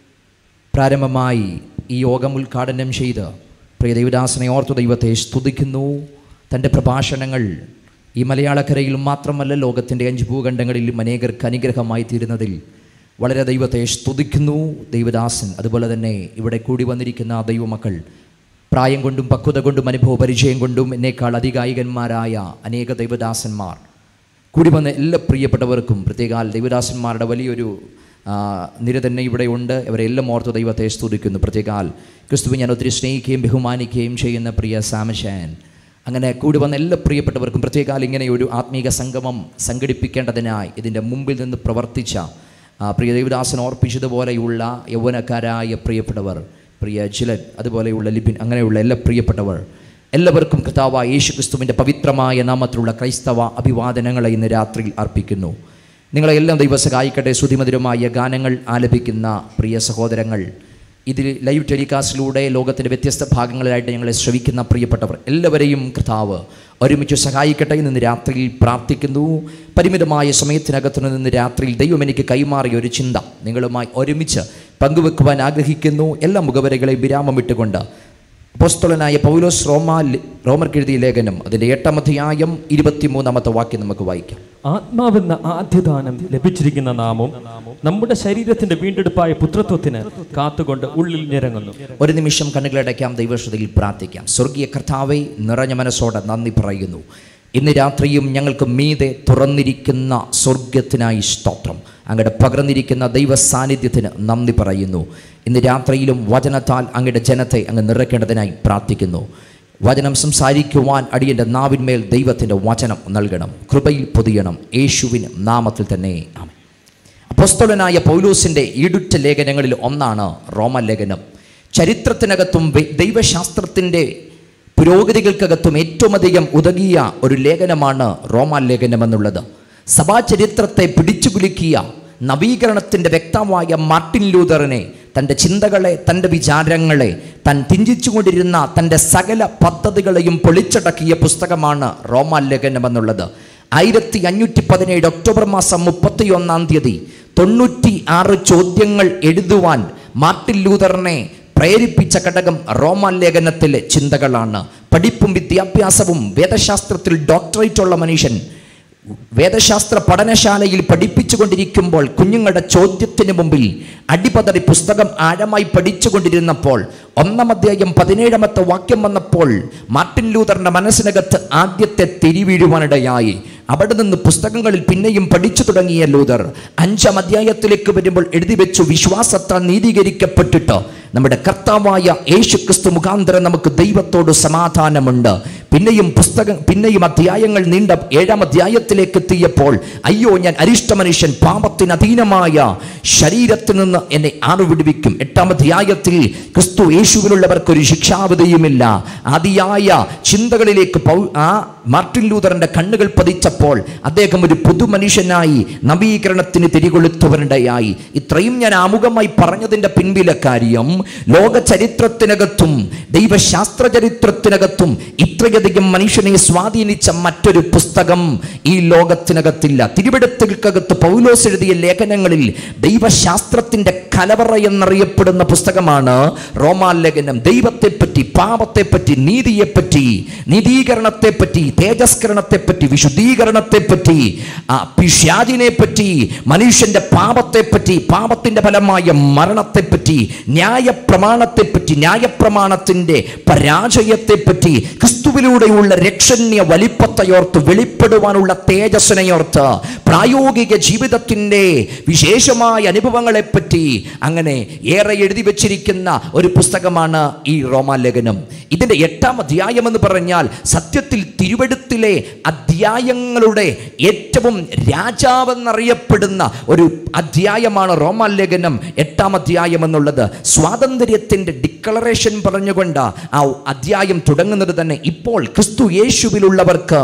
പ്രാരംഭമായി ഈ യോഗം ഉദ്ഘാടനം ചെയ്ത് പ്രിയ ദൈവദാസനെ ഓർത്തു ദൈവത്തെ സ്തുതിക്കുന്നു തൻ്റെ പ്രഭാഷണങ്ങൾ ഈ മലയാളക്കരയിൽ മാത്രമല്ല ലോകത്തിൻ്റെ അഞ്ച് ഭൂഖണ്ഡങ്ങളിലും അനേകർക്ക് അനുഗ്രഹമായി തീരുന്നതിൽ വളരെ ദൈവത്തെ സ്തുതിക്കുന്നു ദൈവദാസൻ അതുപോലെ തന്നെ ഇവിടെ കൂടി വന്നിരിക്കുന്ന ദൈവമക്കൾ പ്രായം കൊണ്ടും പക്വത കൊണ്ടും അനുഭവ പരിചയം കൊണ്ടും എന്നേക്കാൾ അധികായികന്മാരായ അനേക ദൈവദാസന്മാർ കൂടി വന്ന എല്ലാ പ്രിയപ്പെട്ടവർക്കും പ്രത്യേകാൽ ദൈവദാസന്മാരുടെ വലിയൊരു ആ, നിര തന്നെ ഇവിടെ ഉണ്ട് ഇവരെല്ലാം ഓർത്ത് ദൈവത്തെ സ്തുതിക്കുന്നു പ്രത്യേകാൽ ക്രിസ്തുവിനെ ഞാൻ ഒത്തിരി സ്നേഹിക്കുകയും ബഹുമാനിക്കുകയും ചെയ്യുന്ന പ്രിയ സാമശാൻ അങ്ങനെ കൂടി വന്ന എല്ലാ പ്രിയപ്പെട്ടവർക്കും പ്രത്യേകാൽ ഇങ്ങനെ ഒരു ആത്മീക സംഗമം സംഘടിപ്പിക്കേണ്ടതിനായി ഇതിൻ്റെ മുമ്പിൽ നിന്ന് പ്രവർത്തിച്ച ആ, പ്രിയ ദേവദാസൻ ഓർപ്പിച്ചതുപോലെയുള്ള യൗവനക്കാരായ പ്രിയപ്പെട്ടവർ പ്രിയ ജിലൻ അതുപോലെയുള്ള ലിബിൻ അങ്ങനെയുള്ള എല്ലാ പ്രിയപ്പെട്ടവർ എല്ലാവർക്കും കർത്താവായ യേശു ക്രിസ്തുവിൻ്റെ പവിത്രമായ നാമത്തിലുള്ള ക്രൈസ്തവ അഭിവാദനങ്ങളെ ഇന്ന് രാത്രിയിൽ അർപ്പിക്കുന്നു നിങ്ങളെല്ലാം ദൈവം സഹായിക്കട്ടെ ശ്രുതിമധുരമായ ഗാനങ്ങൾ ആലപിക്കുന്ന പ്രിയ സഹോദരങ്ങൾ ഇതിൽ ലൈവ് ടെലികാസ്റ്റിലൂടെ ലോകത്തിൻ്റെ വ്യത്യസ്ത ഭാഗങ്ങളിലായിട്ട് ഞങ്ങളെ ശ്രവിക്കുന്ന പ്രിയപ്പെട്ടവർ എല്ലാവരെയും കർത്താവ് ഒരുമിച്ച് സഹായിക്കട്ടെ എന്ന് ഇന്ന് രാത്രിയിൽ പ്രാർത്ഥിക്കുന്നു പരിമിതമായ സമയത്തിനകത്തു നിന്ന് രാത്രിയിൽ ദൈവം എനിക്ക് കൈമാറിയ ഒരു ചിന്ത നിങ്ങളുമായി ഒരുമിച്ച് പങ്കുവെക്കുവാൻ ആഗ്രഹിക്കുന്നു എല്ലാ മുഖവരകളെ വിരാമം ഇട്ടുകൊണ്ട് അപ്പോസ്തലനായ പൗലോസ് റോമാ റോമർക്ക് എഴുതിയ ലേഖനം അതിൻ്റെ എട്ടാം അധ്യായം ഇരുപത്തിമൂന്നാമത്തെ വാക്യം നമുക്ക് വായിക്കാം ആത്മാവെന്ന ആദ്യദാനം ലഭിച്ചിരിക്കുന്ന നാമം നമ്മുടെ ശരീരത്തിന്റെ വീണ്ടെടുപ്പായ പുത്രത്വത്തിന് കാത്തുകൊണ്ട് ഉള്ളിൽ ഞെരങ്ങുന്നു ഒരു നിമിഷം കണ്ണുകളടയ്ക്കാം ദൈവശ്രുതിയിൽ പ്രാർത്ഥിക്കാം സ്വർഗീയ കർത്താവെ നിറഞ്ഞ മനസ്സോടെ നന്ദി പറയുന്നു ഇന്ന് രാത്രിയും ഞങ്ങൾക്ക് മീതെ തുറന്നിരിക്കുന്ന സ്വർഗത്തിനായി സ്തോത്രം അങ്ങയുടെ പകർന്നിരിക്കുന്ന ദൈവ സാന്നിധ്യത്തിന് നന്ദി പറയുന്നു ഇന്ന് രാത്രിയിലും വചനത്താൽ അങ്ങയുടെ ജനത്തെ അങ്ങ് നിറയ്ക്കേണ്ടതിനായി പ്രാർത്ഥിക്കുന്നു വചനം സംസാരിക്കുവാൻ അടിയൻ്റെ നാവിന്മേൽ ദൈവത്തിൻ്റെ വചനം നൽകണം കൃപയിൽ പൊതിയണം യേശുവിന് നാമത്തിൽ തന്നെ ആമേൻ അപ്പോസ്തലനായ പൗലൂസിൻ്റെ ഈടുറ്റ ലേഖനങ്ങളിൽ ഒന്നാണ് റോമലേഖനം ചരിത്രത്തിനകത്തും വെ- ദൈവശാസ്ത്രത്തിൻ്റെ പുരോഗതികൾക്കകത്തും ഏറ്റവും അധികം ഉതകിയ ഒരു ലേഖനമാണ് റോമാലേഖനം എന്നുള്ളത് സഭാചരിത്രത്തെ പിടിച്ചുകുലുക്കിയ നവീകരണത്തിൻ്റെ വ്യക്തമായ മാർട്ടിൻ ലൂതറിനെ തൻ്റെ ചിന്തകളെ തൻ്റെ വിചാരങ്ങളെ താൻ തിഞ്ചിച്ചുകൊണ്ടിരുന്ന തൻ്റെ സകല പദ്ധതികളെയും പൊളിച്ചടക്കിയ പുസ്തകമാണ് റോമാലേഖനം എന്നുള്ളത് ആയിരത്തി അഞ്ഞൂറ്റി പതിനേഴ് ഒക്ടോബർ മാസം മുപ്പത്തി ഒന്നാം തീയതി തൊണ്ണൂറ്റി ആറ് ചോദ്യങ്ങൾ എഴുതുവാൻ മാർട്ടിൻ ലൂതറിനെ പ്രേരിപ്പിച്ച ഘടകം റോമാൻ ലേഖനത്തിലെ ചിന്തകളാണ് പഠിപ്പും വിദ്യാഭ്യാസവും വേദശാസ്ത്രത്തിൽ ഡോക്ടറേറ്റ് ഉള്ള മനുഷ്യൻ വേദശാസ്ത്ര പഠനശാലയിൽ പഠിപ്പിച്ചുകൊണ്ടിരിക്കുമ്പോൾ കുഞ്ഞുങ്ങളുടെ ചോദ്യത്തിന് മുമ്പിൽ അടിപതറി പുസ്തകം ആഴമായി പഠിച്ചുകൊണ്ടിരുന്നപ്പോൾ ഒന്നാം അധ്യായം പതിനേഴാമത്തെ വാക്യം വന്നപ്പോൾ മാർട്ടിൻ ലൂതറിന്റെ മനസ്സിനകത്ത് ആദ്യത്തെ തിരിവീഴുവാനിടയായി അവിടെ നിന്ന് പുസ്തകങ്ങളിൽ പിന്നെയും പഠിച്ചു തുടങ്ങിയ ലൂതർ അഞ്ചാം അധ്യായത്തിലേക്ക് വരുമ്പോൾ എഴുതി വെച്ചു വിശ്വാസത്താൽ നീതീകരിക്കപ്പെട്ടിട്ട് നമ്മുടെ കർത്താവായ യേശു ക്രിസ്തു മുഖാന്തരം നമുക്ക് ദൈവത്തോട് സമാധാനമുണ്ട് പിന്നെയും പുസ്തകം പിന്നെയും അധ്യായങ്ങൾ നീണ്ട ഏഴാം അധ്യായത്തിലേക്ക് എത്തിയപ്പോൾ അയ്യോ ഞാൻ അരിഷ്ട മനുഷ്യൻ പാപത്തിന് അധീനമായ ശരീരത്തിൽ നിന്ന് എന്നെ ആറ് വിടുവിക്കും എട്ടാം അധ്യായത്തിൽ ക്രിസ്തു യേശുവിനുള്ളവർക്ക് ഒരു ശിക്ഷാവധിയുമില്ല അതിയായ ചിന്തകളിലേക്ക് പൗ ആ മാർട്ടിൻ ലൂതറിന്റെ കണ്ണുകൾ പതിച്ചപ്പോൾ അദ്ദേഹം ഒരു പുതുമനുഷ്യനായി നവീകരണത്തിന് തിരികൊളുത്തുവനിടയായി ഇത്രയും ഞാൻ ആമുഖമായി പറഞ്ഞതിന്റെ പിൻപിലെ കാര്യം ലോക ചരിത്രത്തിനകത്തും ദൈവശാസ്ത്ര ചരിത്രത്തിനകത്തും ഇത്രയധികം മനുഷ്യനെ സ്വാധീനിച്ച മറ്റൊരു പുസ്തകം ഈ ലോകത്തിനകത്തില്ല തിരുവിടത്തിൽക്കകത്ത് പൗലോസ് എഴുതിയ ലേഖനങ്ങളിൽ ദൈവശാസ്ത്രത്തിന്റെ കലവറ എന്നറിയപ്പെടുന്ന പുസ്തകമാണ് റോമാലേഖനം ദൈവത്തെപ്പറ്റി പാപത്തെപ്പറ്റി നീതിയെപ്പറ്റി നീതീകരണത്തെപ്പറ്റി തേജസ്കരണത്തെപ്പറ്റി വിശുദ്ധീകരണത്തെപ്പറ്റി ആ പിശാചിനെ പറ്റി മനുഷ്യന്റെ പാപത്തെപ്പറ്റി പാപത്തിന്റെ ഫലമായ മരണത്തെപ്പറ്റി ന്യായപ്രമാണത്തെപ്പറ്റി ന്യായപ്രമാണത്തിന്റെ പരാജയത്തെപ്പറ്റി ക്രിസ്തുവിലൂടെയുള്ള രക്ഷണ്യ വലിപ്പത്തെയോർത്ത് വെളിപ്പെടുവാനുള്ള തേജസ്സിനെയോർത്ത് പ്രായോഗിക ജീവിതത്തിന്റെ വിശേഷമായ അനുഭവങ്ങളെപ്പറ്റി അങ്ങനെ ഏറെ എഴുതി വച്ചിരിക്കുന്ന ഒരു പുസ്തകമാണ് ഈ റോമാലേഖനം ഇതിന്റെ എട്ടാം അധ്യായം എന്ന് പറഞ്ഞാൽ സത്യത്തിൽ തിരുവെടുത്തിലെ അധ്യായങ്ങളുടെ ഏറ്റവും രാജാവെന്നറിയപ്പെടുന്ന ഒരു അധ്യായമാണ് റോമാലേഖനം എട്ടാം അധ്യായം എന്നുള്ളത് സ്വാതന്ത്ര്യത്തിന്റെ ഡിക്ലറേഷൻ പറഞ്ഞുകൊണ്ട് ആ അധ്യായം തുടങ്ങുന്നത് തന്നെ ഇപ്പോൾ ക്രിസ്തു യേശുവിലുള്ളവർക്ക്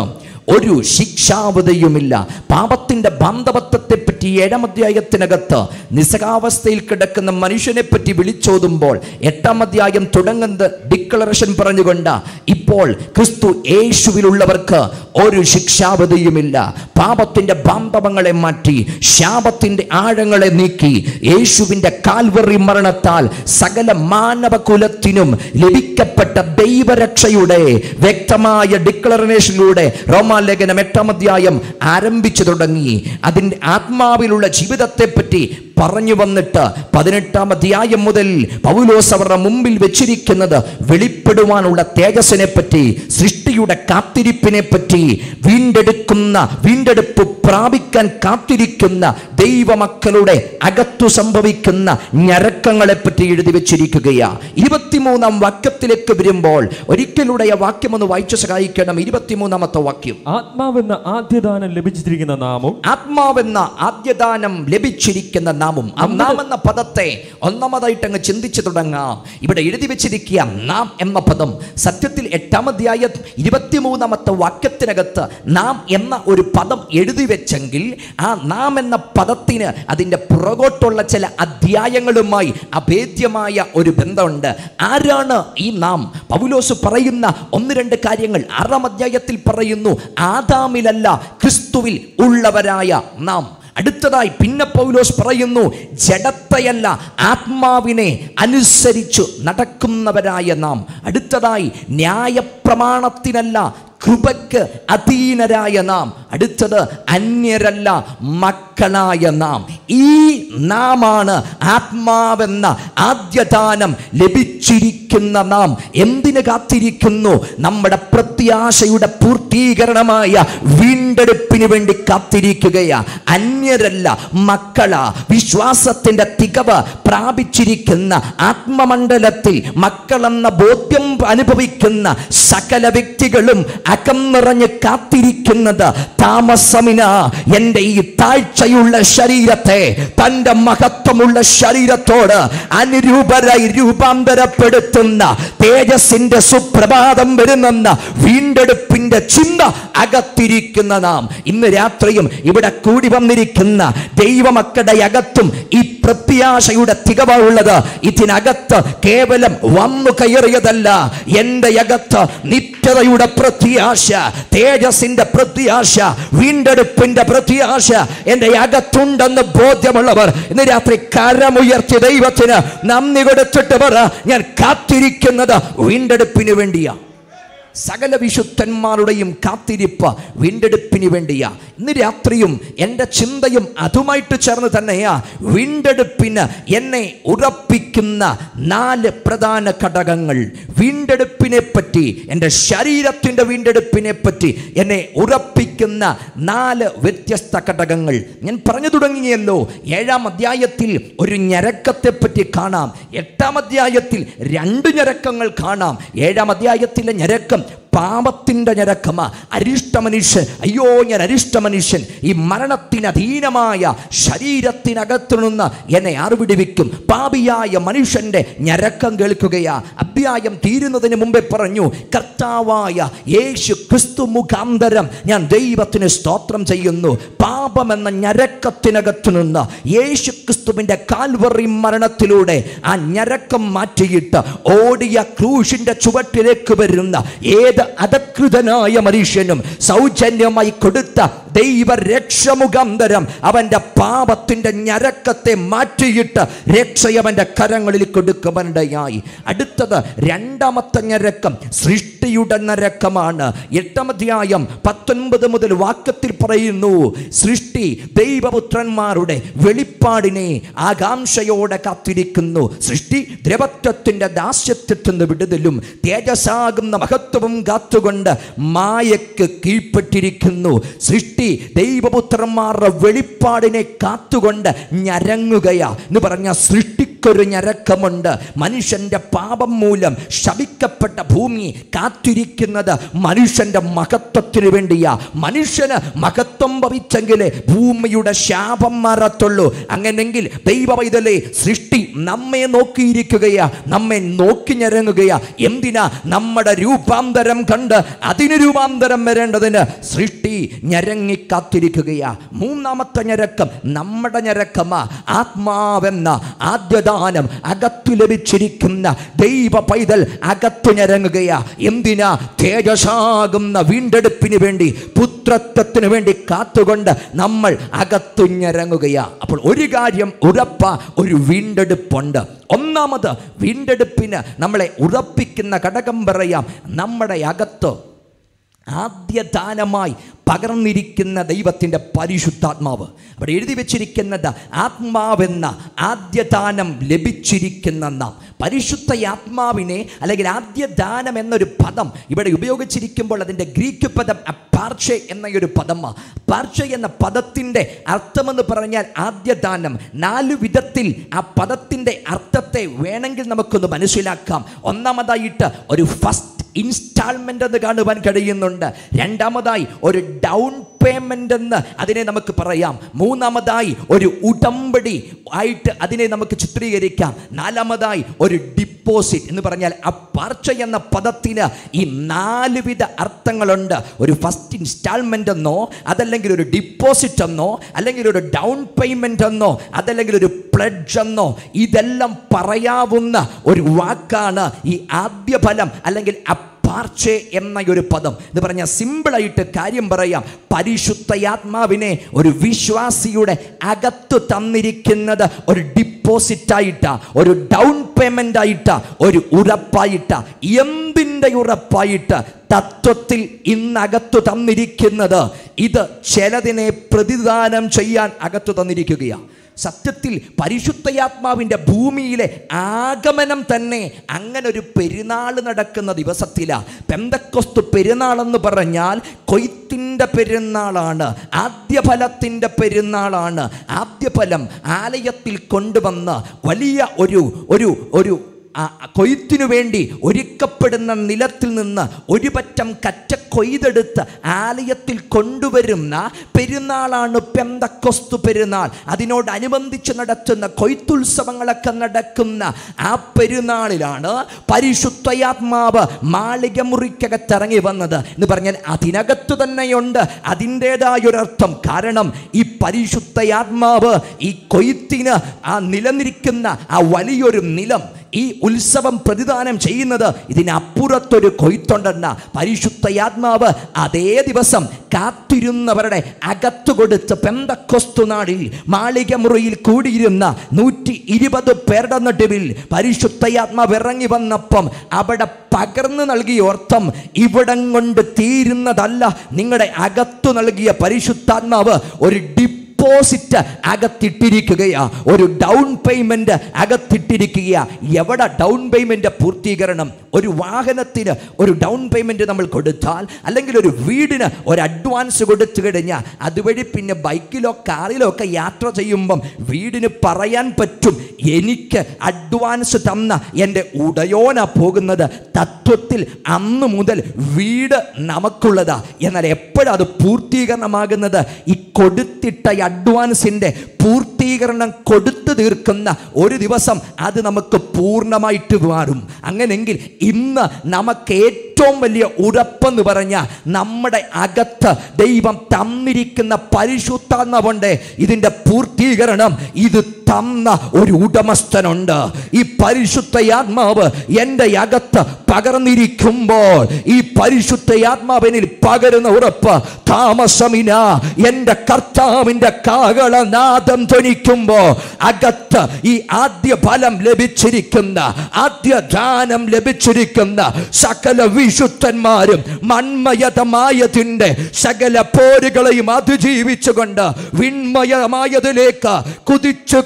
ഒരു ശിക്ഷാവതയുമില്ല പാപത്തിന്റെ ബാന്ധവത്വത്തെ പറ്റി ഏഴാം അധ്യായത്തിനകത്ത് നിസ്സകാവസ്ഥയിൽ കിടക്കുന്ന മനുഷ്യനെ പറ്റി വിളിച്ചോതുമ്പോൾ എട്ടാം അധ്യായം തുടങ്ങുന്നത് ഡിക്ലറേഷൻ പറഞ്ഞുകൊണ്ട് ഇപ്പോൾ ക്രിസ്തു യേശുവിലുള്ളവർക്ക് ഒരു ശിക്ഷാവധിയുമില്ല പാപത്തിന്റെ ബാന്ധവങ്ങളെ മാറ്റി ശാപത്തിന്റെ ആഴങ്ങളെ നീക്കി യേശുവിന്റെ കാൽവറി മരണത്താൽ സകല മാനവകുലത്തിനും ലഭിക്കപ്പെട്ട ദൈവരക്ഷയുടെ വ്യക്തമായ ഡിക്ലറേഷനിലൂടെ റോമാലേഖനം എട്ടാം അധ്യായം ആരംഭിച്ചു തുടങ്ങി അതിൻ്റെ ആത്മാവിലുള്ള ജീവിതത്തെ പറ്റി പറഞ്ഞു വന്നിട്ട് പതിനെട്ടാം അധ്യായം മുതൽ പൗലോസ് അവരുടെ മുമ്പിൽ വെച്ചിരിക്കുന്നത് വെളിപ്പെടുവാനുള്ള തേജസ്സിനെ പറ്റി സൃഷ്ടിയുടെ കാത്തിരിപ്പിനെ പറ്റി വീണ്ടെടുക്കുന്ന വീണ്ടെടുപ്പ് പ്രാപിക്കാൻ കാത്തിരിക്കുന്ന ദൈവമക്കളുടെ അകത്തു സംഭവിക്കുന്ന ഞരക്കങ്ങളെ പറ്റി എഴുതി വെച്ചിരിക്കുകയാ ഇരുപത്തിമൂന്നാം വാക്യത്തിലേക്ക് വരുമ്പോൾ ഒരിക്കലൂടെ ആ വാക്യം ഒന്ന് വായിച്ചു സഹായിക്കണം ഇരുപത്തിമൂന്നാമത്തെ വാക്യം ആത്മാവെന്ന ആദ്യദാനം ലഭിച്ചിരിക്കുന്ന നാമം ആത്മാവെന്ന ആദ്യദാനം ലഭിച്ചിരിക്കുന്ന നാമം ആ നാം എന്ന പദത്തെ ഒന്നാമതായിട്ട് അങ്ങ് ചിന്തിച്ചു തുടങ്ങാം ഇവിടെ എഴുതി വെച്ചിരിക്കുക നാം എന്ന പദം സത്യത്തിൽ എട്ടാം അധ്യായ ഇരുപത്തിമൂന്നാമത്തെ വാക്യത്തിനകത്ത് നാം എന്ന ഒരു പദം എഴുതി വെച്ചെങ്കിൽ ആ നാം എന്ന പദത്തിന് അതിൻ്റെ പുറകോട്ടുള്ള ചില അധ്യായങ്ങളുമായി അഭേദ്യമായ ഒരു ബന്ധമുണ്ട് ആരാണ് ഈ നാം പൗലോസ് പറയുന്ന ഒന്ന് രണ്ട് കാര്യങ്ങൾ ആറാം അധ്യായത്തിൽ പറയുന്നു ആദാമിലല്ല ക്രിസ്തുവിൽ ഉള്ളവരായ നാം അടുത്തതായി പിന്നെ പൗലോസ് പറയുന്നു ജഡത്തെയല്ല ആത്മാവിനെ അനുസരിച്ചു നടക്കുന്നവരായ നാം അടുത്തതായി ന്യായപ്രമാണത്തിനല്ല കൃപയ്ക്ക് അധീനരായ നാം അടുത്തത് അന്യരല്ല മക്കളായ നാം ഈ നാമാണ് ആത്മാവെന്ന ആദ്യദാനം ലഭിച്ചിരിക്കുന്ന നാം എന്തിന് കാത്തിരിക്കുന്നു നമ്മുടെ പ്രത്യാശയുടെ പൂർത്തീകരണമായ വീണ്ടെടുപ്പിന് വേണ്ടി കാത്തിരിക്കുകയാ അന്യരല്ല മക്കളാ വിശ്വാസത്തിന്റെ തികവ് പ്രാപിച്ചിരിക്കുന്ന ആത്മമണ്ഡലത്തിൽ മക്കളെന്ന ബോധ്യം അനുഭവിക്കുന്ന സകല വ്യക്തികളും അകം നിറഞ്ഞ് കാത്തിരിക്കുന്നത് താമസമിന എൻ്റെ ഈ താഴ്ചയുള്ള ശരീരത്തെ തൻ്റെ മഹത്വമുള്ള ശരീരത്തോട് അനുരൂപരായി രൂപാന്തരപ്പെടുത്തുന്ന തേജസിന്റെ സുപ്രഭാതം വരുന്നെന്ന വീണ്ടെടുപ്പിന്റെ ചിന്ത അകത്തിരിക്കുന്ന നാം ഇന്ന് രാത്രിയും ഇവിടെ കൂടി വന്നിരിക്കുന്ന ദൈവമക്കളുടെ അകത്തും ഈ പ്രത്യാശയുടെ തികവുള്ളത് ഇതിനകത്ത് കേവലം വന്നു കയറിയതല്ല എൻ്റെ അകത്ത് നിത്യതയുടെ പ്രത്യാശ തേജസിന്റെ പ്രത്യാശ വീണ്ടെടുപ്പിന്റെ പ്രത്യാശ എൻ്റെ അകത്തുണ്ടെന്ന് ബോധ്യമുള്ളവർ ഇന്ന് രാത്രി കരമുയർത്തി ദൈവത്തിന് നന്ദി കൊടുത്തിട്ട് പറ ഞാൻ കാത്തിരിക്കുന്നത് വീണ്ടെടുപ്പിന് വേണ്ടിയാ സകല വിശുദ്ധന്മാരുടെയും കാത്തിരിപ്പ് വീണ്ടെടുപ്പിന് വേണ്ടിയാ ഇന്ന് രാത്രിയും എൻ്റെ ചിന്തയും അതുമായിട്ട് ചേർന്ന് തന്നെയാ വീണ്ടെടുപ്പിന് എന്നെ ഉറപ്പിക്കുന്ന നാല് പ്രധാന ഘടകങ്ങൾ വീണ്ടെടുപ്പിനെ പറ്റി എൻ്റെ ശരീരത്തിൻ്റെ വീണ്ടെടുപ്പിനെ പറ്റി എന്നെ ഉറപ്പിക്കുന്ന നാല് വ്യത്യസ്ത ഘടകങ്ങൾ ഞാൻ പറഞ്ഞു തുടങ്ങിയല്ലോ ഏഴാം അധ്യായത്തിൽ ഒരു ഞരക്കത്തെ പറ്റി കാണാം എട്ടാം അധ്യായത്തിൽ രണ്ട് ഞരക്കങ്ങൾ കാണാം ഏഴാം അധ്യായത്തിലെ ഞരക്കം പാപത്തിൻ്റെ ഞരക്കമാ അരിഷ്ട മനുഷ്യൻ അയ്യോ ഞാൻ അരിഷ്ട മനുഷ്യൻ ഈ മരണത്തിന് അധീനമായ ശരീരത്തിനകത്തു നിന്ന് എന്നെ അറിവിടിവിക്കും പാപിയായ മനുഷ്യന്റെ ഞരക്കം കേൾക്കുകയാ അധ്യായം തീരുന്നതിന് മുമ്പേ പറഞ്ഞു കർത്താവായ യേശു ക്രിസ്തു മുഖാന്തരം ഞാൻ ദൈവത്തിന് സ്തോത്രം ചെയ്യുന്നു പാപമെന്ന ഞരക്കത്തിനകത്തു നിന്ന് യേശു ക്രിസ്തുവിന്റെ കാൽവറി മരണത്തിലൂടെ ആ ഞരക്കം മാറ്റിയിട്ട് ഓടിയ ക്രൂശിന്റെ ചുവട്ടിലേക്ക് വരുന്ന ഏത് അധകൃതനായ മനുഷ്യനും സൗജന്യമായി കൊടുത്ത ദൈവരക്ഷ മുഖാന്തരം അവന്റെ പാപത്തിന്റെ ഞരക്കത്തെ മാറ്റിയിട്ട് രക്ഷയവന്റെ കരങ്ങളിൽ കൊടുക്കുവാനിടയായി അടുത്തത് രണ്ടാമത്തെ ഞരക്കം സൃഷ്ടിയുടെ നരക്കമാണ് എട്ടാം അധ്യായം പത്തൊൻപത് മുതൽ വാക്യത്തിൽ പറയുന്നു സൃഷ്ടി ദൈവപുത്രന്മാരുടെ വെളിപ്പാടിനെ ആകാംക്ഷയോടെ കാത്തിരിക്കുന്നു സൃഷ്ടി ദ്രവത്വത്തിന്റെ ദാസ്യത്വത്തിൽ നിന്ന് വിടുതലും തേജസ്സാകുന്ന മഹത്വവും കാത്തുകൊണ്ട് മായക്ക് കീഴ്പ്പെട്ടിരിക്കുന്നു സൃഷ്ടി ദൈവപുത്രന്മാരുടെ വെളിപ്പാടിനെ കാത്തുകൊണ്ട് ഞരങ്ങുകയാ എന്ന് പറഞ്ഞ സൃഷ്ടിക്ക് ഭൂമിക്കൊരു ഞരക്കമുണ്ട് മനുഷ്യന്റെ പാപം മൂലം ശപിക്കപ്പെട്ട ഭൂമി കാത്തിരിക്കുന്നത് മനുഷ്യന്റെ മഹത്വത്തിന് വേണ്ടിയാ മനുഷ്യന് മഹത്വം ഭവിച്ചെങ്കിലേ ഭൂമിയുടെ ശാപം മാറത്തുള്ളൂ അങ്ങനെങ്കിൽ ദൈവ പൈതലേ സൃഷ്ടി നമ്മെ നോക്കിയിരിക്കുകയാ നമ്മെ നോക്കി ഞരങ്ങുകയാ എന്തിനാ നമ്മുടെ രൂപാന്തരം കണ്ട് അതിന് രൂപാന്തരം വരേണ്ടതിന് സൃഷ്ടി ഞരങ്ങി കാത്തിരിക്കുകയാ മൂന്നാമത്തെ ഞരക്കം നമ്മുടെ ഞരക്കമാ ആത്മാവെന്ന ആദ്യദാനം അകത്തു ലഭിച്ചിരിക്കുന്ന ദൈവ പൈതൽ അകത്തു ഞരങ്ങുകയാ എന്തിനാ തേജസാകുന്ന വീണ്ടെടുപ്പിന് വേണ്ടി പുത്രത്വത്തിന് വേണ്ടി കാത്തുകൊണ്ട് നമ്മൾ അകത്തു ഞരങ്ങുകയാ അപ്പോൾ ഒരു കാര്യം ഉറപ്പ ഒരു വീണ്ടെടുപ്പുണ്ട് ഒന്നാമത് വീണ്ടെടുപ്പിന് നമ്മളെ ഉറപ്പിക്കുന്ന ഘടകം പറയാം നമ്മുടെ അകത്ത് ആദ്യ ദാനമായി പകർന്നിരിക്കുന്ന ദൈവത്തിൻ്റെ പരിശുദ്ധാത്മാവ് അവിടെ എഴുതി വെച്ചിരിക്കുന്നത് ആത്മാവെന്ന ആദ്യ ദാനം ലഭിച്ചിരിക്കുന്ന നാം പരിശുദ്ധ ആത്മാവിനെ അല്ലെങ്കിൽ ആദ്യ ദാനം എന്നൊരു പദം ഇവിടെ ഉപയോഗിച്ചിരിക്കുമ്പോൾ അതിൻ്റെ ഗ്രീക്ക് പദം പാർഷ എന്ന ഒരു പദമാണ് പാർഷ എന്ന പദത്തിൻ്റെ അർത്ഥമെന്ന് പറഞ്ഞാൽ ആദ്യ ദാനം നാല് വിധത്തിൽ ആ പദത്തിൻ്റെ അർത്ഥത്തെ വേണമെങ്കിൽ നമുക്കൊന്ന് മനസ്സിലാക്കാം ഒന്നാമതായിട്ട് ഒരു ഫസ്റ്റ് ഇൻസ്റ്റാൾമെന്റ് എന്ന് കാണുവാൻ കഴിയുന്നുണ്ട് രണ്ടാമതായി ഒരു ഡൗൺ പേയ്മെന്റ് എന്ന് അതിനെ നമുക്ക് പറയാം മൂന്നാമതായി ഒരു ഉടമ്പടി ആയിട്ട് അതിനെ നമുക്ക് ചിത്രീകരിക്കാം നാലാമതായി ഒരു ഡിപ്പോസിറ്റ് എന്ന് പറഞ്ഞാൽ അപ്പാർച്ച എന്ന പദത്തിന് ഈ നാല് വിധ അർത്ഥങ്ങളുണ്ട് ഒരു ഫസ്റ്റ് ഇൻസ്റ്റാൾമെന്റ് എന്നോ അതല്ലെങ്കിൽ ഒരു ഡിപ്പോസിറ്റ് എന്നോ അല്ലെങ്കിൽ ഒരു ഡൗൺ പേയ്മെന്റ് എന്നോ അതല്ലെങ്കിൽ ഒരു പ്ലഡ്ജ് എന്നോ ഇതെല്ലാം പറയാവുന്ന ഒരു വാക്കാണ് ഈ ആദ്യ ഫലം അല്ലെങ്കിൽ പാർച്ചെ എന്ന ഒരു പദം എന്ന് പറഞ്ഞാൽ സിമ്പിളായിട്ട് കാര്യം പറയാം പരിശുദ്ധയാത്മാവിനെ ഒരു വിശ്വാസിയുടെ അകത്ത് തന്നിരിക്കുന്നത് ഒരു ഡിപ്പോസിറ്റ് ആയിട്ടാ ഒരു ഡൗൺ പേയ്മെന്റ് ആയിട്ടാ ഒരു ഉറപ്പായിട്ടാ എന്തിൻ്റെ ഉറപ്പായിട്ട് തത്വത്തിൽ ഇന്നകത്തു തന്നിരിക്കുന്നത് ഇത് ചിലതിനെ പ്രതിദാനം ചെയ്യാൻ അകത്തു തന്നിരിക്കുകയാണ് സത്യത്തിൽ പരിശുദ്ധയാത്മാവിൻ്റെ ഭൂമിയിലെ ആഗമനം തന്നെ അങ്ങനെ ഒരു പെരുന്നാൾ നടക്കുന്ന ദിവസത്തിലാണ് പെന്തക്കൊസ്തു പെരുന്നാളെന്ന് പറഞ്ഞാൽ കൊയ്ത്തിൻ്റെ പെരുന്നാളാണ് ആദ്യഫലത്തിൻ്റെ പെരുന്നാളാണ് ആദ്യഫലം ആലയത്തിൽ കൊണ്ടുവന്ന് വലിയ ഒരു ഒരു ഒരു ആ കൊയ്ത്തിനു വേണ്ടി ഒരുക്കപ്പെടുന്ന നിലത്തിൽ നിന്ന് ഒരു പറ്റം കറ്റ കൊയ്തെടുത്ത് ആലയത്തിൽ കൊണ്ടുവരുന്ന പെരുന്നാളാണ് പെന്തക്കൊസ്തു പെരുന്നാൾ അതിനോടനുബന്ധിച്ച് നടത്തുന്ന കൊയ്ത്തുത്സവങ്ങളൊക്കെ നടക്കുന്ന ആ പെരുന്നാളിലാണ് പരിശുദ്ധയാത്മാവ് മാളിക മുറിക്കകത്തിറങ്ങി വന്നത് എന്ന് പറഞ്ഞാൽ അതിനകത്ത് തന്നെയുണ്ട് അതിൻ്റെതായൊരർത്ഥം കാരണം ഈ പരിശുദ്ധയാത്മാവ് ഈ കൊയ്ത്തിന് ആ നിലനിരിക്കുന്ന ആ വലിയൊരു നിലം ഈ ഉത്സവം പ്രതിദാനം ചെയ്യുന്നത് ഇതിനപ്പുറത്തൊരു കൊയ്ത്തുണ്ടെന്ന പരിശുദ്ധയാത്മാവ് അതേ ദിവസം കാത്തിരുന്നവരുടെ അകത്തു കൊടുത്ത് പെന്തക്കൊസ്തു നാടിൽ മാളിക മുറിയിൽ കൂടിയിരുന്ന നൂറ്റി ഇരുപത് പേരുടെ നടുവിൽ പരിശുദ്ധയാത്മാവ് ഇറങ്ങി വന്നപ്പം അവിടെ പകർന്നു നൽകിയ അർത്ഥം ഇവിടം കൊണ്ട് തീരുന്നതല്ല നിങ്ങളുടെ അകത്തു നൽകിയ പരിശുദ്ധാത്മാവ് ഒരു ഡിപ്പ് ഡിപ്പോസിറ്റ് അകത്തിട്ടിരിക്കുകയാ ഒരു ഡൗൺ പേയ്മെന്റ് അകത്തിട്ടിരിക്കുകയാ എവിടെ ഡൗൺ പേയ്മെന്റ് പൂർത്തീകരണം ഒരു വാഹനത്തിന് ഒരു ഡൗൺ പേയ്മെന്റ് നമ്മൾ കൊടുത്താൽ അല്ലെങ്കിൽ ഒരു വീടിന് ഒരു അഡ്വാൻസ് കൊടുത്തു കഴിഞ്ഞാൽ അതുവഴി പിന്നെ ബൈക്കിലോ കാറിലോ ഒക്കെ യാത്ര ചെയ്യുമ്പം വീടിന് പറയാൻ പറ്റും എനിക്ക് അഡ്വാൻസ് തന്ന എൻ്റെ ഉടയോനാ പോകുന്നത് തത്വത്തിൽ അന്ന് മുതൽ വീട് നമുക്കുള്ളതാ എന്നാൽ എപ്പോഴാണ് അത് പൂർത്തീകരണമാകുന്നത് ഈ കൊടുത്തിട്ട അഡ്വാൻസിൻ്റെ പൂർത്തീകരണം കൊടുത്തു തീർക്കുന്ന ഒരു ദിവസം അത് നമുക്ക് പൂർണ്ണമായിട്ട് മാറും അങ്ങനെങ്കിൽ ഇന്ന് നമുക്ക് ഏറ്റവും വലിയ ഉറപ്പെന്ന് പറഞ്ഞ നമ്മുടെ അകത്ത് ദൈവം തന്നിരിക്കുന്ന പരിശുദ്ധാത്മാവുണ്ട് ഇതിൻ്റെ പൂർത്തീകരണം ഇത് തന്ന ഒരു ഉടമസ്ഥനുണ്ട് ഈ പരിശുദ്ധയാത്മാവ് എൻ്റെ അകത്ത് പകർന്നിരിക്കുമ്പോൾ ഈ പരിശുദ്ധയാത്മാവിനിൽ പകരുന്ന ഉറപ്പ് താമസമിന എൻ്റെ കർത്താവിൻ്റെ കാകളനാദം ധ്വനിക്കുമ്പോ അകത്ത് ഈ ആദ്യ ഫലം ലഭിച്ചിരിക്കുന്ന ആദ്യ ദാനം ലഭിച്ചിരിക്കുന്ന സകല വിശുദ്ധന്മാരും മൺമയതമായതിൻ്റെ സകല പോരുകളെയും അതിജീവിച്ചുകൊണ്ട് വിൺമയമായതിലേക്ക് കുതിച്ചു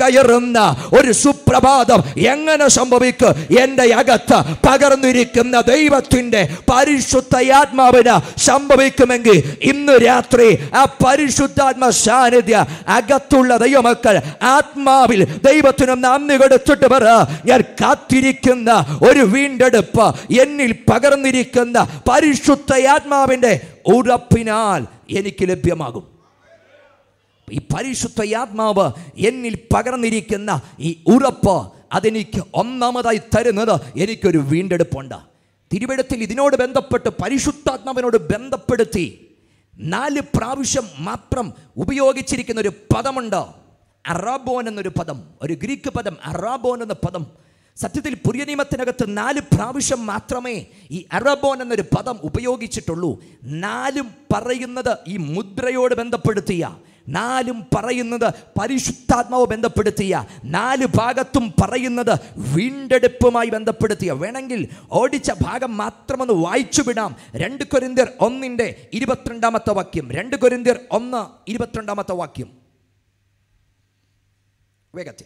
കയറുന്ന ഒരു സുപ്രഭാതം എങ്ങനെ സംഭവിക്കും എൻ്റെ അകത്ത് പകർന്നിരിക്കുന്ന ദൈവത്തിൻ്റെ പരിശുദ്ധയാത്മാവിന് സംഭവിക്കുമെങ്കിൽ ഇന്ന് രാത്രി ആ പരിശുദ്ധാത്മ സാന്നിധ്യ അകത്തുള്ള ദൈവമക്കൾ ആത്മാവിൽ ദൈവത്തിന് നന്ദി കൊടുത്തിട്ട് പറ ഞാൻ കാത്തിരിക്കുന്ന ഒരു വീണ്ടെടുപ്പ് എന്നിൽ പകർന്നിരിക്കുന്ന പരിശുദ്ധയാത്മാവിൻ്റെ ഉറപ്പിനാൽ എനിക്ക് ലഭ്യമാകും ഈ പരിശുദ്ധയാത്മാവ് എന്നിൽ പകർന്നിരിക്കുന്ന ഈ ഉറപ്പ് അതെനിക്ക് ഒന്നാമതായി തരുന്നത് എനിക്കൊരു വീണ്ടെടുപ്പുണ്ട് തിരുവിടത്തിൽ ഇതിനോട് ബന്ധപ്പെട്ട് പരിശുദ്ധാത്മാവിനോട് ബന്ധപ്പെടുത്തി നാല് പ്രാവശ്യം മാത്രം ഉപയോഗിച്ചിരിക്കുന്ന ഒരു പദമുണ്ട് അറാബോൻ എന്നൊരു പദം ഒരു ഗ്രീക്ക് പദം അറാബോൻ എന്ന പദം സത്യത്തിൽ പുതിയ നിയമത്തിനകത്ത് നാല് പ്രാവശ്യം മാത്രമേ ഈ അറബോൻ എന്നൊരു പദം ഉപയോഗിച്ചിട്ടുള്ളൂ നാലും പറയുന്നത് ഈ മുദ്രയോട് ബന്ധപ്പെടുത്തിയ നാലും പറയുന്നത് പരിശുദ്ധാത്മാവ് ബന്ധപ്പെടുത്തിയ നാല് ഭാഗത്തും പറയുന്നത് വീണ്ടെടുപ്പുമായി ബന്ധപ്പെടുത്തിയ വേണമെങ്കിൽ ഓടിച്ച ഭാഗം മാത്രമൊന്ന് വായിച്ചു വിടാം രണ്ട് കൊരിന്തിയർ ഒന്നിൻ്റെ ഇരുപത്തിരണ്ടാമത്തെ വാക്യം രണ്ട് കൊരിന്തിയർ ഒന്ന് ഇരുപത്തിരണ്ടാമത്തെ വാക്യം വേഗത്തിൽ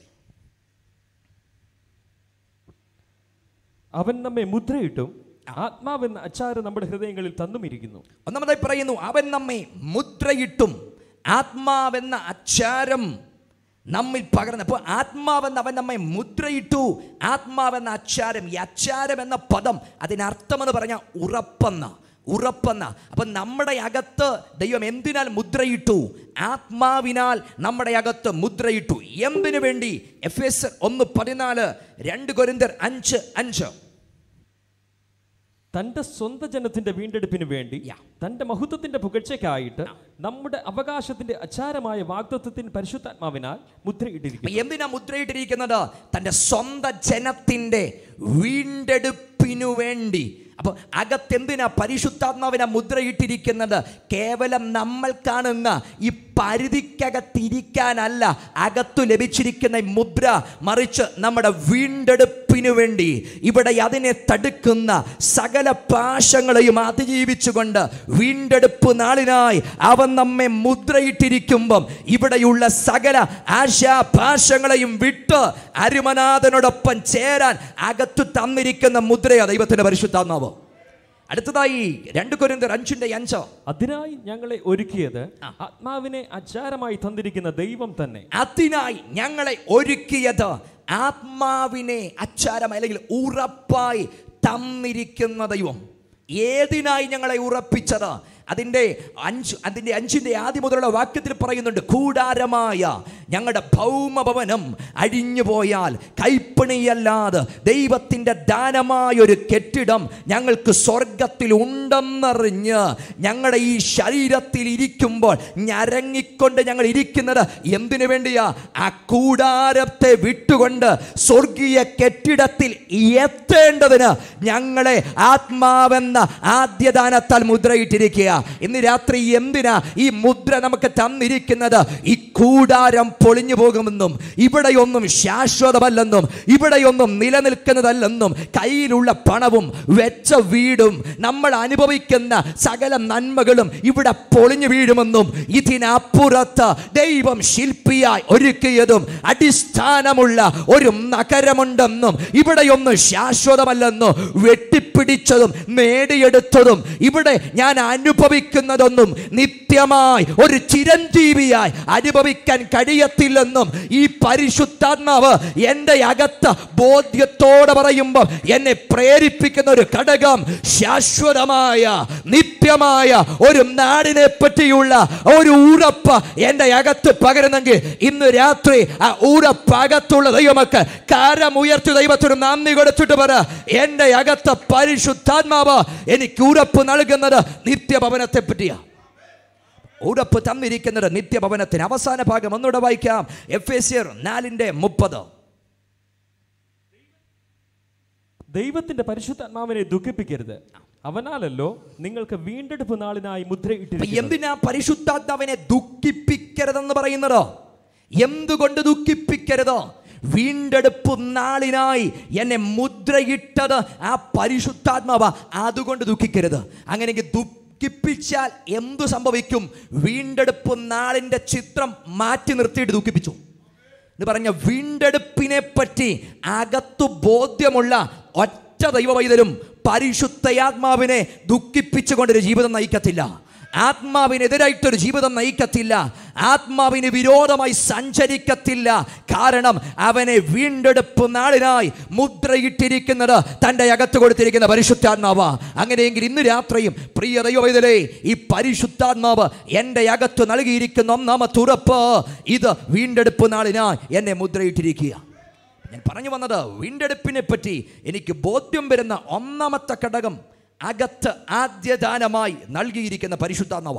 അവൻ നമ്മെ മുദ്രയിട്ടും ആത്മാവെന്ന അച്ചാറ് നമ്മുടെ ഹൃദയങ്ങളിൽ തന്നുമിരിക്കുന്നു ഒന്നാമതായി പറയുന്നു അവൻ നമ്മെ മുദ്രയിട്ടും ആത്മാവെന്ന അച്ചാരം നമ്മിൽ പകർന്ന് അപ്പോൾ ആത്മാവെന്ന് അവൻ നമ്മെ മുദ്രയിട്ടു ആത്മാവെന്ന അച്ചാരം ഈ അച്ചാരം എന്ന പദം അതിനർത്ഥമെന്ന് പറഞ്ഞാൽ ഉറപ്പെന്ന ഉറപ്പെന്ന അപ്പം നമ്മുടെ അകത്ത് ദൈവം എന്തിനാൽ മുദ്രയിട്ടു ആത്മാവിനാൽ നമ്മുടെ അകത്ത് മുദ്രയിട്ടു എന്തിനു വേണ്ടി എഫ് എസ് ഒന്ന് പതിനാല് രണ്ട് കൊരിന്തർ അഞ്ച് അഞ്ച് തന്റെ സ്വന്തം ജനത്തിന്റെ വീണ്ടെടുപ്പിന് വേണ്ടി തന്റെ മഹത്വത്തിന്റെ പുകഴ്ചയ്ക്കായിട്ട് നമ്മുടെ അവകാശത്തിന്റെ അച്ചാരമായ വാഗ്ദത്വത്തിന് പരിശുദ്ധാത്മാവിനാൽ മുദ്രയിട്ടിരിക്കുന്നു അപ്പൊ എന്തിനാ മുദ്രയിട്ടിരിക്കുന്നത് തൻ്റെ സ്വന്തം ജനത്തിൻ്റെ വീണ്ടെടുപ്പിനു വേണ്ടി അപ്പൊ അകത്തെന്തിനാ പരിശുദ്ധാത്മാവിനെ മുദ്രയിട്ടിരിക്കുന്നത് കേവലം നമ്മൾ കാണുന്ന ഈ പരിധിക്കകത്തിരിക്കാനല്ല അകത്തു ലഭിച്ചിരിക്കുന്ന ഈ മുദ്ര മറിച്ച് നമ്മുടെ വീണ്ടെടുപ്പിനു വേണ്ടി ഇവിടെ അതിനെ തടുക്കുന്ന സകല പാശങ്ങളെയും അതിജീവിച്ചുകൊണ്ട് വീണ്ടെടുപ്പ് നാളിനായി അവൻ നമ്മെ മുദ്രയിട്ടിരിക്കുമ്പം ഇവിടെയുള്ള സകല ആശാപാശങ്ങളെയും വിട്ട് അരുമനാഥനോടൊപ്പം ചേരാൻ അകത്തു തന്നിരിക്കുന്ന മുദ്രയാ ദൈവത്തിന്റെ പരിശുദ്ധാത്മാവ് അടുത്തതായി രണ്ട് കൊരിന്തർ അഞ്ചിന്റെ അഞ്ചോ അതിനായി ഞങ്ങളെ ഒരുക്കിയത് ആത്മാവിനെ അച്ചാരമായി തന്നിരിക്കുന്ന ദൈവം തന്നെ അതിനായി ഞങ്ങളെ ഒരുക്കിയത് ആത്മാവിനെ അച്ചാരം അല്ലെങ്കിൽ ഉറപ്പായി തന്നിരിക്കുന്ന ദൈവം ഏതിനായി ഞങ്ങളെ ഉറപ്പിച്ചത് അതിൻ്റെ അഞ്ച് അതിൻ്റെ അഞ്ചിൻ്റെ ആദ്യം മുതലുള്ള വാക്യത്തിൽ പറയുന്നുണ്ട് കൂടാരമായ ഞങ്ങളുടെ ഭൗമഭവനം അഴിഞ്ഞു പോയാൽ കൈപ്പണിയല്ലാതെ ദൈവത്തിൻ്റെ ദാനമായൊരു കെട്ടിടം ഞങ്ങൾക്ക് സ്വർഗത്തിൽ ഉണ്ടെന്നറിഞ്ഞ് ഞങ്ങളുടെ ഈ ശരീരത്തിൽ ഇരിക്കുമ്പോൾ ഞരങ്ങിക്കൊണ്ട് ഞങ്ങൾ ഇരിക്കുന്നത് എന്തിനു വേണ്ടിയാ ആ കൂടാരത്തെ വിട്ടുകൊണ്ട് സ്വർഗീയ കെട്ടിടത്തിൽ എത്തേണ്ടതിന് ഞങ്ങളെ ആത്മാവെന്ന ആദ്യദാനത്താൽ മുദ്രയിട്ടിരിക്കുക ഇന്ന് രാത്രി എന്തിനാ ഈ മുദ്ര നമുക്ക് തന്നിരിക്കുന്നത് ഈ കൂടാരം പൊളിഞ്ഞു പോകുമെന്നും ഇവിടെയൊന്നും ശാശ്വതമല്ലെന്നും ഇവിടെയൊന്നും നിലനിൽക്കുന്നതല്ലെന്നും കയ്യിലുള്ള പണവും വെച്ച വീടും നമ്മൾ അനുഭവിക്കുന്ന സകല നന്മകളും ഇവിടെ പൊളിഞ്ഞു വീഴുമെന്നും ഇതിനപ്പുറത്ത് ദൈവം ശില്പിയായി ഒരുക്കിയതും അടിസ്ഥാനമുള്ള ഒരു നഗരമുണ്ടെന്നും ഇവിടെയൊന്നും ശാശ്വതമല്ലെന്നും വെട്ടിപ്പിടിച്ചതും നേടിയെടുത്തതും ഇവിടെ ഞാൻ അനുഭവിക്കുന്നതൊന്നും നിത്യമായി ഒരു ചിരഞ്ജീവിയായി അനുഭവിക്കാൻ കഴിയത്തില്ലെന്നും ഈ പരിശുദ്ധാത്മാവ് എൻ്റെ അകത്ത് ബോധ്യത്തോടെ പറയുമ്പോൾ എന്നെ പ്രേരിപ്പിക്കുന്ന ഒരു ഘടകം ശാശ്വതമായ നിത്യമായ ഒരു നാടിനെ പറ്റിയുള്ള ഒരു ഉറപ്പ് എൻ്റെ അകത്ത് പകരുന്നെങ്കിൽ ഇന്ന് രാത്രി ആ ഉറപ്പകത്തുള്ള ദൈവമക്ക് കരമുയർത്തി ദൈവത്തിന് നന്ദി കൊടുത്തിട്ട് പറ എൻ്റെ അകത്ത് പരിശുദ്ധാത്മാവ് എനിക്ക് ഉറപ്പ് നൽകുന്നത് നിത്യഭവനത്തെ പറ്റിയാ ഉറപ്പ് തന്നിരിക്കുന്നത് നിത്യഭവനത്തിന് അവസാന ഭാഗം ഒന്നുകൂടെ വായിക്കാം എഫ് എസ് നാലിൻ്റെ മുപ്പത് ദൈവത്തിന്റെ പരിശുദ്ധാത്മാവിനെ ദുഃഖിപ്പിക്കരുത് അവനാലല്ലോ നിങ്ങൾക്ക് വീണ്ടെടുപ്പ് നാളിനായി അപ്പൊ മുദ്രയിട്ടിരിക്കുന്നത് എന്തിനാ പരിശുദ്ധാത്മാവിനെ ദുഃഖിപ്പിക്കരുതെന്ന് പറയുന്നത് എന്തുകൊണ്ട് ദുഃഖിപ്പിക്കരുത് വീണ്ടെടുപ്പ് നാളിനായി എന്നെ മുദ്രയിട്ടത് ആ പരിശുദ്ധാത്മാവ അതുകൊണ്ട് ദുഃഖിക്കരുത് അങ്ങനെയെങ്കിൽ ദുഃഖിപ്പിച്ചാൽ എന്തു സംഭവിക്കും വീണ്ടെടുപ്പ് നാളിൻ്റെ ചിത്രം മാറ്റി നിർത്തിയിട്ട് ദുഃഖിപ്പിച്ചു എന്ന് പറഞ്ഞ വീണ്ടെടുപ്പിനെ പറ്റി അകത്തു ബോധ്യമുള്ള ഒറ്റ ദൈവവൈതലും പരിശുദ്ധയാത്മാവിനെ ദുഃഖിപ്പിച്ചുകൊണ്ടൊരു ജീവിതം നയിക്കത്തില്ല ആത്മാവിനെതിരായിട്ടൊരു ജീവിതം നയിക്കത്തില്ല ആത്മാവിന് വിരോധമായി സഞ്ചരിക്കത്തില്ല കാരണം അവനെ വീണ്ടെടുപ്പ് നാളിനായി മുദ്രയിട്ടിരിക്കുന്നത് തൻ്റെ അകത്ത് കൊടുത്തിരിക്കുന്ന പരിശുദ്ധാത്മാവ് അങ്ങനെയെങ്കിൽ ഇന്ന് രാത്രിയും പ്രിയ ദൈവവേദലേ ഈ പരിശുദ്ധാത്മാവ് എൻ്റെ അകത്ത് നൽകിയിരിക്കുന്ന ഒന്നാമത്തെ ഉറപ്പ് ഇത് വീണ്ടെടുപ്പ് നാളിനായി എന്നെ മുദ്രയിട്ടിരിക്കുക ഞാൻ പറഞ്ഞു വന്നത് വീണ്ടെടുപ്പിനെ പറ്റി എനിക്ക് ബോധ്യം വരുന്ന ഒന്നാമത്തെ ഘടകം അകത്ത് ആദ്യദാനമായി നൽകിയിരിക്കുന്ന പരിശുദ്ധാത്മാവ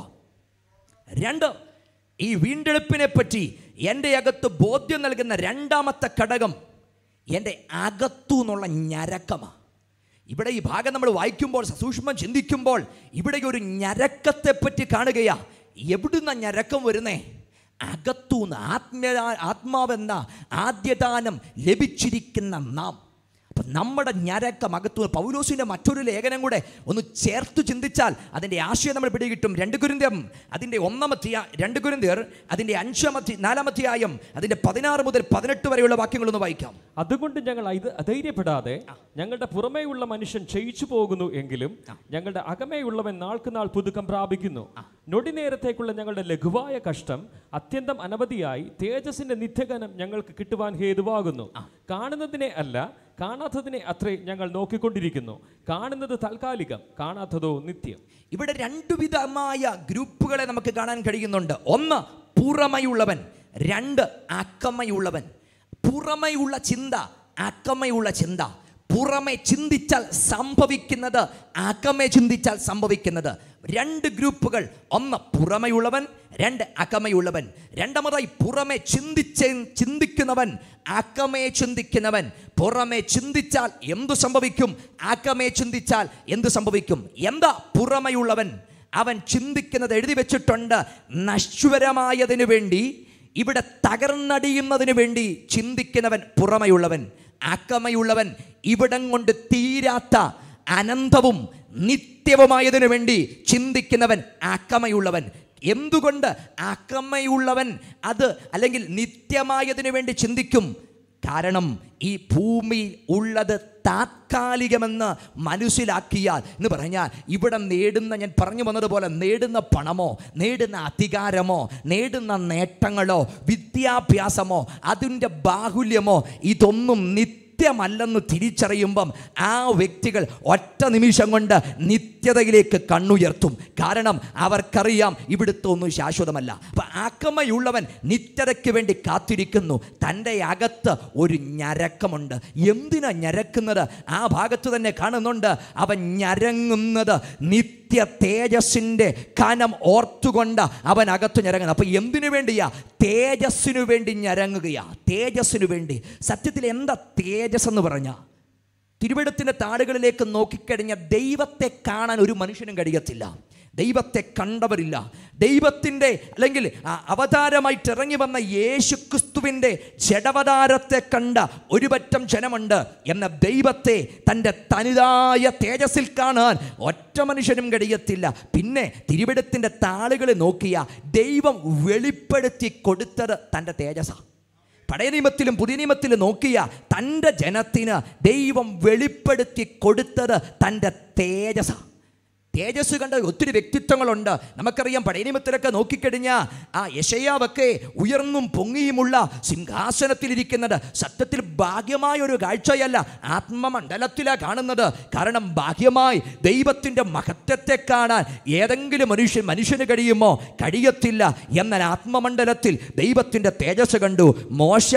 രണ്ട് ഈ വീണ്ടെടുപ്പിനെ പറ്റി എൻ്റെ അകത്ത് ബോധ്യം നൽകുന്ന രണ്ടാമത്തെ ഘടകം എൻ്റെ അകത്തു നിന്നുള്ള ഞരക്കമാണ് ഇവിടെ ഈ ഭാഗം നമ്മൾ വായിക്കുമ്പോൾ സസൂക്ഷ്മം ചിന്തിക്കുമ്പോൾ ഇവിടെ ഒരു ഞരക്കത്തെ പറ്റി കാണുകയാ എവിടുന്ന ഞരക്കം വരുന്നേ അകത്തുനിന്ന് ആത്മ ആത്മാവെന്ന ആദ്യദാനം ലഭിച്ചിരിക്കുന്ന നാം അപ്പം നമ്മുടെ ഞരക്കം അകത്തു പൗലോസിൻ്റെ മറ്റൊരു ലേഖനം കൂടെ ഒന്ന് ചേർത്ത് ചിന്തിച്ചാൽ അതിൻ്റെ ആശയം നമ്മൾ പിടികിട്ടും രണ്ട് കുരിന്തിയം അതിൻ്റെ ഒന്നാമത്തെ രണ്ട് കുരിന്തിയർ അതിൻ്റെ അഞ്ചാമത്തെ നാലാമധ്യായം അതിൻ്റെ പതിനാറ് മുതൽ പതിനെട്ട് വരെയുള്ള വാക്യങ്ങളൊന്ന് വായിക്കാം അതുകൊണ്ട് ഞങ്ങൾ ഇത് അധൈര്യപ്പെടാതെ ഞങ്ങളുടെ പുറമേയുള്ള മനുഷ്യൻ ക്ഷയിച്ചു പോകുന്നു എങ്കിലും ഞങ്ങളുടെ അകമേയുള്ളവൻ നാൾക്ക് നാൾ പുതുക്കം പ്രാപിക്കുന്നു നൊടി നേരത്തേക്കുള്ള ഞങ്ങളുടെ ലഘുവായ കഷ്ടം അത്യന്തം അനവധിയായി തേജസിന്റെ നിത്യഗനം ഞങ്ങൾക്ക് കിട്ടുവാൻ ഹേതുവാകുന്നു കാണുന്നതിനെ അല്ല കാണാത്തതിനെ അത്രേ ഞങ്ങൾ നോക്കിക്കൊണ്ടിരിക്കുന്നു കാണുന്നത് താൽക്കാലികം കാണാത്തതോ നിത്യം ഇവിടെ രണ്ടു വിധമായ ഗ്രൂപ്പുകളെ നമുക്ക് കാണാൻ കഴിയുന്നുണ്ട് ഒന്ന് പുറമയുള്ളവൻ രണ്ട് അക്കമയുള്ളവൻ പുറമയുള്ള ചിന്ത അക്കമയുള്ള ചിന്ത പുറമെ ചിന്തിച്ചാൽ സംഭവിക്കുന്നത് അകമെ ചിന്തിച്ചാൽ സംഭവിക്കുന്നത് രണ്ട് ഗ്രൂപ്പുകൾ ഒന്ന് പുറമെയുള്ളവൻ രണ്ട് അകമയുള്ളവൻ രണ്ടാമതായി പുറമെ ചിന്തിച്ച് ചിന്തിക്കുന്നവൻ അകമേ ചിന്തിക്കുന്നവൻ പുറമെ ചിന്തിച്ചാൽ എന്തു സംഭവിക്കും അകമേ ചിന്തിച്ചാൽ എന്തു സംഭവിക്കും എന്താ പുറമെയുള്ളവൻ അവൻ ചിന്തിക്കുന്നത് എഴുതി വെച്ചിട്ടുണ്ട് നശ്വരമായതിനു വേണ്ടി ഇവിടെ തകർന്നടിയുന്നതിന് വേണ്ടി ചിന്തിക്കുന്നവൻ പുറമെയുള്ളവൻ അക്കമയുള്ളവൻ ഇവിടം കൊണ്ട് തീരാത്ത അനന്തവും നിത്യവുമായതിനു വേണ്ടി ചിന്തിക്കുന്നവൻ അക്കമയുള്ളവൻ എന്തുകൊണ്ട് അക്കമയുള്ളവൻ അത് അല്ലെങ്കിൽ നിത്യമായതിനു വേണ്ടി ചിന്തിക്കും കാരണം ഈ ഭൂമിയിൽ ഉള്ളത് താത്കാലികമെന്ന് മനസ്സിലാക്കിയാൽ എന്ന് പറഞ്ഞാൽ ഇവിടെ നേടുന്ന ഞാൻ പറഞ്ഞു വന്നതുപോലെ നേടുന്ന പണമോ നേടുന്ന അധികാരമോ നേടുന്ന നേട്ടങ്ങളോ വിദ്യാഭ്യാസമോ അതിൻ്റെ ബാഹുല്യമോ ഇതൊന്നും നിത്യ നിത്യമല്ലെന്ന് തിരിച്ചറിയുമ്പം ആ വ്യക്തികൾ ഒറ്റ നിമിഷം കൊണ്ട് നിത്യതയിലേക്ക് കണ്ണുയർത്തും കാരണം അവർക്കറിയാം ഇവിടുത്തെ ഒന്നും ശാശ്വതമല്ല അപ്പം ആക്കമയുള്ളവൻ നിത്യതയ്ക്ക് വേണ്ടി കാത്തിരിക്കുന്നു തൻ്റെ അകത്ത് ഒരു ഞരക്കമുണ്ട് എന്തിനാ ഞരക്കുന്നത് ആ ഭാഗത്ത് തന്നെ കാണുന്നുണ്ട് അവൻ ഞരങ്ങുന്നത് നിത്യ തേജസ്സിൻ്റെ കനം ഓർത്തുകൊണ്ട് അവൻ അകത്ത് ഞരങ്ങുന്നത് അപ്പം എന്തിനു വേണ്ടിയാ തേജസ്സിനു വേണ്ടി ഞരങ്ങുകയാ തേജസ്സിനു വേണ്ടി സത്യത്തിൽ എന്താ തേജസ് എന്ന് പറഞ്ഞ തിരുവിടത്തിൻ്റെ താളുകളിലേക്ക് നോക്കിക്കഴിഞ്ഞ ദൈവത്തെ കാണാൻ ഒരു മനുഷ്യനും കഴിയത്തില്ല ദൈവത്തെ കണ്ടവരില്ല ദൈവത്തിൻ്റെ അല്ലെങ്കിൽ ആ അവതാരമായിട്ട് ഇറങ്ങി വന്ന യേശു ക്രിസ്തുവിൻ്റെ ജഡവതാരത്തെ കണ്ട ഒരു പറ്റം ജനമുണ്ട് എന്ന ദൈവത്തെ തൻ്റെ തനിതായ തേജസ്സിൽ കാണാൻ ഒറ്റ മനുഷ്യനും കഴിയത്തില്ല പിന്നെ തിരുവിടത്തിൻ്റെ താളുകൾ നോക്കിയ ദൈവം വെളിപ്പെടുത്തി കൊടുത്തത് തൻ്റെ തേജസ്സാണ് പഴയ നിയമത്തിലും പുതിയ നിയമത്തിലും നോക്കിയ തൻ്റെ ജനത്തിന് ദൈവം വെളിപ്പെടുത്തി കൊടുത്തത് തൻ്റെ തേജസ്സാണ് തേജസ് കണ്ട ഒത്തിരി വ്യക്തിത്വങ്ങളുണ്ട് നമുക്കറിയാം പഴയ നിയമത്തിലൊക്കെ നോക്കിക്കഴിഞ്ഞാൽ ആ യശയാവൊക്കെ ഉയർന്നും പൊങ്ങിയുമുള്ള സിംഹാസനത്തിലിരിക്കുന്നത് സത്യത്തിൽ ഭാഗ്യമായ ഒരു കാഴ്ചയല്ല ആത്മമണ്ഡലത്തിലാണ് കാണുന്നത് കാരണം ഭാഗ്യമായി ദൈവത്തിൻ്റെ മഹത്വത്തെ കാണാൻ ഏതെങ്കിലും മനുഷ്യൻ മനുഷ്യന് കഴിയുമോ കഴിയത്തില്ല എന്നാൽ ആത്മമണ്ഡലത്തിൽ ദൈവത്തിൻ്റെ തേജസ് കണ്ടു മോശ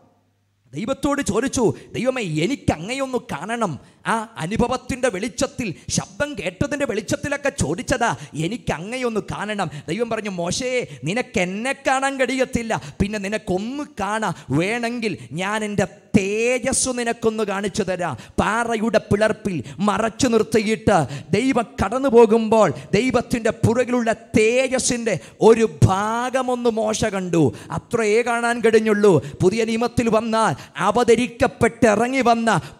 ദൈവത്തോട് ചോദിച്ചു ദൈവമേ എനിക്ക് അങ്ങയൊന്ന് കാണണം ആ അനുഭവത്തിൻ്റെ വെളിച്ചത്തിൽ ശബ്ദം കേട്ടതിൻ്റെ വെളിച്ചത്തിലൊക്കെ ചോദിച്ചതാ എനിക്ക് അങ്ങയൊന്ന് കാണണം ദൈവം പറഞ്ഞു മോശേ നിനക്ക് എന്നെ കാണാൻ കഴിയത്തില്ല പിന്നെ നിനക്കൊന്ന് കാണാ വേണമെങ്കിൽ ഞാൻ എൻ്റെ തേജസ് നിനക്കൊന്ന് കാണിച്ചു തരാം പാറയുടെ പിളർപ്പിൽ മറച്ചു നിർത്തിയിട്ട് ദൈവം കടന്നു പോകുമ്പോൾ ദൈവത്തിൻ്റെ പുറകിലുള്ള തേജസ്സിൻ്റെ ഒരു ഭാഗമൊന്ന് മോശ കണ്ടു അത്രയേ കാണാൻ കഴിഞ്ഞുള്ളൂ പുതിയ നിയമത്തിൽ വന്നാൽ അവതരിക്കപ്പെട്ട് ഇറങ്ങി വന്ന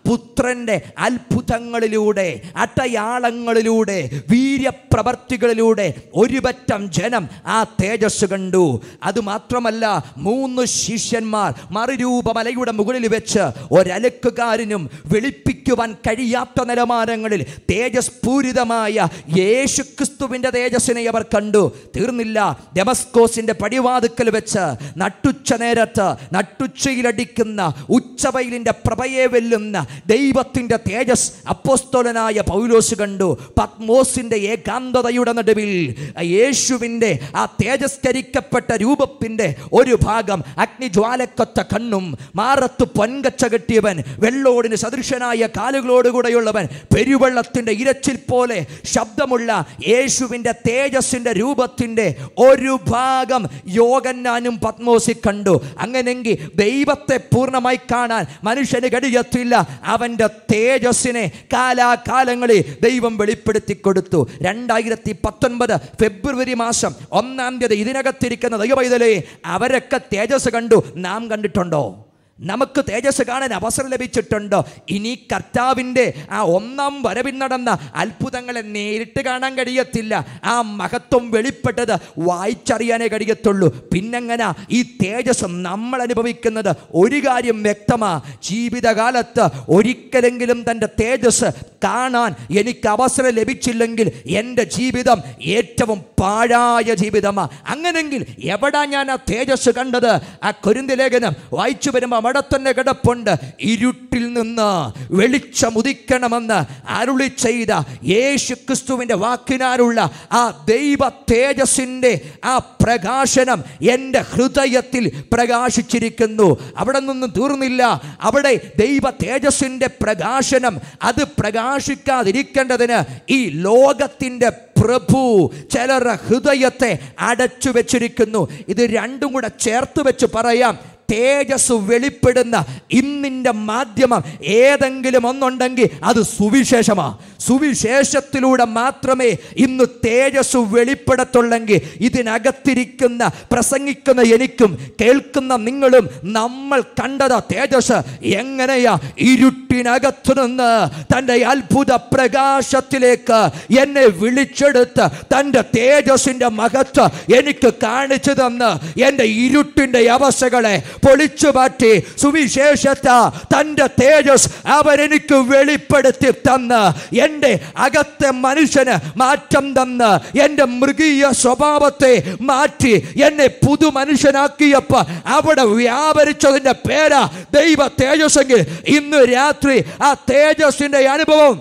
പുത്രൻ്റെ അത്ഭുതങ്ങളിലൂടെ അട്ടയാളങ്ങളിലൂടെ വീര്യപ്രവർത്തികളിലൂടെ ഒരുപറ്റം ജനം ആ തേജസ് കണ്ടു അതുമാത്രമല്ല മൂന്ന് ശിഷ്യന്മാർ മറുരൂപമലയുടെ മുകളിൽ വെച്ച് ഒരലക്കുകാരനും വെളുപ്പിക്കുവാൻ കഴിയാത്ത നിലവാരങ്ങളിൽ തേജസ്പൂരിതമായ യേശുക്രിസ്തുവിൻ്റെ തേജസ്സിനെ അവർ കണ്ടു തീർന്നില്ല ഡെമസ്കോസിന്റെ പടിവാതുക്കൽ വെച്ച് നട്ടുച്ച നേരത്ത് നട്ടുച്ചയിലടിക്കുന്ന ഉച്ചവയിലിന്റെ പ്രഭയെ വെല്ലുന്ന ദൈവത്തിന്റെ തേജസ് അപ്പോസ്തോലനായ പൗലോസ് കണ്ടു പത്മോസിന്റെ ഏകാന്തതയുടെ നടുവിൽ യേശുവിൻ്റെ ആ തേജസ്കരിക്കപ്പെട്ട രൂപത്തിന്റെ ഒരു ഭാഗം അഗ്നിജ്വാലക്കൊത്ത കണ്ണും മാറത്ത് പൊൻകച്ച കെട്ടിയവൻ വെള്ളോടിന് സദൃശനായ കാലുകളോടുകൂടെയുള്ളവൻ പെരുവെള്ളത്തിന്റെ ഇരച്ചിൽ പോലെ ശബ്ദമുള്ള യേശുവിൻ്റെ തേജസ്സിന്റെ രൂപത്തിന്റെ ഒരു ഭാഗം യോഗന്നാനും പത്മോസി കണ്ടു അങ്ങനെങ്കിൽ ദൈവത്തെ പൂർണ്ണമായി കാണാൻ മനുഷ്യന് കഴിയത്തില്ല അവൻ്റെ തേജസ്സിനെ കാലാകാലങ്ങളിൽ ദൈവം വെളിപ്പെടുത്തി കൊടുത്തു രണ്ടായിരത്തി പത്തൊൻപത് ഫെബ്രുവരി മാസം ഒന്നാം തീയതി ഇതിനകത്തിരിക്കുന്ന ദൈവപൈതലേ അവരൊക്കെ തേജസ് കണ്ടു നാം കണ്ടിട്ടുണ്ടോ നമുക്ക് തേജസ് കാണാൻ അവസരം ലഭിച്ചിട്ടുണ്ടോ ഇനി കർത്താവിൻ്റെ ആ ഒന്നാം വരവിൽ നടന്ന അത്ഭുതങ്ങളെ നേരിട്ട് കാണാൻ കഴിയത്തില്ല ആ മഹത്വം വെളിപ്പെട്ടത് വായിച്ചറിയാനേ കഴിയത്തുള്ളൂ പിന്നെങ്ങനെ ഈ തേജസ് നമ്മൾ അനുഭവിക്കുന്നത് ഒരു കാര്യം വ്യക്തമാ ജീവിതകാലത്ത് ഒരിക്കലെങ്കിലും തൻ്റെ തേജസ് കാണാൻ എനിക്ക് അവസരം ലഭിച്ചില്ലെങ്കിൽ എൻ്റെ ജീവിതം ഏറ്റവും പാഴായ ജീവിതമാണ് അങ്ങനെങ്കിൽ എവിടാ ഞാൻ ആ തേജസ് കണ്ടത് ആ കുരുന്തി ലേഖനം വായിച്ചു വരുമ്പോൾ അവിടെ തന്നെ കിടപ്പുണ്ട് ഇരുട്ടിൽ നിന്ന് വെളിച്ചം ഉദിക്കണമെന്ന് അരുളി ചെയ്ത യേശു ക്രിസ്തുവിൻ്റെ വാക്കിനാലുള്ള ആ ദൈവ തേജസ്സിൻ്റെ ആ പ്രകാശനം എൻ്റെ ഹൃദയത്തിൽ പ്രകാശിച്ചിരിക്കുന്നു അവിടെ നിന്നും തീർന്നില്ല അവിടെ ദൈവ തേജസ്സിൻ്റെ പ്രകാശനം അത് പ്രകാശിക്കാതിരിക്കേണ്ടതിന് ഈ ലോകത്തിൻ്റെ പ്രഭു ചിലരുടെ ഹൃദയത്തെ അടച്ചു വെച്ചിരിക്കുന്നു ഇത് രണ്ടും കൂടെ ചേർത്ത് വെച്ച് പറയാം തേജസ് വെളിപ്പെടുന്ന ഇന്നിൻ്റെ മാധ്യമം ഏതെങ്കിലും ഒന്നുണ്ടെങ്കിൽ അത് സുവിശേഷമാ സുവിശേഷത്തിലൂടെ മാത്രമേ ഇന്ന് തേജസ് വെളിപ്പെടത്തുള്ളെങ്കിൽ ഇതിനകത്തിരിക്കുന്ന പ്രസംഗിക്കുന്ന എനിക്കും കേൾക്കുന്ന നിങ്ങളും നമ്മൾ കണ്ടതാ തേജസ് എങ്ങനെയാ ഇരുട്ടിനകത്തു നിന്ന് തൻ്റെ അത്ഭുത പ്രകാശത്തിലേക്ക് എന്നെ വിളിച്ചെടുത്ത് തൻ്റെ തേജസിൻ്റെ മഹത്വ എനിക്ക് കാണിച്ചു തന്ന് എൻ്റെ ഇരുട്ടിൻ്റെ അവസ്ഥകളെ പൊളിച്ചു മാറ്റി സുവിശേഷത്ത തൻ്റെ തേജസ് അവരെനിക്ക് വെളിപ്പെടുത്തി തന്ന് എൻ്റെ അകത്തെ മനുഷ്യന് മാറ്റം തന്ന് എൻ്റെ മൃഗീയ സ്വഭാവത്തെ മാറ്റി എന്നെ പുതു മനുഷ്യനാക്കിയപ്പോൾ അവിടെ വ്യാപരിച്ചതിൻ്റെ പേരാ ദൈവ തേജസ്സെങ്കിൽ ഇന്ന് രാത്രി ആ തേജസ്സിൻ്റെ അനുഭവം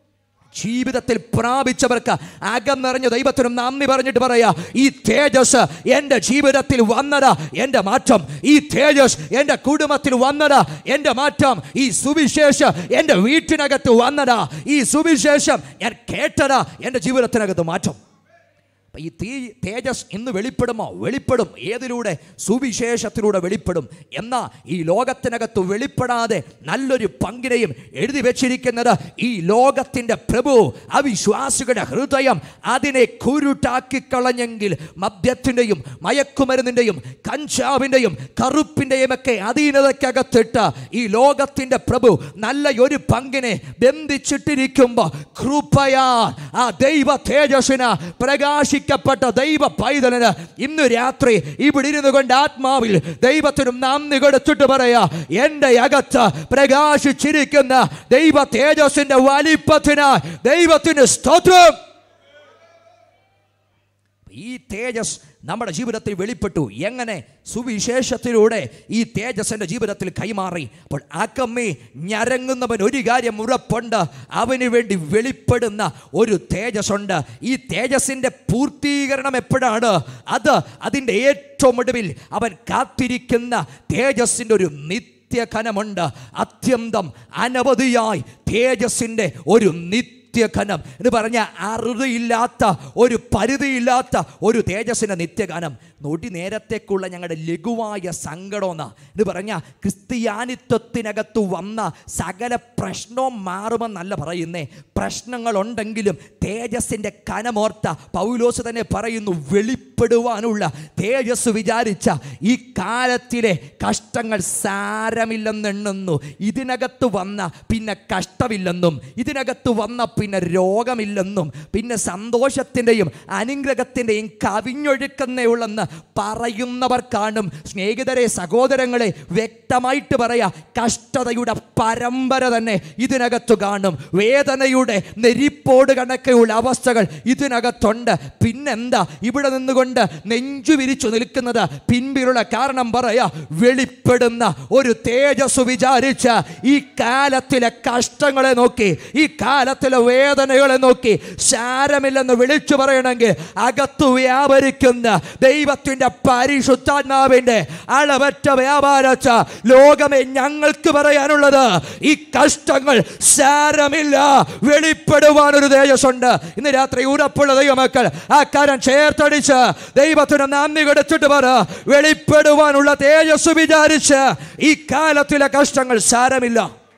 ജീവിതത്തിൽ പ്രാപിച്ചവർക്ക് അകം നിറഞ്ഞ ദൈവത്തിന് നന്ദി പറഞ്ഞിട്ട് പറയാ ഈ തേജസ് എൻ്റെ ജീവിതത്തിൽ വന്നതാ എൻ്റെ മാറ്റം ഈ തേജസ് എൻ്റെ കുടുംബത്തിൽ വന്നതാ എൻ്റെ മാറ്റം ഈ സുവിശേഷം എൻ്റെ വീട്ടിനകത്ത് വന്നതാ ഈ സുവിശേഷം ഞാൻ കേട്ടതാ എൻ്റെ ജീവിതത്തിനകത്ത് മാറ്റം അപ്പൊ ഈ തീ തേജസ് ഇന്ന് വെളിപ്പെടുമോ വെളിപ്പെടും ഏതിലൂടെ സുവിശേഷത്തിലൂടെ വെളിപ്പെടും എന്നാൽ ഈ ലോകത്തിനകത്ത് വെളിപ്പെടാതെ നല്ലൊരു പങ്കിനെയും എഴുതി വെച്ചിരിക്കുന്നത് ഈ ലോകത്തിൻ്റെ പ്രഭു അവിശ്വാസികളുടെ ഹൃദയം അതിനെ കുരുട്ടാക്കി കളഞ്ഞെങ്കിൽ മദ്യത്തിൻ്റെയും മയക്കുമരുന്നിൻ്റെയും കഞ്ചാവിൻ്റെയും കറുപ്പിൻ്റെയും ഒക്കെ അധീനതയ്ക്കകത്തിട്ട് ഈ ലോകത്തിൻ്റെ പ്രഭു നല്ല ഒരു പങ്കിനെ ബന്ധിച്ചിട്ടിരിക്കുമ്പോൾ കൃപയാ ആ ദൈവ തേജസ്സിന് പ്രകാശിക്കപ്പെട്ട ദൈവ പൈതലിന് ഇന്ന് രാത്രി ഇവിടെ ഇരുന്നു കൊണ്ട് ആത്മാവിൽ ദൈവത്തിനും നന്ദി കൊടുത്തിട്ട് പറയാ എൻ്റെ അകത്ത് പ്രകാശിച്ചിരിക്കുന്ന ദൈവ തേജസ്സിന്റെ വലിപ്പത്തിനായി ദൈവത്തിന് സ്തോത്രം ഈ തേജസ് നമ്മുടെ ജീവിതത്തിൽ വെളിപ്പെട്ടു എങ്ങനെ സുവിശേഷത്തിലൂടെ ഈ തേജസ് എൻ്റെ ജീവിതത്തിൽ കൈമാറി അപ്പോൾ ആക്കമ്മേ ഞരങ്ങുന്നവൻ ഒരു കാര്യം ഉറപ്പുണ്ട് അവന് വേണ്ടി വെളിപ്പെടുന്ന ഒരു തേജസ്സുണ്ട് ഈ തേജസ്സിൻ്റെ പൂർത്തീകരണം എപ്പോഴാണ് അത് അതിൻ്റെ ഏറ്റവും ഒടുവിൽ അവൻ കാത്തിരിക്കുന്ന തേജസ്സിൻ്റെ ഒരു നിത്യഘനമുണ്ട് അത്യന്തം അനവധിയായി തേജസ്സിൻ്റെ ഒരു നിത്യ നിത്യഘനം എന്ന് പറഞ്ഞ അറുതിയില്ലാത്ത ഒരു പരിധിയില്ലാത്ത ഒരു തേജസ്സിൻ്റെ നിത്യഗാനം നൊടി നേരത്തേക്കുള്ള ഞങ്ങളുടെ ലഘുവായ സങ്കടമെന്ന എന്ന് പറഞ്ഞ ക്രിസ്ത്യാനിത്വത്തിനകത്ത് വന്ന സകല പ്രശ്നവും മാറുമെന്നല്ല പറയുന്നേ പ്രശ്നങ്ങളുണ്ടെങ്കിലും തേജസ്സിൻ്റെ കനമോർത്ത പൗലോസ് തന്നെ പറയുന്നു വെളിപ്പ വെളിപ്പെടുവാനുള്ള തേജസ് വിചാരിച്ച ഈ കാലത്തിലെ കഷ്ടങ്ങൾ സാരമില്ലെന്നെണ്ണുന്നു ഇതിനകത്ത് വന്ന പിന്നെ കഷ്ടമില്ലെന്നും ഇതിനകത്ത് വന്ന പിന്നെ രോഗമില്ലെന്നും പിന്നെ സന്തോഷത്തിൻ്റെയും അനുഗ്രഹത്തിൻ്റെയും കവിഞ്ഞൊഴുക്കുന്നയുള്ളെന്ന് പറയുന്നവർ കാണും സ്നേഹിതരെ സഹോദരങ്ങളെ വ്യക്തമായിട്ട് പറയാ കഷ്ടതയുടെ പരമ്പര തന്നെ ഇതിനകത്ത് കാണും വേദനയുടെ നെരിപ്പോട് കണക്കെയുള്ള അവസ്ഥകൾ ഇതിനകത്തുണ്ട് പിന്നെന്താ ഇവിടെ നിന്നുകൊണ്ട് നെഞ്ചു വിരിച്ചു നിൽക്കുന്നത് പിൻപിലുള്ള കാരണം പറയാ വെളിപ്പെടുന്ന ഒരു തേജസ് വിചാരിച്ച ഈ കാലത്തിലെ കഷ്ടങ്ങളെ നോക്കി ഈ കാലത്തിലെ വേദനകളെ നോക്കി സാരമില്ലെന്ന് വിളിച്ചു പറയണമെങ്കിൽ അകത്തു വ്യാപരിക്കുന്ന ദൈവത്തിന്റെ പരിശുദ്ധാത്മാവിന്റെ അളവറ്റ വ്യാപാരച്ച ലോകമേ ഞങ്ങൾക്ക് പറയാനുള്ളത് ഈ കഷ്ടങ്ങൾ സാരമില്ല വെളിപ്പെടുവാൻ ഒരു തേജസ്സുണ്ട് ഇന്ന് രാത്രി ഉറപ്പുള്ള ദൈവമക്കൾ ആ കാര്യം ചേർത്തടിച്ച് ദൈവത്തിന് നന്ദി കൊടുത്തിട്ട് പറ വെളിപ്പെടുവാനുള്ള തേജസ് വിചാരിച്ച് ഈ കാലത്തിലെ കഷ്ടങ്ങൾ സാരമില്ല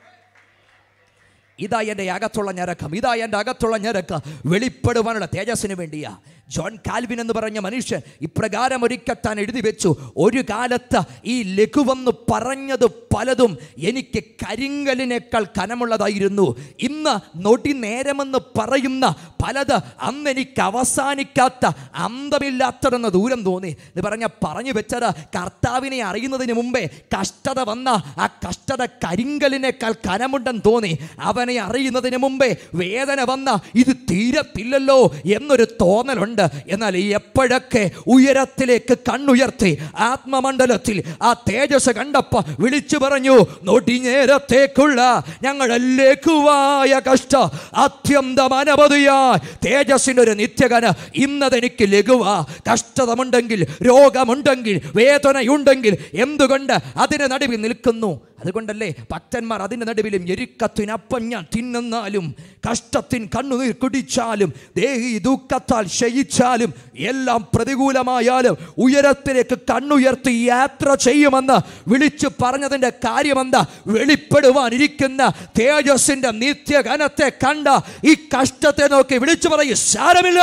ഇതാ എൻ്റെ അകത്തുള്ള ഞരക്കം ഇതാ എൻ്റെ അകത്തുള്ള ഞരക്കം വെളിപ്പെടുവാനുള്ള തേജസ്സിന് വേണ്ടിയാ ജോൺ കാൽവിൻ എന്ന് പറഞ്ഞ മനുഷ്യൻ ഇപ്രകാരം ഒരിക്കൽ താൻ എഴുതി വെച്ചു ഒരു കാലത്ത് ഈ ലഘുവെന്ന് പറഞ്ഞത് പലതും എനിക്ക് കരിങ്കലിനേക്കാൾ കനമുള്ളതായിരുന്നു ഇന്ന് നൊടി നേരമെന്ന് പറയുന്ന പലത് അന്ന് എനിക്ക് അവസാനിക്കാത്ത അന്തമില്ലാത്തതെന്ന് ദൂരം തോന്നി എന്ന് പറഞ്ഞ പറഞ്ഞു വെച്ചത് കർത്താവിനെ അറിയുന്നതിന് മുമ്പേ കഷ്ടത വന്ന ആ കഷ്ടത കരിങ്കലിനേക്കാൾ കനമുണ്ടെന്ന് തോന്നി അവനെ അറിയുന്നതിന് മുമ്പേ വേദന വന്ന ഇത് തീരത്തില്ലല്ലോ എന്നൊരു തോന്നലുണ്ട് എന്നാൽ എപ്പോഴൊക്കെ ഉയരത്തിലേക്ക് കണ്ണുയർത്തി ആത്മമണ്ഡലത്തിൽ ആ തേജസ് കണ്ടപ്പ വിളിച്ചു പറഞ്ഞു നൊടിനേരത്തേക്കുള്ള ഞങ്ങളുടെ ലഘുവായ കഷ്ട അത്യന്തം അനവധിയായി തേജസ്സിൻ്റെ ഒരു നിത്യകന ഇന്നതെനിക്ക് ലഘുവാ കഷ്ടതമുണ്ടെങ്കിൽ രോഗമുണ്ടെങ്കിൽ വേദനയുണ്ടെങ്കിൽ എന്തുകൊണ്ട് അതിന് നടുവിൽ നിൽക്കുന്നു അതുകൊണ്ടല്ലേ ഭക്തന്മാർ അതിൻ്റെ നടുവിലും എരിക്കത്തിനപ്പം ഞാൻ തിന്നുന്നാലും കഷ്ടത്തിൻ കണ്ണുനീർ കുടിച്ചാലും ദേഹി ദുഃഖത്താൽ ക്ഷയിച്ചാലും എല്ലാം പ്രതികൂലമായാലും ഉയരത്തിലേക്ക് കണ്ണുയർത്തി യാത്ര ചെയ്യുമെന്ന് വിളിച്ചു പറഞ്ഞതിൻ്റെ കാര്യമെന്താ വെളിപ്പെടുവാനിരിക്കുന്ന തേജസ്സിൻ്റെ നിത്യഘനത്തെ കണ്ട ഈ കഷ്ടത്തെ നോക്കി വിളിച്ചു പറയും സാരമില്ല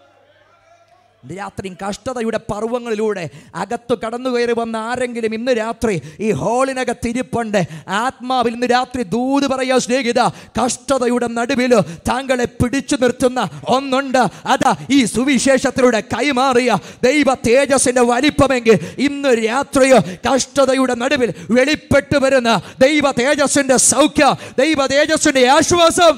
ഇന്ന് രാത്രി കഷ്ടതയുടെ പർവ്വങ്ങളിലൂടെ അകത്ത് കടന്നു കയറി വന്ന ആരെങ്കിലും ഇന്ന് രാത്രി ഈ ഹോളിനകത്ത് ഇരിപ്പുണ്ട് ആത്മാവിൽ ഇന്ന് രാത്രി ദൂത് പറയാ സ്നേഹിത കഷ്ടതയുടെ നടുവിൽ താങ്കളെ പിടിച്ചു നിർത്തുന്ന ഒന്നുണ്ട് അതാ ഈ സുവിശേഷത്തിലൂടെ കൈമാറിയ ദൈവ തേജസ്സിന്റെ വലിപ്പമെങ്കിൽ ഇന്ന് രാത്രിയോ കഷ്ടതയുടെ നടുവിൽ വെളിപ്പെട്ടു വരുന്ന ദൈവ തേജസ്സിന്റെ സൗഖ്യ ദൈവ തേജസ്സിന്റെ ആശ്വാസം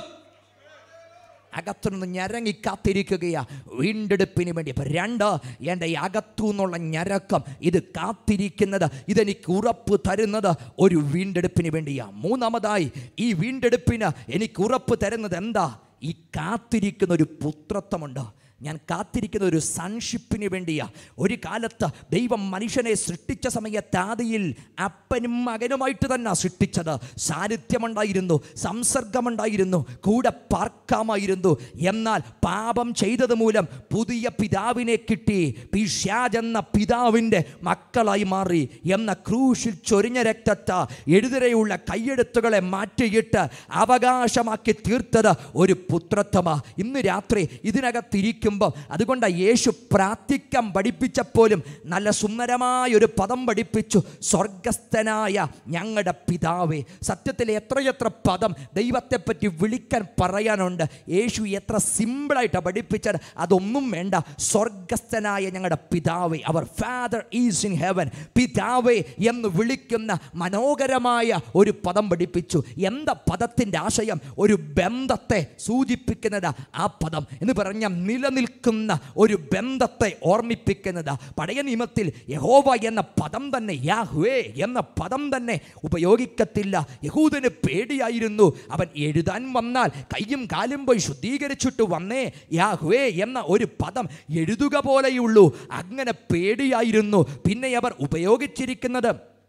അകത്തുനിന്ന് ഞരങ്ങി കാത്തിരിക്കുകയാ വീണ്ടെടുപ്പിന് വേണ്ടി അപ്പം രണ്ട് എൻ്റെ ഈ അകത്തു നിന്നുള്ള ഞരക്കം ഇത് കാത്തിരിക്കുന്നത് ഇതെനിക്ക് ഉറപ്പ് തരുന്നത് ഒരു വീണ്ടെടുപ്പിന് വേണ്ടിയാ മൂന്നാമതായി ഈ വീണ്ടെടുപ്പിന് എനിക്ക് ഉറപ്പ് തരുന്നത് എന്താ ഈ കാത്തിരിക്കുന്ന ഒരു പുത്രത്വമുണ്ട് ഞാൻ കാത്തിരിക്കുന്ന ഒരു സൺഷിപ്പിന് വേണ്ടിയാ ഒരു കാലത്ത് ദൈവം മനുഷ്യനെ സൃഷ്ടിച്ച സമയത്ത് ആദിയിൽ അപ്പനും മകനുമായിട്ട് തന്നെ സൃഷ്ടിച്ചത് സാന്നിധ്യമുണ്ടായിരുന്നു സംസർഗമുണ്ടായിരുന്നു കൂടെ പാർക്കാമായിരുന്നു എന്നാൽ പാപം ചെയ്തത് മൂലം പുതിയ പിതാവിനെ കിട്ടി പിശാജ് എന്ന പിതാവിൻ്റെ മക്കളായി മാറി എന്ന ക്രൂശിൽ ചൊരിഞ്ഞ രക്തത്ത എഴുതിരയുള്ള കയ്യെഴുത്തുകളെ മാറ്റിയിട്ട് അവകാശമാക്കി തീർത്തത് ഒരു പുത്രത്വമാ ഇന്ന് രാത്രി ഇതിനകത്തിരിക്കുമ്പോൾ അതുകൊണ്ട് യേശു പ്രാർത്ഥിക്കാൻ പഠിപ്പിച്ചപ്പോലും നല്ല സുന്ദരമായ ഒരു പദം പഠിപ്പിച്ചു സ്വർഗസ്ഥനായ ഞങ്ങളുടെ പിതാവേ സത്യത്തിൽ എത്രയെത്ര പദം ദൈവത്തെപ്പറ്റി വിളിക്കാൻ പറയാനുണ്ട് യേശു എത്ര സിമ്പിളായിട്ടാണ് പഠിപ്പിച്ചത് അതൊന്നും വേണ്ട സ്വർഗസ്ഥനായ ഞങ്ങളുടെ പിതാവേ അവർ ഫാദർ ഈസ് ഇൻ ഹെവൻ പിതാവേ എന്ന് വിളിക്കുന്ന മനോഹരമായ ഒരു പദം പഠിപ്പിച്ചു എന്താ പദത്തിൻ്റെ ആശയം ഒരു ബന്ധത്തെ സൂചിപ്പിക്കുന്നത് ആ പദം എന്ന് പറഞ്ഞ നിലനിൽക്കുന്ന ഒരു ബന്ധത്തെ ഓർമ്മിപ്പിക്കുന്നത് പഴയ നിയമത്തിൽ യഹോവ എന്ന പദം തന്നെ യാഹ്വേ എന്ന പദം തന്നെ ഉപയോഗിക്കത്തില്ല യഹൂദന് പേടിയായിരുന്നു അവൻ എഴുതാൻ വന്നാൽ കയ്യും കാലും പോയി ശുദ്ധീകരിച്ചിട്ട് വന്നേ യാഹ്വേ എന്ന ഒരു പദം എഴുതുക പോലെയുള്ളൂ അങ്ങനെ പേടിയായിരുന്നു പിന്നെ അവർ ഉപയോഗിച്ചിരിക്കുന്നത്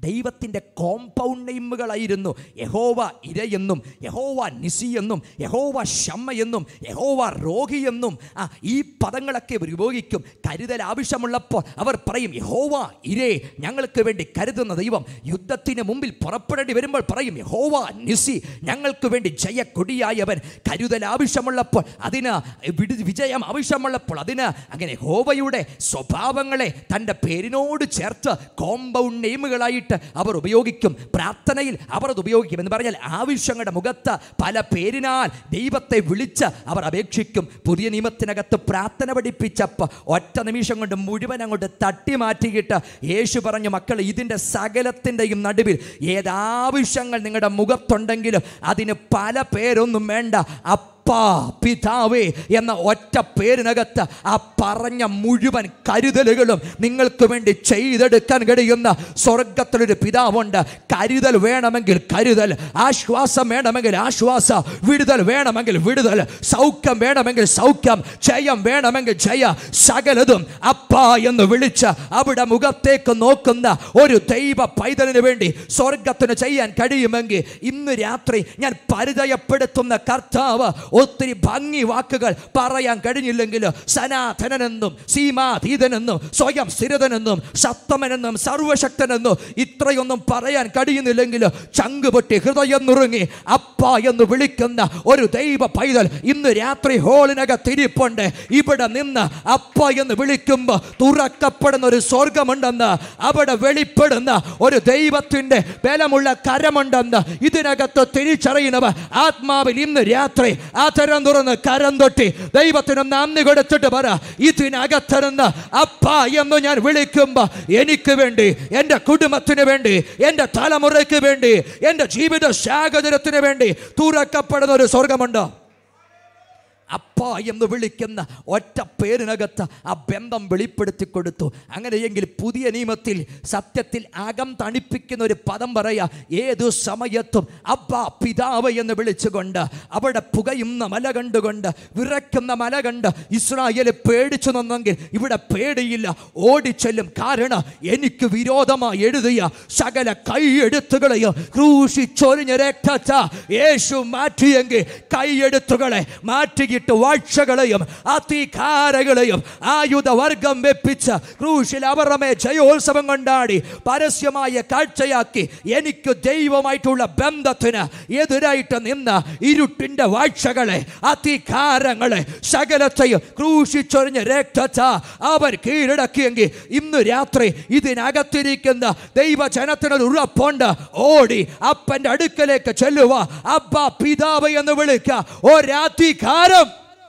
ദൈവത്തിൻ്റെ കോമ്പൗണ്ട് നെയിമുകളായിരുന്നു യഹോവ ഇരയെന്നും യഹോവ നിസി എന്നും യഹോവ ഷമ്മ എന്നും യഹോവ രോഗി എന്നും ആ ഈ പദങ്ങളൊക്കെ ഇവർ ഉപയോഗിക്കും കരുതൽ ആവശ്യമുള്ളപ്പോൾ അവർ പറയും യഹോവ ഇരേ ഞങ്ങൾക്ക് വേണ്ടി കരുതുന്ന ദൈവം യുദ്ധത്തിന് മുമ്പിൽ പുറപ്പെടേണ്ടി വരുമ്പോൾ പറയും യഹോവ നിസി ഞങ്ങൾക്ക് വേണ്ടി ജയക്കൊടിയായവൻ കരുതൽ ആവശ്യമുള്ളപ്പോൾ അതിന് വിടു വിജയം ആവശ്യമുള്ളപ്പോൾ അതിന് അങ്ങനെ ഹോവയുടെ സ്വഭാവങ്ങളെ തൻ്റെ പേരിനോട് ചേർത്ത് കോമ്പൗണ്ട് നെയിമുകളായിട്ട് അവർ ഉപയോഗിക്കും പ്രാർത്ഥനയിൽ അവർ അത് ഉപയോഗിക്കും എന്ന് പറഞ്ഞാൽ ആവശ്യങ്ങളുടെ മുഖത്ത് പല പേരിനാൽ ദൈവത്തെ വിളിച്ച് അവർ അപേക്ഷിക്കും പുതിയ നിയമത്തിനകത്ത് പ്രാർത്ഥന പഠിപ്പിച്ചപ്പോൾ ഒറ്റ നിമിഷം കൊണ്ട് മുഴുവൻ അങ്ങോട്ട് തട്ടി മാറ്റിയിട്ട് യേശു പറഞ്ഞു മക്കൾ ഇതിൻ്റെ സകലത്തിൻ്റെയും നടുവിൽ ഏതാവശ്യങ്ങൾ നിങ്ങളുടെ മുഖത്തുണ്ടെങ്കിലും അതിന് പല പേരൊന്നും വേണ്ട അപ്പാ പിതാവേ എന്ന ഒറ്റ പേരിനകത്ത് ആ പറഞ്ഞ മുഴുവൻ കരുതലുകളും നിങ്ങൾക്ക് വേണ്ടി ചെയ്തെടുക്കാൻ കഴിയുന്ന സ്വർഗത്തിലൊരു പിതാവുണ്ട് കരുതൽ വേണമെങ്കിൽ കരുതൽ ആശ്വാസം വേണമെങ്കിൽ ആശ്വാസ വിടുതൽ വേണമെങ്കിൽ വിടുതൽ സൗഖ്യം വേണമെങ്കിൽ സൗഖ്യം ജയം വേണമെങ്കിൽ ജയ സകലതും അപ്പാ എന്ന് വിളിച്ച് അവിടെ മുഖത്തേക്ക് നോക്കുന്ന ഒരു ദൈവ പൈതലിന് വേണ്ടി സ്വർഗത്തിന് ചെയ്യാൻ കഴിയുമെങ്കിൽ ഇന്ന് രാത്രി ഞാൻ പരിചയപ്പെടുത്തുന്ന കർത്താവ് ഒത്തിരി ഭംഗി വാക്കുകൾ പറയാൻ കഴിഞ്ഞില്ലെങ്കിൽ സനാതനെന്നും സീമാതീതനെന്നും സ്വയം സ്ഥിരതനെന്നും സപ്തമനെന്നും സർവശക്തനെന്നും ഇത്രയൊന്നും പറയാൻ കഴിയുന്നില്ലെങ്കിൽ ചങ്കുപൊട്ടി ഹൃദയം നുറുങ്ങി അപ്പ എന്ന് വിളിക്കുന്ന ഒരു ദൈവ പൈതൽ ഇന്ന് രാത്രി ഹോളിനകത്തിരിപ്പുണ്ട് ഇവിടെ നിന്ന് അപ്പ എന്ന് വിളിക്കുമ്പോൾ തുറക്കപ്പെടുന്ന ഒരു സ്വർഗമുണ്ടെന്ന് അവിടെ വെളിപ്പെടുന്ന ഒരു ദൈവത്തിന്റെ ബലമുള്ള കരമുണ്ടെന്ന് ഇതിനകത്ത് തിരിച്ചറിയുന്നവർ ആത്മാവിൽ ഇന്ന് രാത്രി ആ തരം തുറന്ന് കരം തൊട്ടി ദൈവത്തിന് നന്ദി കൊടുത്തിട്ട് പറ ഇതിനകത്തിരുന്ന് അപ്പ എന്ന് ഞാൻ വിളിക്കുമ്പോൾ എനിക്ക് വേണ്ടി എൻ്റെ കുടുംബത്തിന് വേണ്ടി എൻ്റെ തലമുറയ്ക്ക് വേണ്ടി എൻ്റെ ജീവിത സാഹചര്യത്തിന് വേണ്ടി തുറക്കപ്പെടുന്ന ഒരു സ്വർഗമുണ്ടോ അപ്പ എന്ന് വിളിക്കുന്ന ഒറ്റ പേരിനകത്ത് ആ ബന്ധം വെളിപ്പെടുത്തി കൊടുത്തു അങ്ങനെയെങ്കിൽ പുതിയ നിയമത്തിൽ സത്യത്തിൽ അകം തണിപ്പിക്കുന്ന ഒരു പദം പറയാ ഏതു സമയത്തും അബ്ബ പിതാവ് എന്ന് വിളിച്ചുകൊണ്ട് അവിടെ പുകയുന്ന മല കണ്ടുകൊണ്ട് വിറയ്ക്കുന്ന മല കണ്ട് ഇസ്രായേൽ പേടിച്ചു നിന്നെങ്കിൽ ഇവിടെ പേടിയില്ല ഓടിച്ചെല്ലും കാരണം എനിക്ക് വിരോധമായി എഴുതിയ സകല കൈയെഴുത്തുകളെയും ക്രൂശിച്ചൊരിഞ്ഞ രക്തച്ച യേശു മാറ്റിയെങ്കിൽ കൈയെഴുത്തുകളെ മാറ്റിയിട്ട് വാഴ്ചകളെയും അധികാരങ്ങളെയും ആയുധവർഗം വെപ്പിച്ച് ക്രൂശിൽ അവറമേ ജയോത്സവം കൊണ്ടാടി പരസ്യമായ കാഴ്ചയാക്കി എനിക്ക് ദൈവമായിട്ടുള്ള ബന്ധത്തിന് എതിരായിട്ട് നിന്ന് ഇരുട്ടിന്റെ വാഴ്ചകളെ അധികാരങ്ങളെ സകലത്തെയും ക്രൂശിച്ചൊരിഞ്ഞ രക്തച്ച അവർ കീഴടക്കിയെങ്കിൽ ഇന്ന് രാത്രി ഇതിനകത്തിരിക്കുന്ന ദൈവജനത്തിനൊരു ഉറപ്പുണ്ട് ഓടി അപ്പന്റെ അടുക്കലേക്ക് ചെല്ലുക അബ്ബ പിതാവ് എന്ന് വിളിക്ക ഒരധികാരം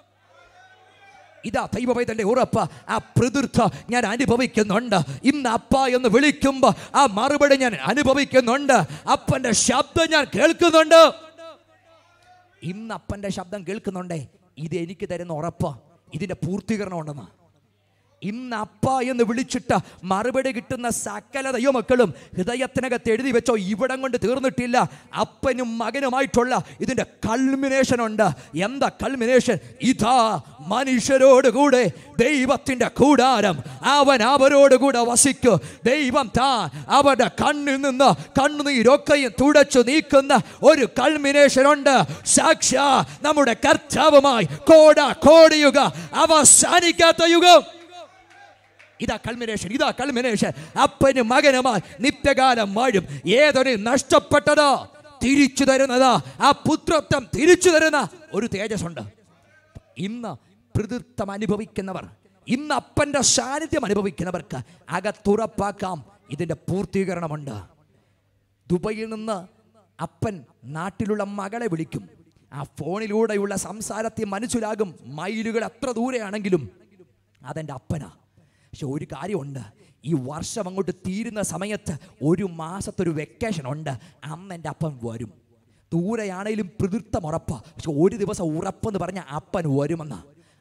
ഇതാ ദൈവവൈതന്റെ ഉറപ്പ് ആ പ്രതിർത്ഥ ഞാൻ അനുഭവിക്കുന്നുണ്ട് ഇന്ന് അപ്പ എന്ന് വിളിക്കുമ്പോൾ ആ മറുപടി ഞാൻ അനുഭവിക്കുന്നുണ്ട് അപ്പന്റെ ശബ്ദം ഞാൻ കേൾക്കുന്നുണ്ട് ഇന്ന് അപ്പന്റെ ശബ്ദം കേൾക്കുന്നുണ്ടേ ഇത് എനിക്ക് തരുന്ന ഉറപ്പ് ഇതിന്റെ പൂർത്തീകരണം ഉണ്ടെന്ന് ഇന്ന് അപ്പ എന്ന് വിളിച്ചിട്ട് മറുപടി കിട്ടുന്ന സകല ദൈവമക്കളും ഹൃദയത്തിനകത്ത് എഴുതി വെച്ചോ ഇവിടം കൊണ്ട് തീർന്നിട്ടില്ല അപ്പനും മകനുമായിട്ടുള്ള ഇതിൻ്റെ കൾമിനേഷൻ ഉണ്ട് എന്താ കൾമിനേഷൻ ഇതാ മനുഷ്യരോട് കൂടെ ദൈവത്തിൻ്റെ കൂടാരം അവൻ അവരോട് കൂടെ വസിക്കും ദൈവം താൻ അവരുടെ കണ്ണിൽ നിന്ന് കണ്ണുനീരൊക്കെയും തുടച്ചു നീക്കുന്ന ഒരു കൾമിനേഷൻ ഉണ്ട് സാക്ഷാ നമ്മുടെ കർത്താവുമായി കോട കോടിയുക അവസാനിക്കാത്ത യുഗം ഇതാ കൾമിനേഷൻ ഇതാ കൾമിനേഷൻ അപ്പനും മകനുമായി നിത്യകാലം വാഴും ഏതൊരു നഷ്ടപ്പെട്ടതോ തിരിച്ചു തരുന്നതാ ആ പുത്രത്വം തിരിച്ചു തരുന്ന ഒരു തേജസ്സുണ്ട് ഇന്ന് പ്രതിത്വം അനുഭവിക്കുന്നവർ ഇന്ന് അപ്പന്റെ സാന്നിധ്യം അനുഭവിക്കുന്നവർക്ക് അകത്തുറപ്പാക്കാം ഇതിന്റെ പൂർത്തീകരണമുണ്ട് ദുബൈയിൽ നിന്ന് അപ്പൻ നാട്ടിലുള്ള മകളെ വിളിക്കും ആ ഫോണിലൂടെയുള്ള സംസാരത്തിൽ മനസ്സിലാകും മൈലുകൾ എത്ര ദൂരെയാണെങ്കിലും അതെൻ്റെ അപ്പനാ പക്ഷെ ഒരു കാര്യമുണ്ട് ഈ വർഷം അങ്ങോട്ട് തീരുന്ന സമയത്ത് ഒരു മാസത്തൊരു വെക്കേഷൻ ഉണ്ട് അന്ന് എൻ്റെ അപ്പൻ വരും ദൂരെയാണേലും പ്രതിർത്ഥം ഉറപ്പാ പക്ഷെ ഒരു ദിവസം ഉറപ്പെന്ന് പറഞ്ഞ അപ്പൻ വരുമെന്ന്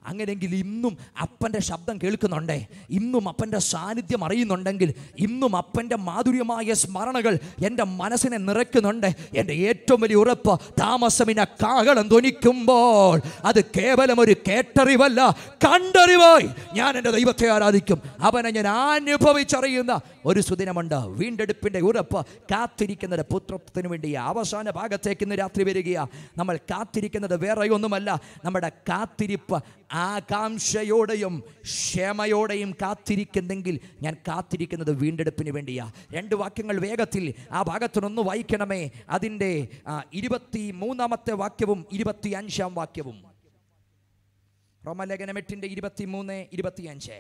അങ്ങനെയെങ്കിൽ ഇന്നും അപ്പൻ്റെ ശബ്ദം കേൾക്കുന്നുണ്ടേ ഇന്നും അപ്പൻ്റെ സാന്നിധ്യം അറിയുന്നുണ്ടെങ്കിൽ ഇന്നും അപ്പൻ്റെ മാധുര്യമായ സ്മരണകൾ എൻ്റെ മനസ്സിനെ നിറയ്ക്കുന്നുണ്ട് എൻ്റെ ഏറ്റവും വലിയ ഉറപ്പ് താമസമിന കാകളം ധ്വനിക്കുമ്പോൾ അത് കേവലം ഒരു കേട്ടറിവല്ല കണ്ടറിവായി ഞാൻ എൻ്റെ ദൈവത്തെ ആരാധിക്കും അവനെ ഞാൻ അനുഭവിച്ചറിയുന്ന ഒരു സുദിനമുണ്ട് വീണ്ടെടുപ്പിൻ്റെ ഉറപ്പ് കാത്തിരിക്കുന്നത് പുത്രത്വത്തിന് വേണ്ടി അവസാന ഭാഗത്തേക്ക് ഇന്ന് രാത്രി വരികയാ നമ്മൾ കാത്തിരിക്കുന്നത് വേറെ ഒന്നുമല്ല നമ്മുടെ കാത്തിരിപ്പ് ആകാംക്ഷയോടെയും ക്ഷമയോടെയും കാത്തിരിക്കുന്നെങ്കിൽ ഞാൻ കാത്തിരിക്കുന്നത് വീണ്ടെടുപ്പിന് വേണ്ടിയാ രണ്ട് വാക്യങ്ങൾ വേഗത്തിൽ ആ ഭാഗത്തിനൊന്ന് വായിക്കണമേ അതിൻ്റെ ആ, ഇരുപത്തി മൂന്നാമത്തെ വാക്യവും ഇരുപത്തി അഞ്ചാം വാക്യവും റോമലേഖനം എട്ടിൻ്റെ ഇരുപത്തി മൂന്ന് ഇരുപത്തി അഞ്ച്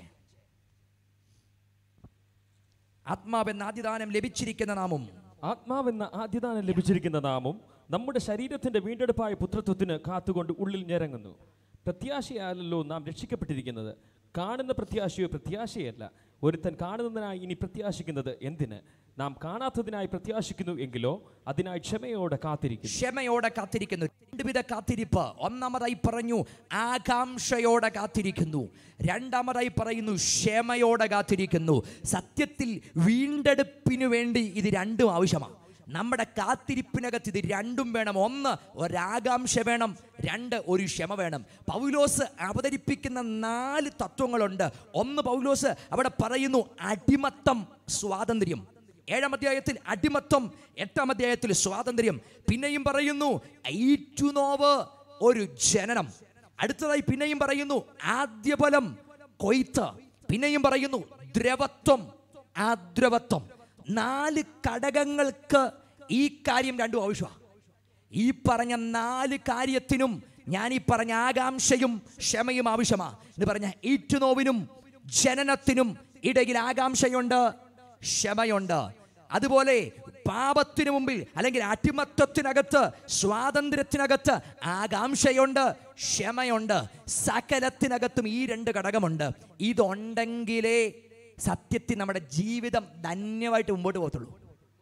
ആത്മാവെന്ന ആദ്യദാനം ലഭിച്ചിരിക്കുന്ന നാമം ആത്മാവെന്ന ആദ്യദാനം ലഭിച്ചിരിക്കുന്ന നാമം നമ്മുടെ ശരീരത്തിന്റെ വീണ്ടെടുപ്പായ പുത്രത്വത്തിന് കാത്തുകൊണ്ട് ഉള്ളിൽ ഞരങ്ങുന്നു പ്രത്യാശയാലല്ലോ നാം രക്ഷിക്കപ്പെട്ടിരിക്കുന്നത് കാണുന്ന പ്രത്യാശയോ പ്രത്യാശയല്ല ഒരുത്തൻ കാണുന്നതിനായി ഇനി പ്രത്യാശിക്കുന്നത് എന്തിന് നാം കാണാത്തതിനായി പ്രത്യാശിക്കുന്നു എങ്കിലോ അതിനായി ക്ഷമയോടെ കാത്തിരിക്കുന്നു ക്ഷമയോടെ കാത്തിരിക്കുന്നു രണ്ടുവിധ കാത്തിരിപ്പ് ഒന്നാമതായി പറഞ്ഞു ആകാംക്ഷയോടെ കാത്തിരിക്കുന്നു രണ്ടാമതായി പറയുന്നു ക്ഷമയോടെ കാത്തിരിക്കുന്നു സത്യത്തിൽ വീണ്ടെടുപ്പിനു വേണ്ടി ഇത് രണ്ടും ആവശ്യമാണ് നമ്മുടെ കാത്തിരിപ്പിനകത്ത് ഇത് രണ്ടും വേണം ഒന്ന് ഒരാകാംക്ഷ വേണം രണ്ട് ഒരു ക്ഷമ വേണം പൗലോസ് അവതരിപ്പിക്കുന്ന നാല് തത്വങ്ങളുണ്ട് ഒന്ന് പൗലോസ് അവിടെ പറയുന്നു അടിമത്തം സ്വാതന്ത്ര്യം ഏഴാം അധ്യായത്തിൽ അടിമത്വം എട്ടാം അധ്യായത്തിൽ സ്വാതന്ത്ര്യം പിന്നെയും പറയുന്നു ഈറ്റുനോവ് ഒരു ജനനം അടുത്തതായി പിന്നെയും പറയുന്നു ആദ്യഫലം കൊയ്ത്ത് പിന്നെയും പറയുന്നു ദ്രവത്വം ആദ്രവത്വം നാല് ഘടകങ്ങൾക്ക് ഈ കാര്യം രണ്ടും ആവശ്യമാണ് ഈ പറഞ്ഞ നാല് കാര്യത്തിനും ഞാൻ ഈ പറഞ്ഞ ആകാംക്ഷയും ക്ഷമയും ആവശ്യമാണ് എന്ന് പറഞ്ഞ ഈറ്റുനോവിനും ജനനത്തിനും ഇടയിൽ ആകാംക്ഷയുണ്ട് ക്ഷമയുണ്ട് അതുപോലെ പാപത്തിനു മുമ്പിൽ അല്ലെങ്കിൽ അടിമത്വത്തിനകത്ത് സ്വാതന്ത്ര്യത്തിനകത്ത് ആകാംക്ഷയുണ്ട് ക്ഷമയുണ്ട് സകലത്തിനകത്തും ഈ രണ്ട് ഘടകമുണ്ട് ഇതുണ്ടെങ്കിലേ സത്യത്തിൽ നമ്മുടെ ജീവിതം ധന്യമായിട്ട് മുമ്പോട്ട് പോകത്തുള്ളൂ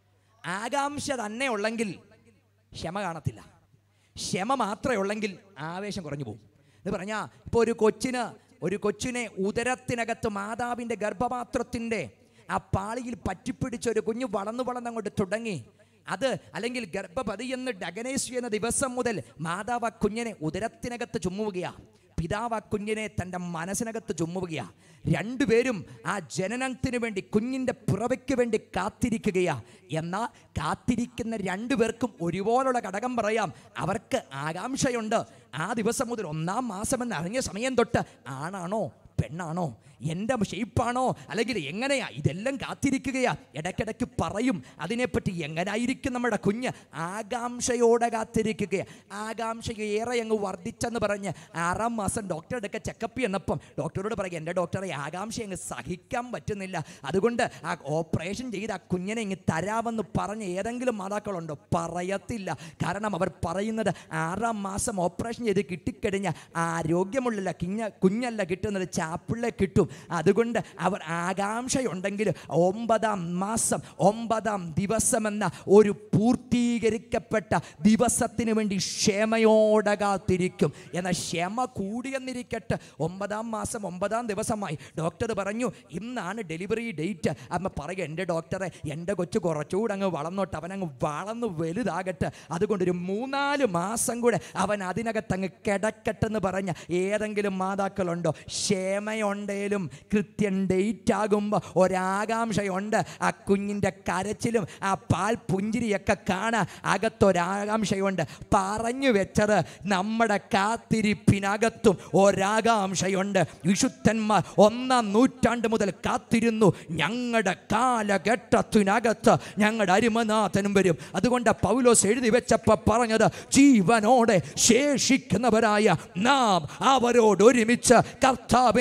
ആകാംക്ഷ തന്നെ ഉള്ളെങ്കിൽ ക്ഷമ കാണത്തില്ല ക്ഷമ മാത്രമേ ഉള്ളെങ്കിൽ ആവേശം കുറഞ്ഞു പോകും എന്ന് പറഞ്ഞാൽ ഇപ്പോൾ ഒരു കൊച്ചിന് ഒരു കൊച്ചിനെ ഉദരത്തിനകത്ത് മാതാവിൻ്റെ ഗർഭപാത്രത്തിൻ്റെ ആ പാളിയിൽ പറ്റിപ്പിടിച്ച ഒരു കുഞ്ഞ് വളർന്നു വളർന്നങ്ങോട്ട് തുടങ്ങി അത് അല്ലെങ്കിൽ ഗർഭപതി എന്ന് ഡഗനേസ് ചെയ്യുന്ന ദിവസം മുതൽ മാതാവ് ആ കുഞ്ഞിനെ ഉദരത്തിനകത്ത് ചുമ്മുകയാണ് പിതാവ് ആ കുഞ്ഞിനെ തൻ്റെ മനസ്സിനകത്ത് ചുമ്മുകയാ രണ്ടുപേരും ആ ജനനത്തിന് വേണ്ടി കുഞ്ഞിൻ്റെ പിറവയ്ക്ക് വേണ്ടി കാത്തിരിക്കുകയാ എന്നാൽ കാത്തിരിക്കുന്ന രണ്ടുപേർക്കും ഒരുപോലുള്ള ഘടകം പറയാം അവർക്ക് ആകാംക്ഷയുണ്ട് ആ ദിവസം മുതൽ ഒന്നാം മാസമെന്ന് അറിഞ്ഞ സമയം തൊട്ട് ആണാണോ പെണ്ണാണോ എൻ്റെ ഷെയ്പ്പാണോ അല്ലെങ്കിൽ എങ്ങനെയാ ഇതെല്ലാം കാത്തിരിക്കുകയാ ഇടയ്ക്കിടയ്ക്ക് പറയും അതിനെപ്പറ്റി എങ്ങനായിരിക്കും നമ്മുടെ കുഞ്ഞ് ആകാംക്ഷയോടെ കാത്തിരിക്കുകയാ ആകാംക്ഷ ഏറെ അങ്ങ് വർദ്ധിച്ചെന്ന് പറഞ്ഞ് ആറാം മാസം ഡോക്ടറുടെ അടുക്ക ചെക്കപ്പ് ചെന്നപ്പം ഡോക്ടറോട് പറയും എൻ്റെ ഡോക്ടറെ ആകാംക്ഷ അങ്ങ് സഹിക്കാൻ പറ്റുന്നില്ല അതുകൊണ്ട് ആ ഓപ്പറേഷൻ ചെയ്ത് ആ കുഞ്ഞിനെ ഇങ്ങ് തരാമെന്ന് പറഞ്ഞ് ഏതെങ്കിലും മാതാക്കളുണ്ടോ പറയത്തില്ല കാരണം അവർ പറയുന്നത് ആറാം മാസം ഓപ്പറേഷൻ ചെയ്ത് കിട്ടിക്കഴിഞ്ഞാൽ ആരോഗ്യമുള്ള കിഞ്ഞ കുഞ്ഞല്ല കിട്ടുന്നത് ചാപ്പിള്ളെ കിട്ടും അതുകൊണ്ട് അവർ ആകാംക്ഷയുണ്ടെങ്കിൽ ഒമ്പതാം മാസം ഒമ്പതാം ദിവസമെന്ന ഒരു പൂർത്തീകരിക്കപ്പെട്ട ദിവസത്തിന് വേണ്ടി ക്ഷമയോടെ കാത്തിരിക്കും എന്നാൽ ക്ഷമ കൂടിയെന്നിരിക്കട്ടെ ഒമ്പതാം മാസം ഒമ്പതാം ദിവസമായി ഡോക്ടർ പറഞ്ഞു ഇന്നാണ് ഡെലിവറി ഡേറ്റ് അമ്മ പറയുക എൻ്റെ ഡോക്ടറെ എൻ്റെ കൊച്ചു കുറച്ചുകൂടെ അങ്ങ് വളർന്നോട്ട് അവനങ്ങ് വളർന്ന് വലുതാകട്ടെ അതുകൊണ്ട് ഒരു മൂന്നാല് മാസം കൂടെ അവൻ അതിനകത്ത് അങ്ങ് കിടക്കട്ടെന്ന് പറഞ്ഞ ഏതെങ്കിലും മാതാക്കളുണ്ടോ ക്ഷമയുണ്ടേലും കൃത്യം ഡേറ്റ് ആകുമ്പോൾ ഒരാകാംക്ഷയുണ്ട് ആ കുഞ്ഞിൻ്റെ കരച്ചിലും ആ പാൽ പുഞ്ചിരിയൊക്കെ കാണാൻ അകത്തൊരാകാംക്ഷയുണ്ട് പറഞ്ഞു വെച്ചത് നമ്മുടെ കാത്തിരിപ്പിനകത്തും ഒരാകാംക്ഷയുണ്ട് വിശുദ്ധന്മാർ ഒന്നാം നൂറ്റാണ്ട് മുതൽ കാത്തിരുന്നു ഞങ്ങളുടെ കാലഘട്ടത്തിനകത്ത് ഞങ്ങളുടെ അരുമനാഥനും വരും അതുകൊണ്ട് പൗലോസ് എഴുതി വെച്ചപ്പോൾ പറഞ്ഞത് ജീവനോടെ ശേഷിക്കുന്നവരായ നാം അവരോട് ഒരുമിച്ച് കർത്താവിനെ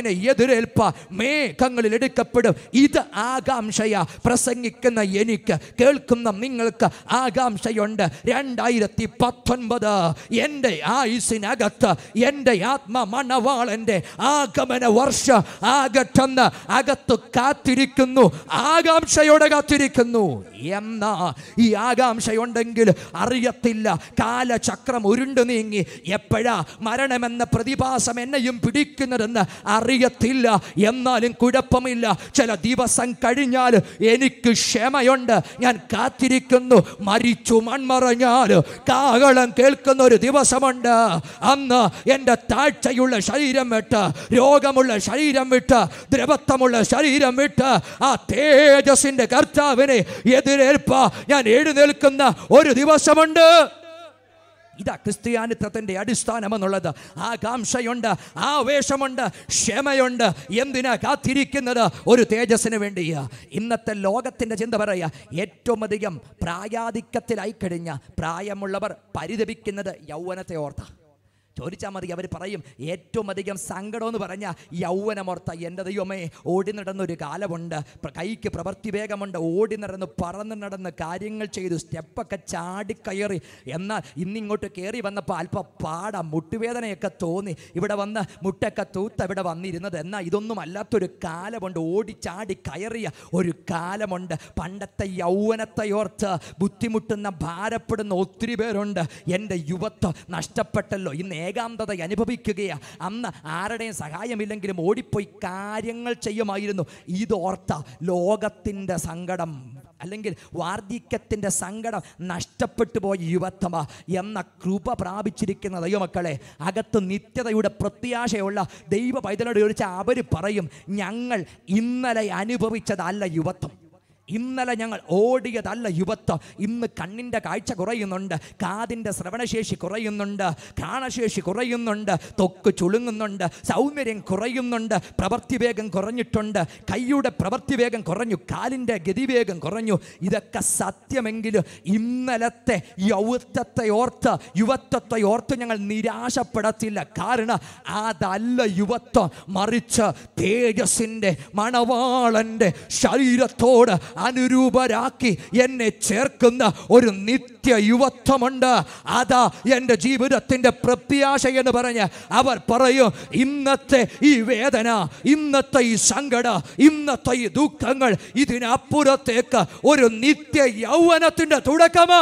അവനെ എതിരേൽപ്പ മേഘങ്ങളിൽ എടുക്കപ്പെടും ഇത് ആകാംക്ഷയ പ്രസംഗിക്കുന്ന എനിക്ക് കേൾക്കുന്ന നിങ്ങൾക്ക് ആകാംക്ഷയുണ്ട് രണ്ടായിരത്തി പത്തൊൻപത് എൻ്റെ ആയുസിനകത്ത് എൻ്റെ ആത്മ മണവാളൻ്റെ ആഗമന വർഷ ആകട്ടെന്ന് അകത്ത് കാത്തിരിക്കുന്നു ആകാംക്ഷയോടെ കാത്തിരിക്കുന്നു എന്നാ ഈ ആകാംക്ഷയുണ്ടെങ്കിൽ അറിയത്തില്ല കാലചക്രം ഉരുണ്ടു നീങ്ങി എപ്പോഴാ മരണമെന്ന പ്രതിഭാസം എന്നെയും പിടിക്കുന്നതെന്ന് അറിയത്തില്ല എന്നാലും കുഴപ്പമില്ല ചില ദിവസം കഴിഞ്ഞാൽ എനിക്ക് ക്ഷമയുണ്ട് ഞാൻ കാത്തിരിക്കുന്നു മരിച്ചു മൺമറഞ്ഞാൽ കാഹളം കേൾക്കുന്ന ഒരു ദിവസമുണ്ട് അന്ന് എൻ്റെ താഴ്ചയുള്ള ശരീരം വിട്ട് രോഗമുള്ള ശരീരം വിട്ട് ദ്രവത്വമുള്ള ശരീരം വിട്ട് ആ തേജസിന്റെ കർത്താവിനെ എതിരേൽപ്പ ഞാൻ എഴുന്നേൽക്കുന്ന ഒരു ദിവസമുണ്ട് ഇതാ ക്രിസ്ത്യാനിത്വത്തിൻ്റെ അടിസ്ഥാനം എന്നുള്ളത് ആകാംക്ഷയുണ്ട് ആവേശമുണ്ട് ക്ഷമയുണ്ട് എന്തിനാ കാത്തിരിക്കുന്നത് ഒരു തേജസ്സിന് വേണ്ടിയാ ഇന്നത്തെ ലോകത്തിൻ്റെ ചിന്ത പറയുക ഏറ്റവും അധികം പ്രായാധിക്യത്തിലായി കഴിഞ്ഞ പ്രായമുള്ളവർ പരിതപിക്കുന്നത് യൗവനത്തെ ഓർത്ത ചോദിച്ചാൽ മതി അവർ പറയും ഏറ്റവും അധികം സങ്കടം എന്ന് പറഞ്ഞാൽ യൗവനമോർത്ത എൻ്റെ ദൈവമേ ഓടി നടന്നൊരു കാലമുണ്ട് പ്ര- കൈക്ക് പ്രവൃത്തി വേഗമുണ്ട് ഓടി നടന്ന് പറന്ന് നടന്ന് കാര്യങ്ങൾ ചെയ്തു സ്റ്റെപ്പൊക്കെ ചാടിക്കയറി എന്നാൽ ഇന്നിങ്ങോട്ട് കയറി വന്നപ്പോൾ അല്പം പാട മുട്ടുവേദനയൊക്കെ തോന്നി ഇവിടെ വന്ന് മുട്ടൊക്കെ തൂത്ത് ഇവിടെ വന്നിരുന്നത് എന്നാൽ ഇതൊന്നും അല്ലാത്തൊരു കാലമുണ്ട് ഓടി ചാടി കയറിയ ഒരു കാലമുണ്ട് പണ്ടത്തെ യൗവനത്തെ ഓർത്ത് ബുദ്ധിമുട്ടുന്ന ഭാരപ്പെടുന്ന ഒത്തിരി പേരുണ്ട് എൻ്റെ യുവത്വം നഷ്ടപ്പെട്ടല്ലോ ഇന്ന് ഏകാന്തത അനുഭവിക്കുകയാ അന്ന് ആരുടെയും സഹായമില്ലെങ്കിലും ഓടിപ്പോയി കാര്യങ്ങൾ ചെയ്യുമായിരുന്നു ഇതോർത്ത ലോകത്തിൻ്റെ സങ്കടം അല്ലെങ്കിൽ വാർദ്ധക്യത്തിൻ്റെ സങ്കടം നഷ്ടപ്പെട്ടു പോയ യുവത്വമ എന്ന കൃപ പ്രാപിച്ചിരിക്കുന്ന ദൈവമക്കളെ അകത്ത് നിത്യതയുടെ പ്രത്യാശയുള്ള ദൈവ പൈതലോട് ചോദിച്ചാൽ അവർ പറയും ഞങ്ങൾ ഇന്നലെ അനുഭവിച്ചതല്ല യുവത്വം ഇന്നലെ ഞങ്ങൾ ഓടിയതല്ല യുവത്വം ഇന്ന് കണ്ണിൻ്റെ കാഴ്ച കുറയുന്നുണ്ട് കാതിൻ്റെ ശ്രവണശേഷി കുറയുന്നുണ്ട് കാണശേഷി കുറയുന്നുണ്ട് തൊക്ക് ചുളുങ്ങുന്നുണ്ട് സൗന്ദര്യം കുറയുന്നുണ്ട് പ്രവൃത്തി വേഗം കുറഞ്ഞിട്ടുണ്ട് കൈയുടെ പ്രവൃത്തി വേഗം കുറഞ്ഞു കാലിൻ്റെ ഗതിവേഗം കുറഞ്ഞു ഇതൊക്കെ സത്യമെങ്കിലും ഇന്നലത്തെ യൗവത്വത്തെ ഓർത്ത് യുവത്വത്തെ ഓർത്ത് ഞങ്ങൾ നിരാശപ്പെടത്തില്ല കാരണം അതല്ല യുവത്വം മറിച്ച് തേജസ്സിൻ്റെ മണവാളൻ്റെ ശരീരത്തോട് അനുരൂപരാക്കി എന്നെ ചേർക്കുന്ന ഒരു നിത്യ യുവത്വമുണ്ട് അതാ എൻ്റെ ജീവിതത്തിൻ്റെ പ്രത്യാശ എന്ന് പറഞ്ഞ് അവർ പറയും ഇന്നത്തെ ഈ വേദന ഇന്നത്തെ ഈ സങ്കട ഇന്നത്തെ ഈ ദുഃഖങ്ങൾ ഇതിനപ്പുറത്തേക്ക് ഒരു നിത്യ യൗവനത്തിൻ്റെ തുടക്കമാ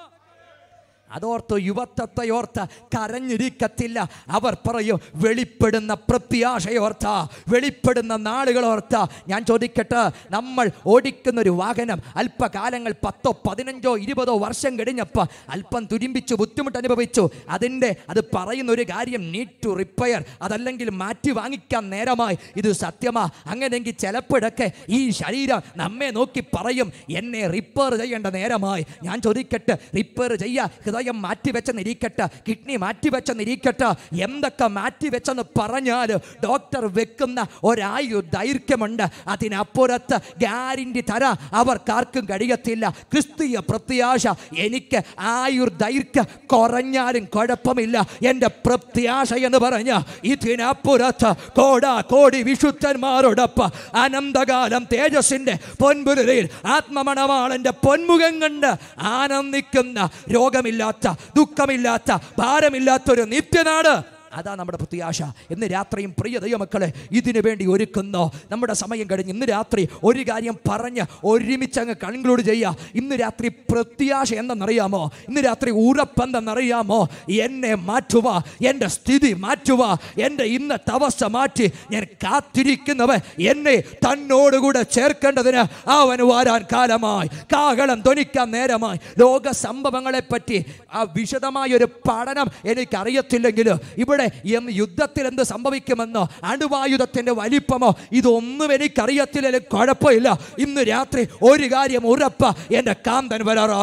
അതോർത്ത് യുവത്വത്തെ ഓർത്ത് കരഞ്ഞിരിക്കത്തില്ല അവർ പറയും വെളിപ്പെടുന്ന പ്രത്യാശയോർത്ത വെളിപ്പെടുന്ന നാളുകളോർത്ത ഞാൻ ചോദിക്കട്ടെ നമ്മൾ ഓടിക്കുന്ന ഒരു വാഹനം അല്പകാലങ്ങൾ പത്തോ പതിനഞ്ചോ ഇരുപതോ വർഷം കഴിഞ്ഞപ്പോൾ അല്പം തുരുമ്പിച്ചു ബുദ്ധിമുട്ട് അനുഭവിച്ചു അതിൻ്റെ അത് പറയുന്ന ഒരു കാര്യം നീഡ് ടു റിപ്പയർ അതല്ലെങ്കിൽ മാറ്റി വാങ്ങിക്കാൻ നേരമായി ഇത് സത്യമാ അങ്ങനെയെങ്കിൽ ചിലപ്പോഴൊക്കെ ഈ ശരീരം നമ്മെ നോക്കി പറയും എന്നെ റിപ്പയർ ചെയ്യേണ്ട നേരമായി ഞാൻ ചോദിക്കട്ടെ റിപ്പയർ ചെയ്യാ ഹൃദയം മാറ്റിവെച്ചെന്നിരിക്കട്ടെ കിഡ്നി മാറ്റിവെച്ചെന്നിരിക്കട്ടെ എന്തൊക്കെ മാറ്റിവെച്ചെന്ന് പറഞ്ഞാൽ ഡോക്ടർ വെക്കുന്ന ഒരായു ദൈർഘ്യമുണ്ട് അതിനപ്പുറത്ത് ഗ്യാരണ്ടി തരാൻ അവർക്കാർക്കും കഴിയത്തില്ല ക്രിസ്തീയ പ്രത്യാശ എനിക്ക് ആയുർ ദൈർഘ്യം കുറഞ്ഞാലും കുഴപ്പമില്ല എൻ്റെ പ്രത്യാശ എന്ന് പറഞ്ഞ ഇതിനപ്പുറത്ത് കോടാ കോടി വിശുദ്ധന്മാരോടൊപ്പം അനന്തകാലം തേജസ്സിൻ്റെ പൊൻപുരയിൽ ആത്മമണവാളൻ്റെ പൊന്മുഖം കണ്ട് ആനന്ദിക്കുന്ന രോഗമില്ലാത്ത ദുഃഖമില്ലാത്ത ഭാരമില്ലാത്തൊരു നിത്യനാട് അതാ നമ്മുടെ പ്രത്യാശ ഇന്ന് രാത്രിയും പ്രിയ ദൈവമക്കളെ ഇതിനു വേണ്ടി ഒരുക്കുന്നോ നമ്മുടെ സമയം കഴിഞ്ഞ് ഇന്ന് രാത്രി ഒരു കാര്യം പറഞ്ഞ് ഒരുമിച്ച് അങ്ങ് കൺക്ലൂഡ് ചെയ്യുക ഇന്ന് രാത്രി പ്രത്യാശ എന്തെന്നറിയാമോ ഇന്ന് രാത്രി ഉറപ്പെന്തെന്നറിയാമോ എന്നെ മാറ്റുക എൻ്റെ സ്ഥിതി മാറ്റുക എൻ്റെ ഇന്നത്തെ അവസ്ഥ മാറ്റി ഞാൻ കാത്തിരിക്കുന്നവൻ എന്നെ തന്നോടുകൂടെ ചേർക്കേണ്ടതിന് അവൻ വരാൻ കാലമായി കാഹളം ധ്വനിക്കാൻ നേരമായി ലോക സംഭവങ്ങളെ പറ്റി ആ വിശദമായ ഒരു പഠനം എനിക്കറിയത്തില്ലെങ്കിലും ഇവിടെ എന്ന് യുദ്ധത്തിൽ എന്ത് സംഭവിക്കുമെന്നോ അണുവായുധത്തിന്റെ വലിപ്പമോ ഇതൊന്നും എനിക്കറിയത്തില്ലെങ്കിലും കുഴപ്പമില്ല ഇന്ന് രാത്രി ഒരു കാര്യം ഉറപ്പ എൻ്റെ കാന്തൻ വരാറായി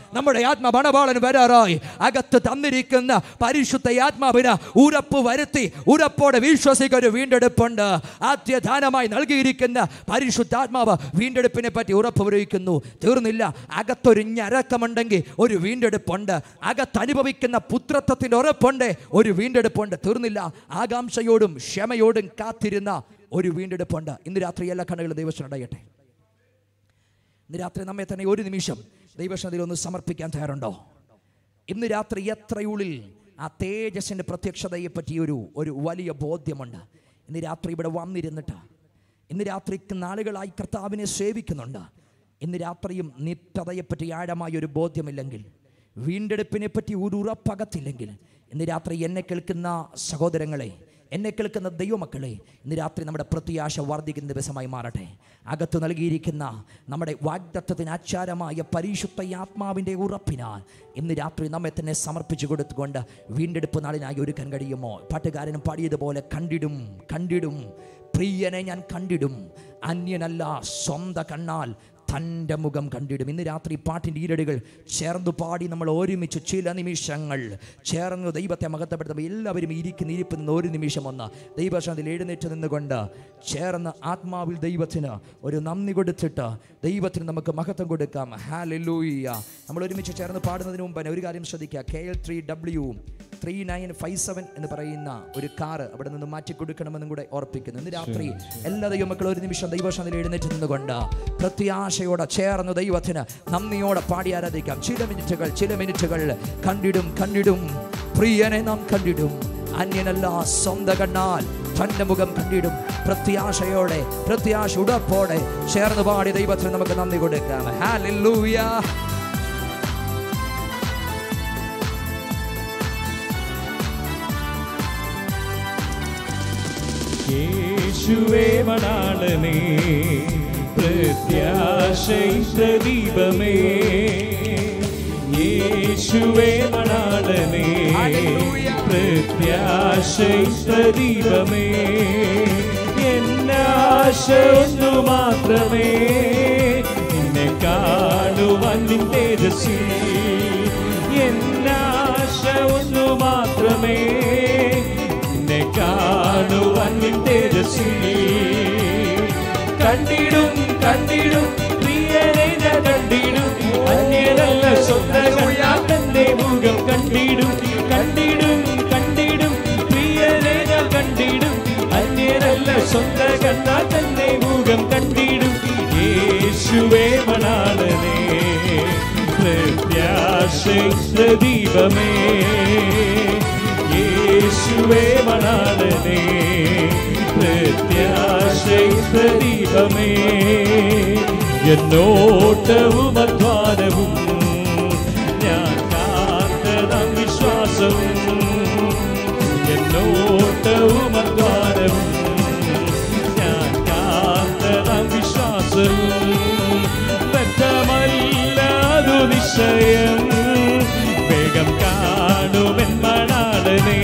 നമ്മുടെ ആത്മ മണവാളന് വരാറായി അകത്ത് തന്നിരിക്കുന്ന പരിശുദ്ധ ആത്മാവിന് ഉറപ്പ് വരുത്തി ഉറപ്പോടെ വിശ്വസിക്കുന്ന ഒരു വീണ്ടെടുപ്പുണ്ട് ആദ്യദാനമായി നൽകിയിരിക്കുന്ന പരിശുദ്ധാത്മാവ് വീണ്ടെടുപ്പിനെ പറ്റി ഉറപ്പ് വരിക്കുന്നു തീർന്നില്ല അകത്തൊരു ഞരക്കമുണ്ടെങ്കിൽ ഒരു വീണ്ടെടുപ്പുണ്ട് അകത്ത് അനുഭവിക്കുന്ന പുത്രത്വത്തിൻ്റെ ഉറപ്പുണ്ട് ഒരു വീണ്ടെടുപ്പുണ്ട് തീർന്നില്ല ആകാംക്ഷയോടും ക്ഷമയോടും കാത്തിരുന്ന ഒരു വീണ്ടെടുപ്പുണ്ട് ഇന്ന് രാത്രി എല്ലാ കണ്ണുകളും ദൈവത്തിന് അടയട്ടെ ഇന്ന് രാത്രി നമ്മെ തന്നെ ഒരു നിമിഷം ദൈവശനത്തിൽ ഒന്ന് സമർപ്പിക്കാൻ തയ്യാറുണ്ടോ ഇന്ന് രാത്രി എത്രയുള്ളിൽ ആ തേജസ്സിൻ്റെ പ്രത്യക്ഷതയെ പറ്റി ഒരു ഒരു വലിയ ബോധ്യമുണ്ട് ഇന്ന് രാത്രി ഇവിടെ വന്നിരുന്നിട്ട് ഇന്ന് രാത്രിക്ക് നാളുകളായി കർത്താവിനെ സേവിക്കുന്നുണ്ട് ഇന്ന് രാത്രിയും നിത്യതയെപ്പറ്റി ആഴമായ ഒരു ബോധ്യമില്ലെങ്കിൽ വീണ്ടെടുപ്പിനെ പറ്റി ഒരു ഉറപ്പകത്തില്ലെങ്കിൽ ഇന്ന് രാത്രി എന്നെ കേൾക്കുന്ന സഹോദരങ്ങളെ എന്നെ കേൾക്കുന്ന ദൈവമക്കളെ ഇന്ന് രാത്രി നമ്മുടെ പ്രത്യാശ വർദ്ധിക്കുന്ന ദിവസമായി മാറട്ടെ അകത്ത് നൽകിയിരിക്കുന്ന നമ്മുടെ വാഗ്ദത്വത്തിന് ആചാരമായ പരിശുദ്ധ ആത്മാവിൻ്റെ ഉറപ്പിനാൽ ഇന്ന് രാത്രി നമ്മെ തന്നെ സമർപ്പിച്ചു കൊടുത്തുകൊണ്ട് വീണ്ടെടുപ്പ് നാളിനായി ഒരുക്കാൻ കഴിയുമോ പാട്ടുകാരനും പാടിയതുപോലെ കണ്ടിടും കണ്ടിടും പ്രിയനെ ഞാൻ കണ്ടിടും അന്യനല്ല സ്വന്ത കണ്ണാൽ തൻ്റെ മുഖം കണ്ടിടും ഇന്ന് രാത്രി പാട്ടിൻ്റെ ഈരടികൾ ചേർന്ന് പാടി നമ്മൾ ഒരുമിച്ച് ചില നിമിഷങ്ങൾ ചേർന്ന് ദൈവത്തെ മഹത്വപ്പെടുത്തുമ്പോൾ എല്ലാവരും ഇരിക്കുന്ന ഇരിപ്പിൽ നിന്ന് ഒരു നിമിഷം ഒന്ന് ദൈവശാന്തിൽ എഴുന്നേറ്റ് നിന്നുകൊണ്ട് ചേർന്ന് ആത്മാവിൽ ദൈവത്തിന് ഒരു നന്ദി കൊടുത്തിട്ട് ദൈവത്തിന് നമുക്ക് മഹത്വം കൊടുക്കാം ഹാലൂയ്യ നമ്മൾ ഒരുമിച്ച് ചേർന്ന് പാടുന്നതിന് മുമ്പ് തന്നെ ഒരു കാര്യം ശ്രദ്ധിക്കുക K L three W three nine five seven എന്ന് പറയുന്ന ഒരു കാറ് അവിടെ നിന്ന് മാറ്റി കൊടുക്കണമെന്നും കൂടെ ഓർപ്പിക്കുന്നു ഇന്ന് രാത്രി എല്ലാ ദൈവമക്കളും ഒരു നിമിഷം ദൈവശാന്തിൽ എഴുന്നേറ്റ് നിന്നുകൊണ്ട് പ്രത്യാശയോടെ ചേർന്ന് ദൈവത്തിന് നന്ദിയോടെ പാടി ആരാധിക്കാം ചില മിനിറ്റുകൾ ചില മിനിറ്റുകൾ കണ്ടിടും കണ്ടിടും പ്രിയനെ നാം കണ്ടിടും അന്യനല്ല സ്വന്തം കണ്ണാൽ തന്റെ മുഖം കണ്ടിടും പ്രത്യാശയോടെ പ്രത്യാശ ഉടപ്പോടെ ചേർന്ന് പാടി ദൈവത്തിന് നമുക്ക് നന്ദി കൊടുക്കാം ഹാലൂയ യേശുവേ മണാളനേ പ്രത്യാശൈത്ര ദീപമേ യേശുവേ മണാളനേ പ്രത്യാശൈത്ര ദീപമേ എന്നാശ ഒന്നു മാത്രമേ നിന്നെ കാണുവാൻ നിൻ തേജസ്സിൽ എന്നാശ ഒന്നു മാത്രമേ നിന്നെ കാണുവാൻ നിൻ തേജസ്സിൽ കണ്ടിടും കണ്ടിടും പ്രിയനെ ഞാൻ കണ്ടിടും അന്യരല്ല സ്വന്തകയാ തന്റെ മുഖം കണ്ടിടും കണ്ടിടും കണ്ടിടും പ്രിയനെ ഞാൻ കണ്ടിടും അന്യരല്ല സ്വന്തകണ്ണ തന്റെ മുഖം കണ്ടിടും യേശുവേ മണാളനേ പ്രത്യാശ ദീപമേ യേശുവേ മണാളനേ പ്രത്യാശ ദീപമേ എന്നോട്ടവും അധ്വാനവും ഞാൻ കാത്തതാം വിശ്വാസവും എന്നോട്ടവും അധ്വാനവും ഞാൻ കാത്തതാം വിശ്വാസവും വ്യക്തമല്ലാതു നിശ്ചയം വേഗം കാണുമെൻ മണാടനെ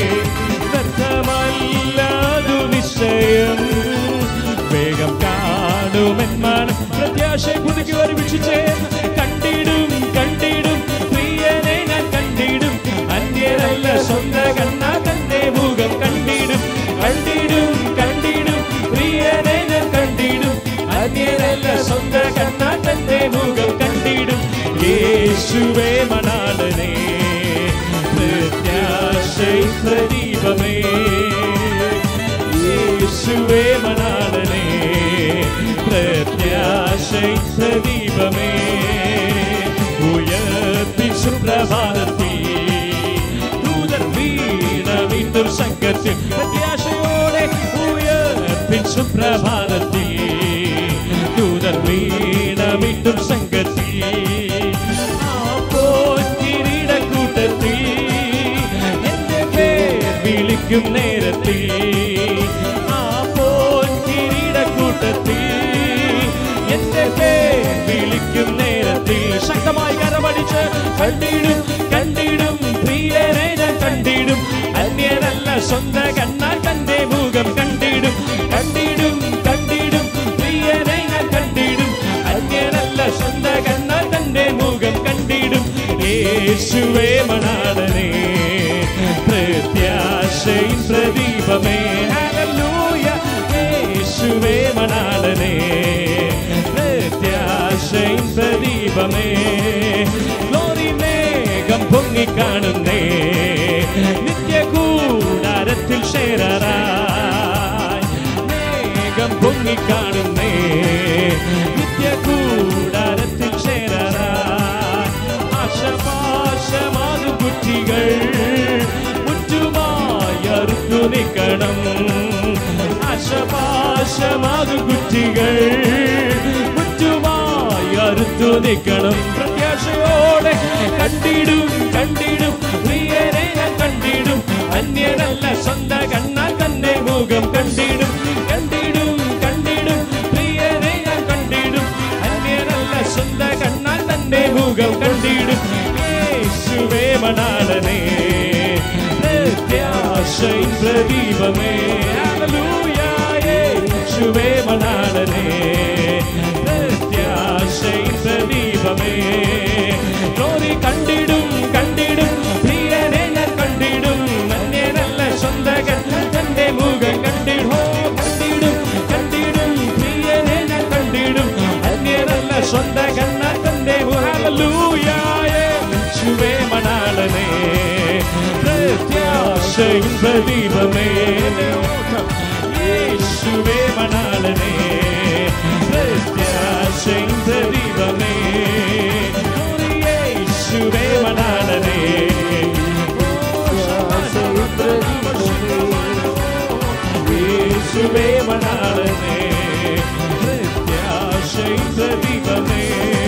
വ്യക്തമല്ലാതു നിശ്ചയം വേഗം കാണുമെൻ മണ പ്രത്യാശ പുതുക്കി ഒരുമിച്ച് ചേർന്ന് കണ്ടിടും കണ്ടിടും പ്രിയനെ ഞാൻ കണ്ടിടും അന്യരല്ല സ്വന്ത കണ്ണ തന്റെ മുഖം കണ്ടിടും കണ്ടിടും കണ്ടിടും പ്രിയനെ ഞാൻ കണ്ടിടും അന്യരല്ല സ്വന്ത കണ്ണ തന്റെ മുഖം കണ്ടിടും യേശുവേ മണാളനേ പ്രത്യാശൈത്ര ദീപമേ യേശുവേ മണാളനേ പ്രത്യാശൈത്ര ദീപമേ ഉയർപ്പിച്ചു പ്രഭാതത്തിൽ ദൂതർ വീണമിട്ടും സംഘത്തിൽ പ്രത്യാശയോടെ ഉയർപ്പിച്ചു പ്രഭാതത്തിൽ ദൂതർ വീണമിട്ടും സംഘത്തിൽ അപ്പോൾ കിരീടക്കൂട്ടത്തിൽ എന്റെ പേർ വിളിക്കും നേരത്തിൽ അപ്പോൾ കിരീടക്കൂട്ടത്തിൽ എന്റെ പേർ വിളിക്കും നേരത്തിൽ ശക്തമായി കരമടിച്ച് കണ്ടിടും കണ്ടിടും പ്രിയനെ ഞാൻ കണ്ടിടും അന്യനല്ല സ്വന്ത കണ്ണാൽ തന്റെ മുഖം കണ്ടിടും കണ്ടിടും കണ്ടിടും പ്രിയനെ ഞാൻ കണ്ടിടും അന്യനല്ല സ്വന്ത കണ്ണാൽ തന്റെ മുഖം കണ്ടിടും യേശുവേ മണാളനേ പ്രത്യാശയിൻ പ്രദീപമേ ഹല്ലേലൂയ യേശുവേ മണാളനേ പ്രത്യാശയിൻ പ്രദീപമേ ഗ്ലോറി മേഘം പൊങ്ങിക്കാണുന്നേ നിത്യ കൂടാരത്തിൽ ശേരാറായി മേഘം പൊങ്ങിക്കാണുന്നേ നിത്യ കൂടാരത്തിൽ ശേരാറായി ആശപാശമാതു കുറ്റികൾ മുറ്റുമായി അറുത്തു നിൽക്കണം ആശപാശമാതു കുറ്റികൾ മുറ്റുമായി അറുത്തു നിൽക്കണം പ്രത്യാശയോടെ കണ്ടിടും കണ്ടിടും പ്രിയരെ ഞാൻ കണ്ടിടും അന്യരല്ല സ്വന്ത കണ്ണാൽ തന്നെ മുഖം കണ്ടിടും കണ്ടിടും കണ്ടിടും പ്രിയരെ ഞാൻ കണ്ടിടും അന്യരല്ല സ്വന്ത കണ്ണാൽ തന്നെ മുഖം കണ്ടിടും യേശുവേ മണാളനേ പ്രത്യാശയിൻ പ്രദീപമേ ഹല്ലേലൂയ യേശുവേ മണാളനേ പ്രത്യാശയിൻ പ്രദീപമേ ഗ്ലോറി കണ്ടിടും കണ്ടിടും പ്രിയനെ ഞാൻ കണ്ടിടും അന്യനല്ല സ്വന്തകൻ തന്റെ മുഖം കണ്ടിടും ഹോ, കണ്ടിടും കണ്ടിടും പ്രിയനെ ഞാൻ കണ്ടിടും അന്യനല്ല സ്വന്തകൻ തന്റെ ഹല്ലേലൂയ യേശുവേ മണാളനേ പ്രത്യാശയിൻ പ്രദീപമേ യേശുവേ മണാളനേ പ്രത്യാശയിൻ പ്രദീപമേ യേശുവേ മണാളനേ യേശുവേ മണാളനേ പ്രത്യാശയിൻ പ്രദീപമേ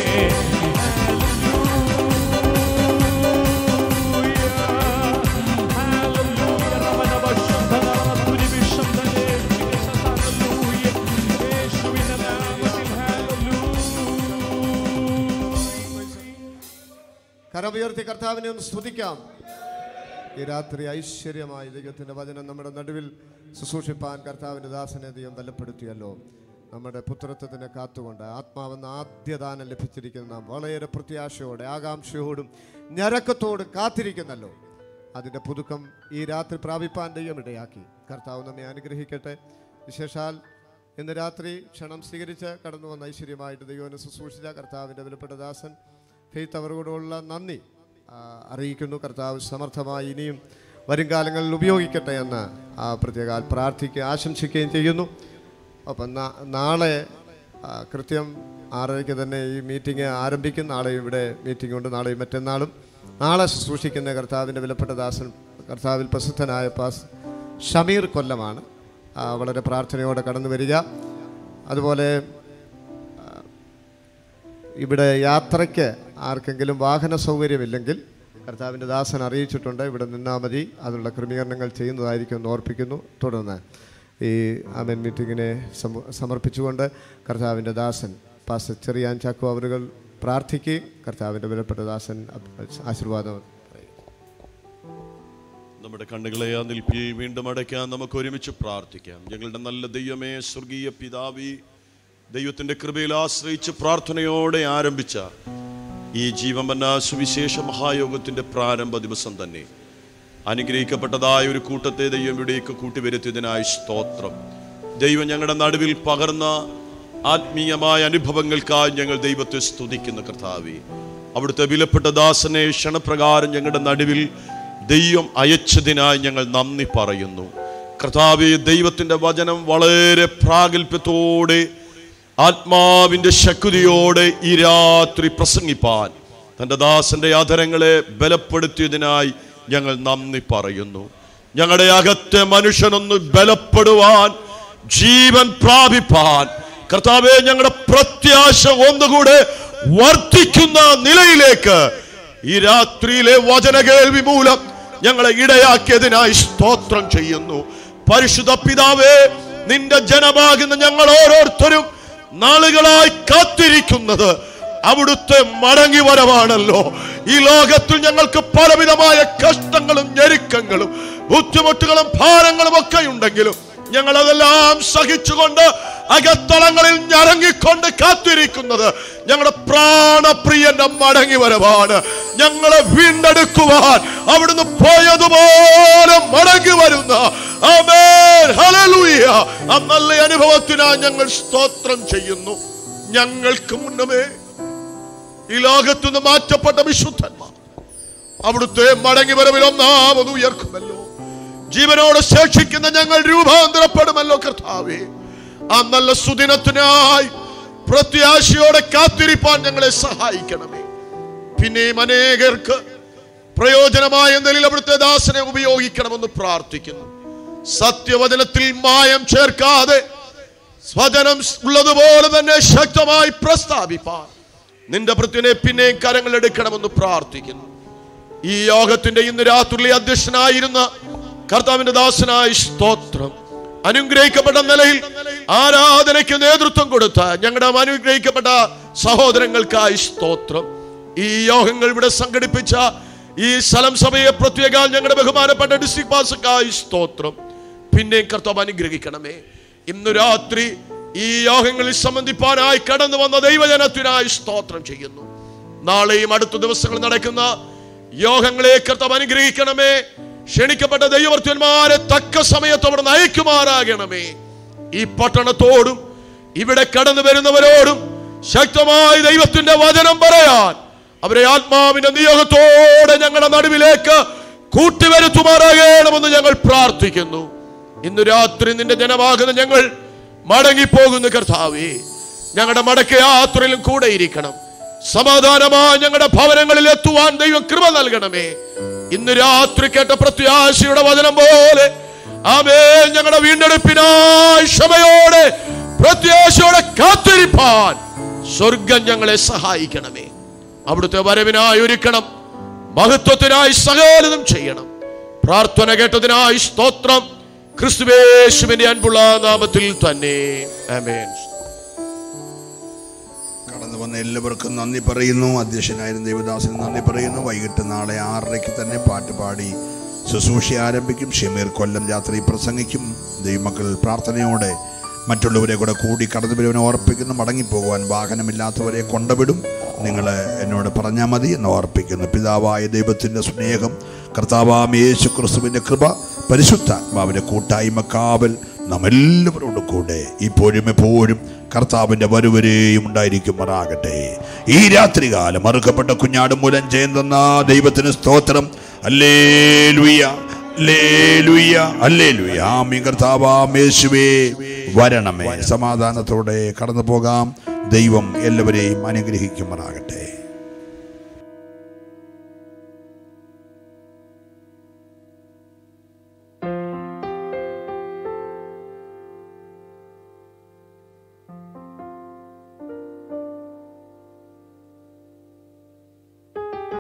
കരമുയർത്തി കർത്താവിനെ ഒന്ന് സ്തുതിക്കാം ഈ രാത്രി ഐശ്വര്യമായ ദൈവത്തിൻ്റെ വചനം നമ്മുടെ നടുവിൽ ശുശ്രൂഷിപ്പാൻ കർത്താവിൻ്റെ ദാസനെ ദൈവം ബലപ്പെടുത്തിയല്ലോ നമ്മുടെ പുത്രത്വത്തിനെ കാത്തുകൊണ്ട് ആത്മാവെന്ന ആദ്യദാനം ലഭിച്ചിരിക്കുന്ന നാം വളരെ പ്രത്യാശയോടെ ആകാംക്ഷയോടും ഞരക്കത്തോടും കാത്തിരിക്കുന്നല്ലോ അതിൻ്റെ പുതുക്കം ഈ രാത്രി പ്രാപിപ്പാൻ ദൈവം ഇടയാക്കി കർത്താവ് നമ്മെ അനുഗ്രഹിക്കട്ടെ വിശേഷാൽ ഇന്ന് രാത്രി ക്ഷണം സ്വീകരിച്ച് കടന്നു വന്ന ഐശ്വര്യമായിട്ട് ദൈവനെ ശുശ്രൂഷിച്ച കർത്താവിൻ്റെ വിലപ്പെട്ട ദാസൻ ഫെയ്ത്ത് അവരോടുള്ള നന്ദി ആ, അറിയിക്കുന്നു കർത്താവ് സമർത്ഥമായി ഇനിയും വരും കാലങ്ങളിൽ ഉപയോഗിക്കട്ടെ എന്ന് ആ പ്രത്യേക പ്രാർത്ഥിക്കുക ആശംസിക്കുകയും ചെയ്യുന്നു അപ്പം നാ- നാളെ ആ, കൃത്യം ആറരയ്ക്ക് തന്നെ ഈ മീറ്റിംഗ് ആരംഭിക്കും നാളെ ഇവിടെ മീറ്റിംഗ് ഉണ്ട് നാളെയും മറ്റന്നാളും നാളെ ശുശ്രൂഷിക്കുന്ന കർത്താവിൻ്റെ വിലപ്പെട്ട ദാസൻ കർത്താവിൽ പ്രസിദ്ധനായ പാസ് ഷമീർ കൊല്ലമാണ് ആ, വളരെ പ്രാർത്ഥനയോടെ കടന്നു വരിക അതുപോലെ ഇവിടെ യാത്രയ്ക്ക് ആർക്കെങ്കിലും വാഹന സൗകര്യമില്ലെങ്കിൽ കർത്താവിൻ്റെ ദാസൻ അറിയിച്ചിട്ടുണ്ട് ഇവിടെ നിന്നാൽ മതി അതിനുള്ള ക്രമീകരണങ്ങൾ ചെയ്യുന്നതായിരിക്കും എന്ന് ഓർപ്പിക്കുന്നു തുടർന്ന് ഈ ആമൻ മീറ്റിങ്ങിനെ സമ- സമർപ്പിച്ചുകൊണ്ട് കർത്താവിൻ്റെ ദാസൻ പാസ് ചെറിയാൻ ചാക്കോ അവരുകൾ പ്രാർത്ഥിക്കുകയും കർത്താവിൻ്റെ വിലപ്പെട്ട ദാസൻ അഭ്- ആശീർവാദം പറയും. നമ്മുടെ കണ്ണുകളെ ആ നിൽപ്പി വീണ്ടും അടയ്ക്കാൻ നമുക്ക് ഒരുമിച്ച് പ്രാർത്ഥിക്കാം ഞങ്ങളുടെ നല്ല ദൈവമേ സ്വർഗീയ പിതാവി ദൈവത്തിന്റെ കൃപയിൽ ആശ്രയിച്ച് പ്രാർത്ഥനയോടെ ആരംഭിച്ച ഈ ജീവമന്ന സുവിശേഷ മഹായോഗത്തിന്റെ പ്രാരംഭ ദിവസം തന്നെ അനുഗ്രഹിക്കപ്പെട്ടതായ ഒരു കൂട്ടത്തെ ദൈവം ഇവിടേക്ക് കൂട്ടിവരുത്തിയതിനായി സ്തോത്രം ദൈവം ഞങ്ങളുടെ നടുവിൽ പകർന്ന ആത്മീയമായ അനുഭവങ്ങൾക്കായി ഞങ്ങൾ ദൈവത്തെ സ്തുതിക്കുന്ന കർത്താവെ അവിടുത്തെ വിലപ്പെട്ട ദാസനെ ക്ഷണപ്രകാരം ഞങ്ങളുടെ നടുവിൽ ദൈവം അയച്ചതിനായി ഞങ്ങൾ നന്ദി പറയുന്നു കർത്താവെ ദൈവത്തിന്റെ വചനം വളരെ പ്രാഗൽഭ്യത്തോടെ ആത്മാവിന്റെ ശക്തിയോടെ ഈ രാത്രി പ്രസംഗിപ്പാൻ തന്റെ ദാസന്റെ അധരങ്ങളെ ബലപ്പെടുത്തിയതിനായി ഞങ്ങൾ നന്ദി പറയുന്നു ഞങ്ങളുടെ അകത്തെ മനുഷ്യനൊന്ന് ബലപ്പെടുവാൻ ജീവൻ പ്രാപിപ്പാൻ കർത്താവെ ഞങ്ങളുടെ പ്രത്യാശ ഒന്നുകൂടെ വർദ്ധിക്കുന്ന നിലയിലേക്ക് ഈ രാത്രിയിലെ വചന കേൾവി മൂലം ഞങ്ങളെ ഇടയാക്കിയതിനായി സ്തോത്രം ചെയ്യുന്നു പരിശുദ്ധ പിതാവേ നിന്റെ ജനമാകുന്ന ഞങ്ങൾ ഓരോരുത്തരും നാളുകളായി കാത്തിരിക്കുന്നത് അവിടുത്തെ മടങ്ങി വരവാണല്ലോ ഈ ലോകത്തിൽ ഞങ്ങൾക്ക് പലവിധമായ കഷ്ടങ്ങളും ഞെരുക്കങ്ങളും ബുദ്ധിമുട്ടുകളും ഭാരങ്ങളും ഒക്കെ ഉണ്ടെങ്കിലും ഞങ്ങളതെല്ലാം സഹിച്ചുകൊണ്ട് അകത്തളങ്ങളിൽ ഞരങ്ങിക്കൊണ്ട് കാത്തിരിക്കുന്നത് ഞങ്ങളുടെ പ്രാണപ്രിയന്റെ മടങ്ങി വരവാണ് ഞങ്ങളെ വീണ്ടെടുക്കുവാൻ അവിടുന്ന് പോയതുപോലെ മടങ്ങി വരുന്ന ആമേൻ, ഹല്ലേലൂയ. ആ നല്ല അനുഭവത്തിനായി ഞങ്ങൾ സ്തോത്രം ചെയ്യുന്നു ഞങ്ങൾക്ക് മുന്നമേ ഈ ലോകത്തുനിന്ന് മാറ്റപ്പെട്ട വിശുദ്ധന്മാർ അവിടുത്തെ മടങ്ങി വരവിൽ ഒന്നാമത് ഉയർക്കുമല്ലോ ജീവനോട് ശേഷിക്കുന്ന ഞങ്ങൾ രൂപാന്തരപ്പെടുമല്ലോ കർത്താവേ ആ നല്ല സുദിനത്തിനായി പ്രത്യാശയോടെ കാത്തിരിപ്പാൻ ഞങ്ങളെ സഹായിക്കണമേ പിന്നെയും അനേകർക്ക് പ്രയോജനമായ എന്തെങ്കിലും അവിടുത്തെ ദാസനെ ഉപയോഗിക്കണമെന്ന് പ്രാർത്ഥിക്കുന്നു സത്യവചനത്തിൽ മായം ചേർക്കാതെ സ്വജനം ഉള്ളതുപോലെ തന്നെ ശക്തമായി പ്രസ്താവിപ്പാൻ നിന്റെ ഭൃത്യനെ പിന്നെയും കരങ്ങൾ എടുക്കണമെന്ന് പ്രാർത്ഥിക്കുന്നു ഈ യോഗത്തിന്റെ ഇന്ന് രാത്രി അധ്യക്ഷനായിരുന്ന കർത്താവിന്റെ ദാസനായ സ്തോത്രം അനുഗ്രഹിക്കപ്പെട്ട നിലയിൽ ആരാധനയ്ക്ക് നേതൃത്വം കൊടുത്ത ഞങ്ങളുടെ അനുഗ്രഹിക്കപ്പെട്ട സഹോദരങ്ങൾക്കായി സ്തോത്രം ഈ യോഗങ്ങൾ ഇവിടെ സംഘടിപ്പിച്ച ഈ സ്ഥലം സഭയെ പ്രത്യേക ഞങ്ങളുടെ ബഹുമാനപ്പെട്ട ഡിസ്ട്രിക്ട് പാസക്കായി സ്തോത്രം പിന്നെയും കർത്താവ് അനുഗ്രഹിക്കണമേ ഇന്ന് രാത്രി ഈ യോഗങ്ങളിൽ സംബന്ധിപ്പാനായി കടന്നു വന്ന ദൈവജനത്തിനായി സ്തോത്രം ചെയ്യുന്നു നാളെയും അടുത്ത ദിവസങ്ങളിൽ നടക്കുന്ന യോഗങ്ങളെ കർത്താവ് അനുഗ്രഹിക്കണമേ ക്ഷണിക്കപ്പെട്ട ദൈവവർത്തന്മാരെ തക്ക സമയത്ത് അവർ നയിക്കുമാറാകണമേ ഈ പട്ടണത്തോടും ഇവിടെ കടന്നു വരുന്നവരോടും ശക്തമായി ദൈവത്തിന്റെ വചനം പറയാൻ അവരെ ആത്മാവിന്റെ നിയോഗത്തോടെ ഞങ്ങളുടെ നടുവിലേക്ക് കൂട്ടിവരുത്തുമാറാകണമെന്ന് ഞങ്ങൾ പ്രാർത്ഥിക്കുന്നു ഇന്ന് രാത്രി നിന്റെ ജനമാകുന്ന ഞങ്ങൾ മടങ്ങിപ്പോകുന്നു കർത്താവേ ഞങ്ങളുടെ മടക്ക യാത്രയിലും കൂടെ ഇരിക്കണം സമാധാനമായി ഞങ്ങളുടെ ഭവനങ്ങളിൽ എത്തുവാൻ ദൈവം കൃപ നൽകണമേ ഇന്ന് രാത്രി കേട്ട പ്രത്യാശയുടെ വചനം പോലെ ആമേ ഞങ്ങളുടെ വീണ്ടെടുപ്പിനായി ക്ഷമയോടെ പ്രത്യാശയോടെ കാത്തിരിപ്പാൻ സ്വർഗം ഞങ്ങളെ സഹായിക്കണമേ അവിടുത്തെ വരവിനായി ഒരുക്കണം മഹത്വത്തിനായി സകലതും ചെയ്യണം പ്രാർത്ഥന കേട്ടതിനായി സ്തോത്രം ക്രിസ്തുവേശുവിന്റെ അൻപുള്ള നാമത്തിൽ തന്നെ ആമേൻ കടന്നു വന്ന എല്ലാവർക്കും നന്ദി പറയുന്നു അധ്യക്ഷനായിരുന്ന ദേവദാസന് നന്ദി പറയുന്നു വൈകിട്ട് നാളെ ആറരയ്ക്ക് തന്നെ പാട്ട് പാടി ശുശ്രൂഷ ആരംഭിക്കും ഷമീർ കൊല്ലം രാത്രി പ്രസംഗിക്കും ദൈവമക്കൾ പ്രാർത്ഥനയോടെ മറ്റുള്ളവരെ കൂടെ കൂടി കടന്നു വരുവാൻ ഓർപ്പിക്കുന്നു മടങ്ങിപ്പോകുവാൻ വാഹനമില്ലാത്തവരെ കൊണ്ടുവിടും നിങ്ങൾ എന്നോട് പറഞ്ഞാൽ മതി എന്ന് ഓർപ്പിക്കുന്നു പിതാവായ ദൈവത്തിൻ്റെ സ്നേഹം കർത്താവാം യേശു ക്രിസ്തുവിൻ്റെ കൃപ പരിശുദ്ധാത്മാവിൻ്റെ കൂട്ടായ്മ കാവൽ നാം എല്ലാവരോടും കൂടെ ഇപ്പോഴും എപ്പോഴും കർത്താവിൻ്റെ വരുവരെയും ഉണ്ടായിരിക്കുമാറാകട്ടെ ഈ രാത്രികാലം മറുക്കപ്പെട്ട കുഞ്ഞാട് മൂലം ചെയ്യുന്ന ദൈവത്തിന് സ്തോത്രം അല്ലേ ലുയ്യ അല്ലേലൂയ, അല്ലേലൂയ. ആമീൻ കർത്താവാം യേശുവേ വരണമേ സമാധാനത്തോടെ കടന്നു പോകാം ദൈവം എല്ലാവരെയും അനുഗ്രഹിക്കുമാറാകട്ടെ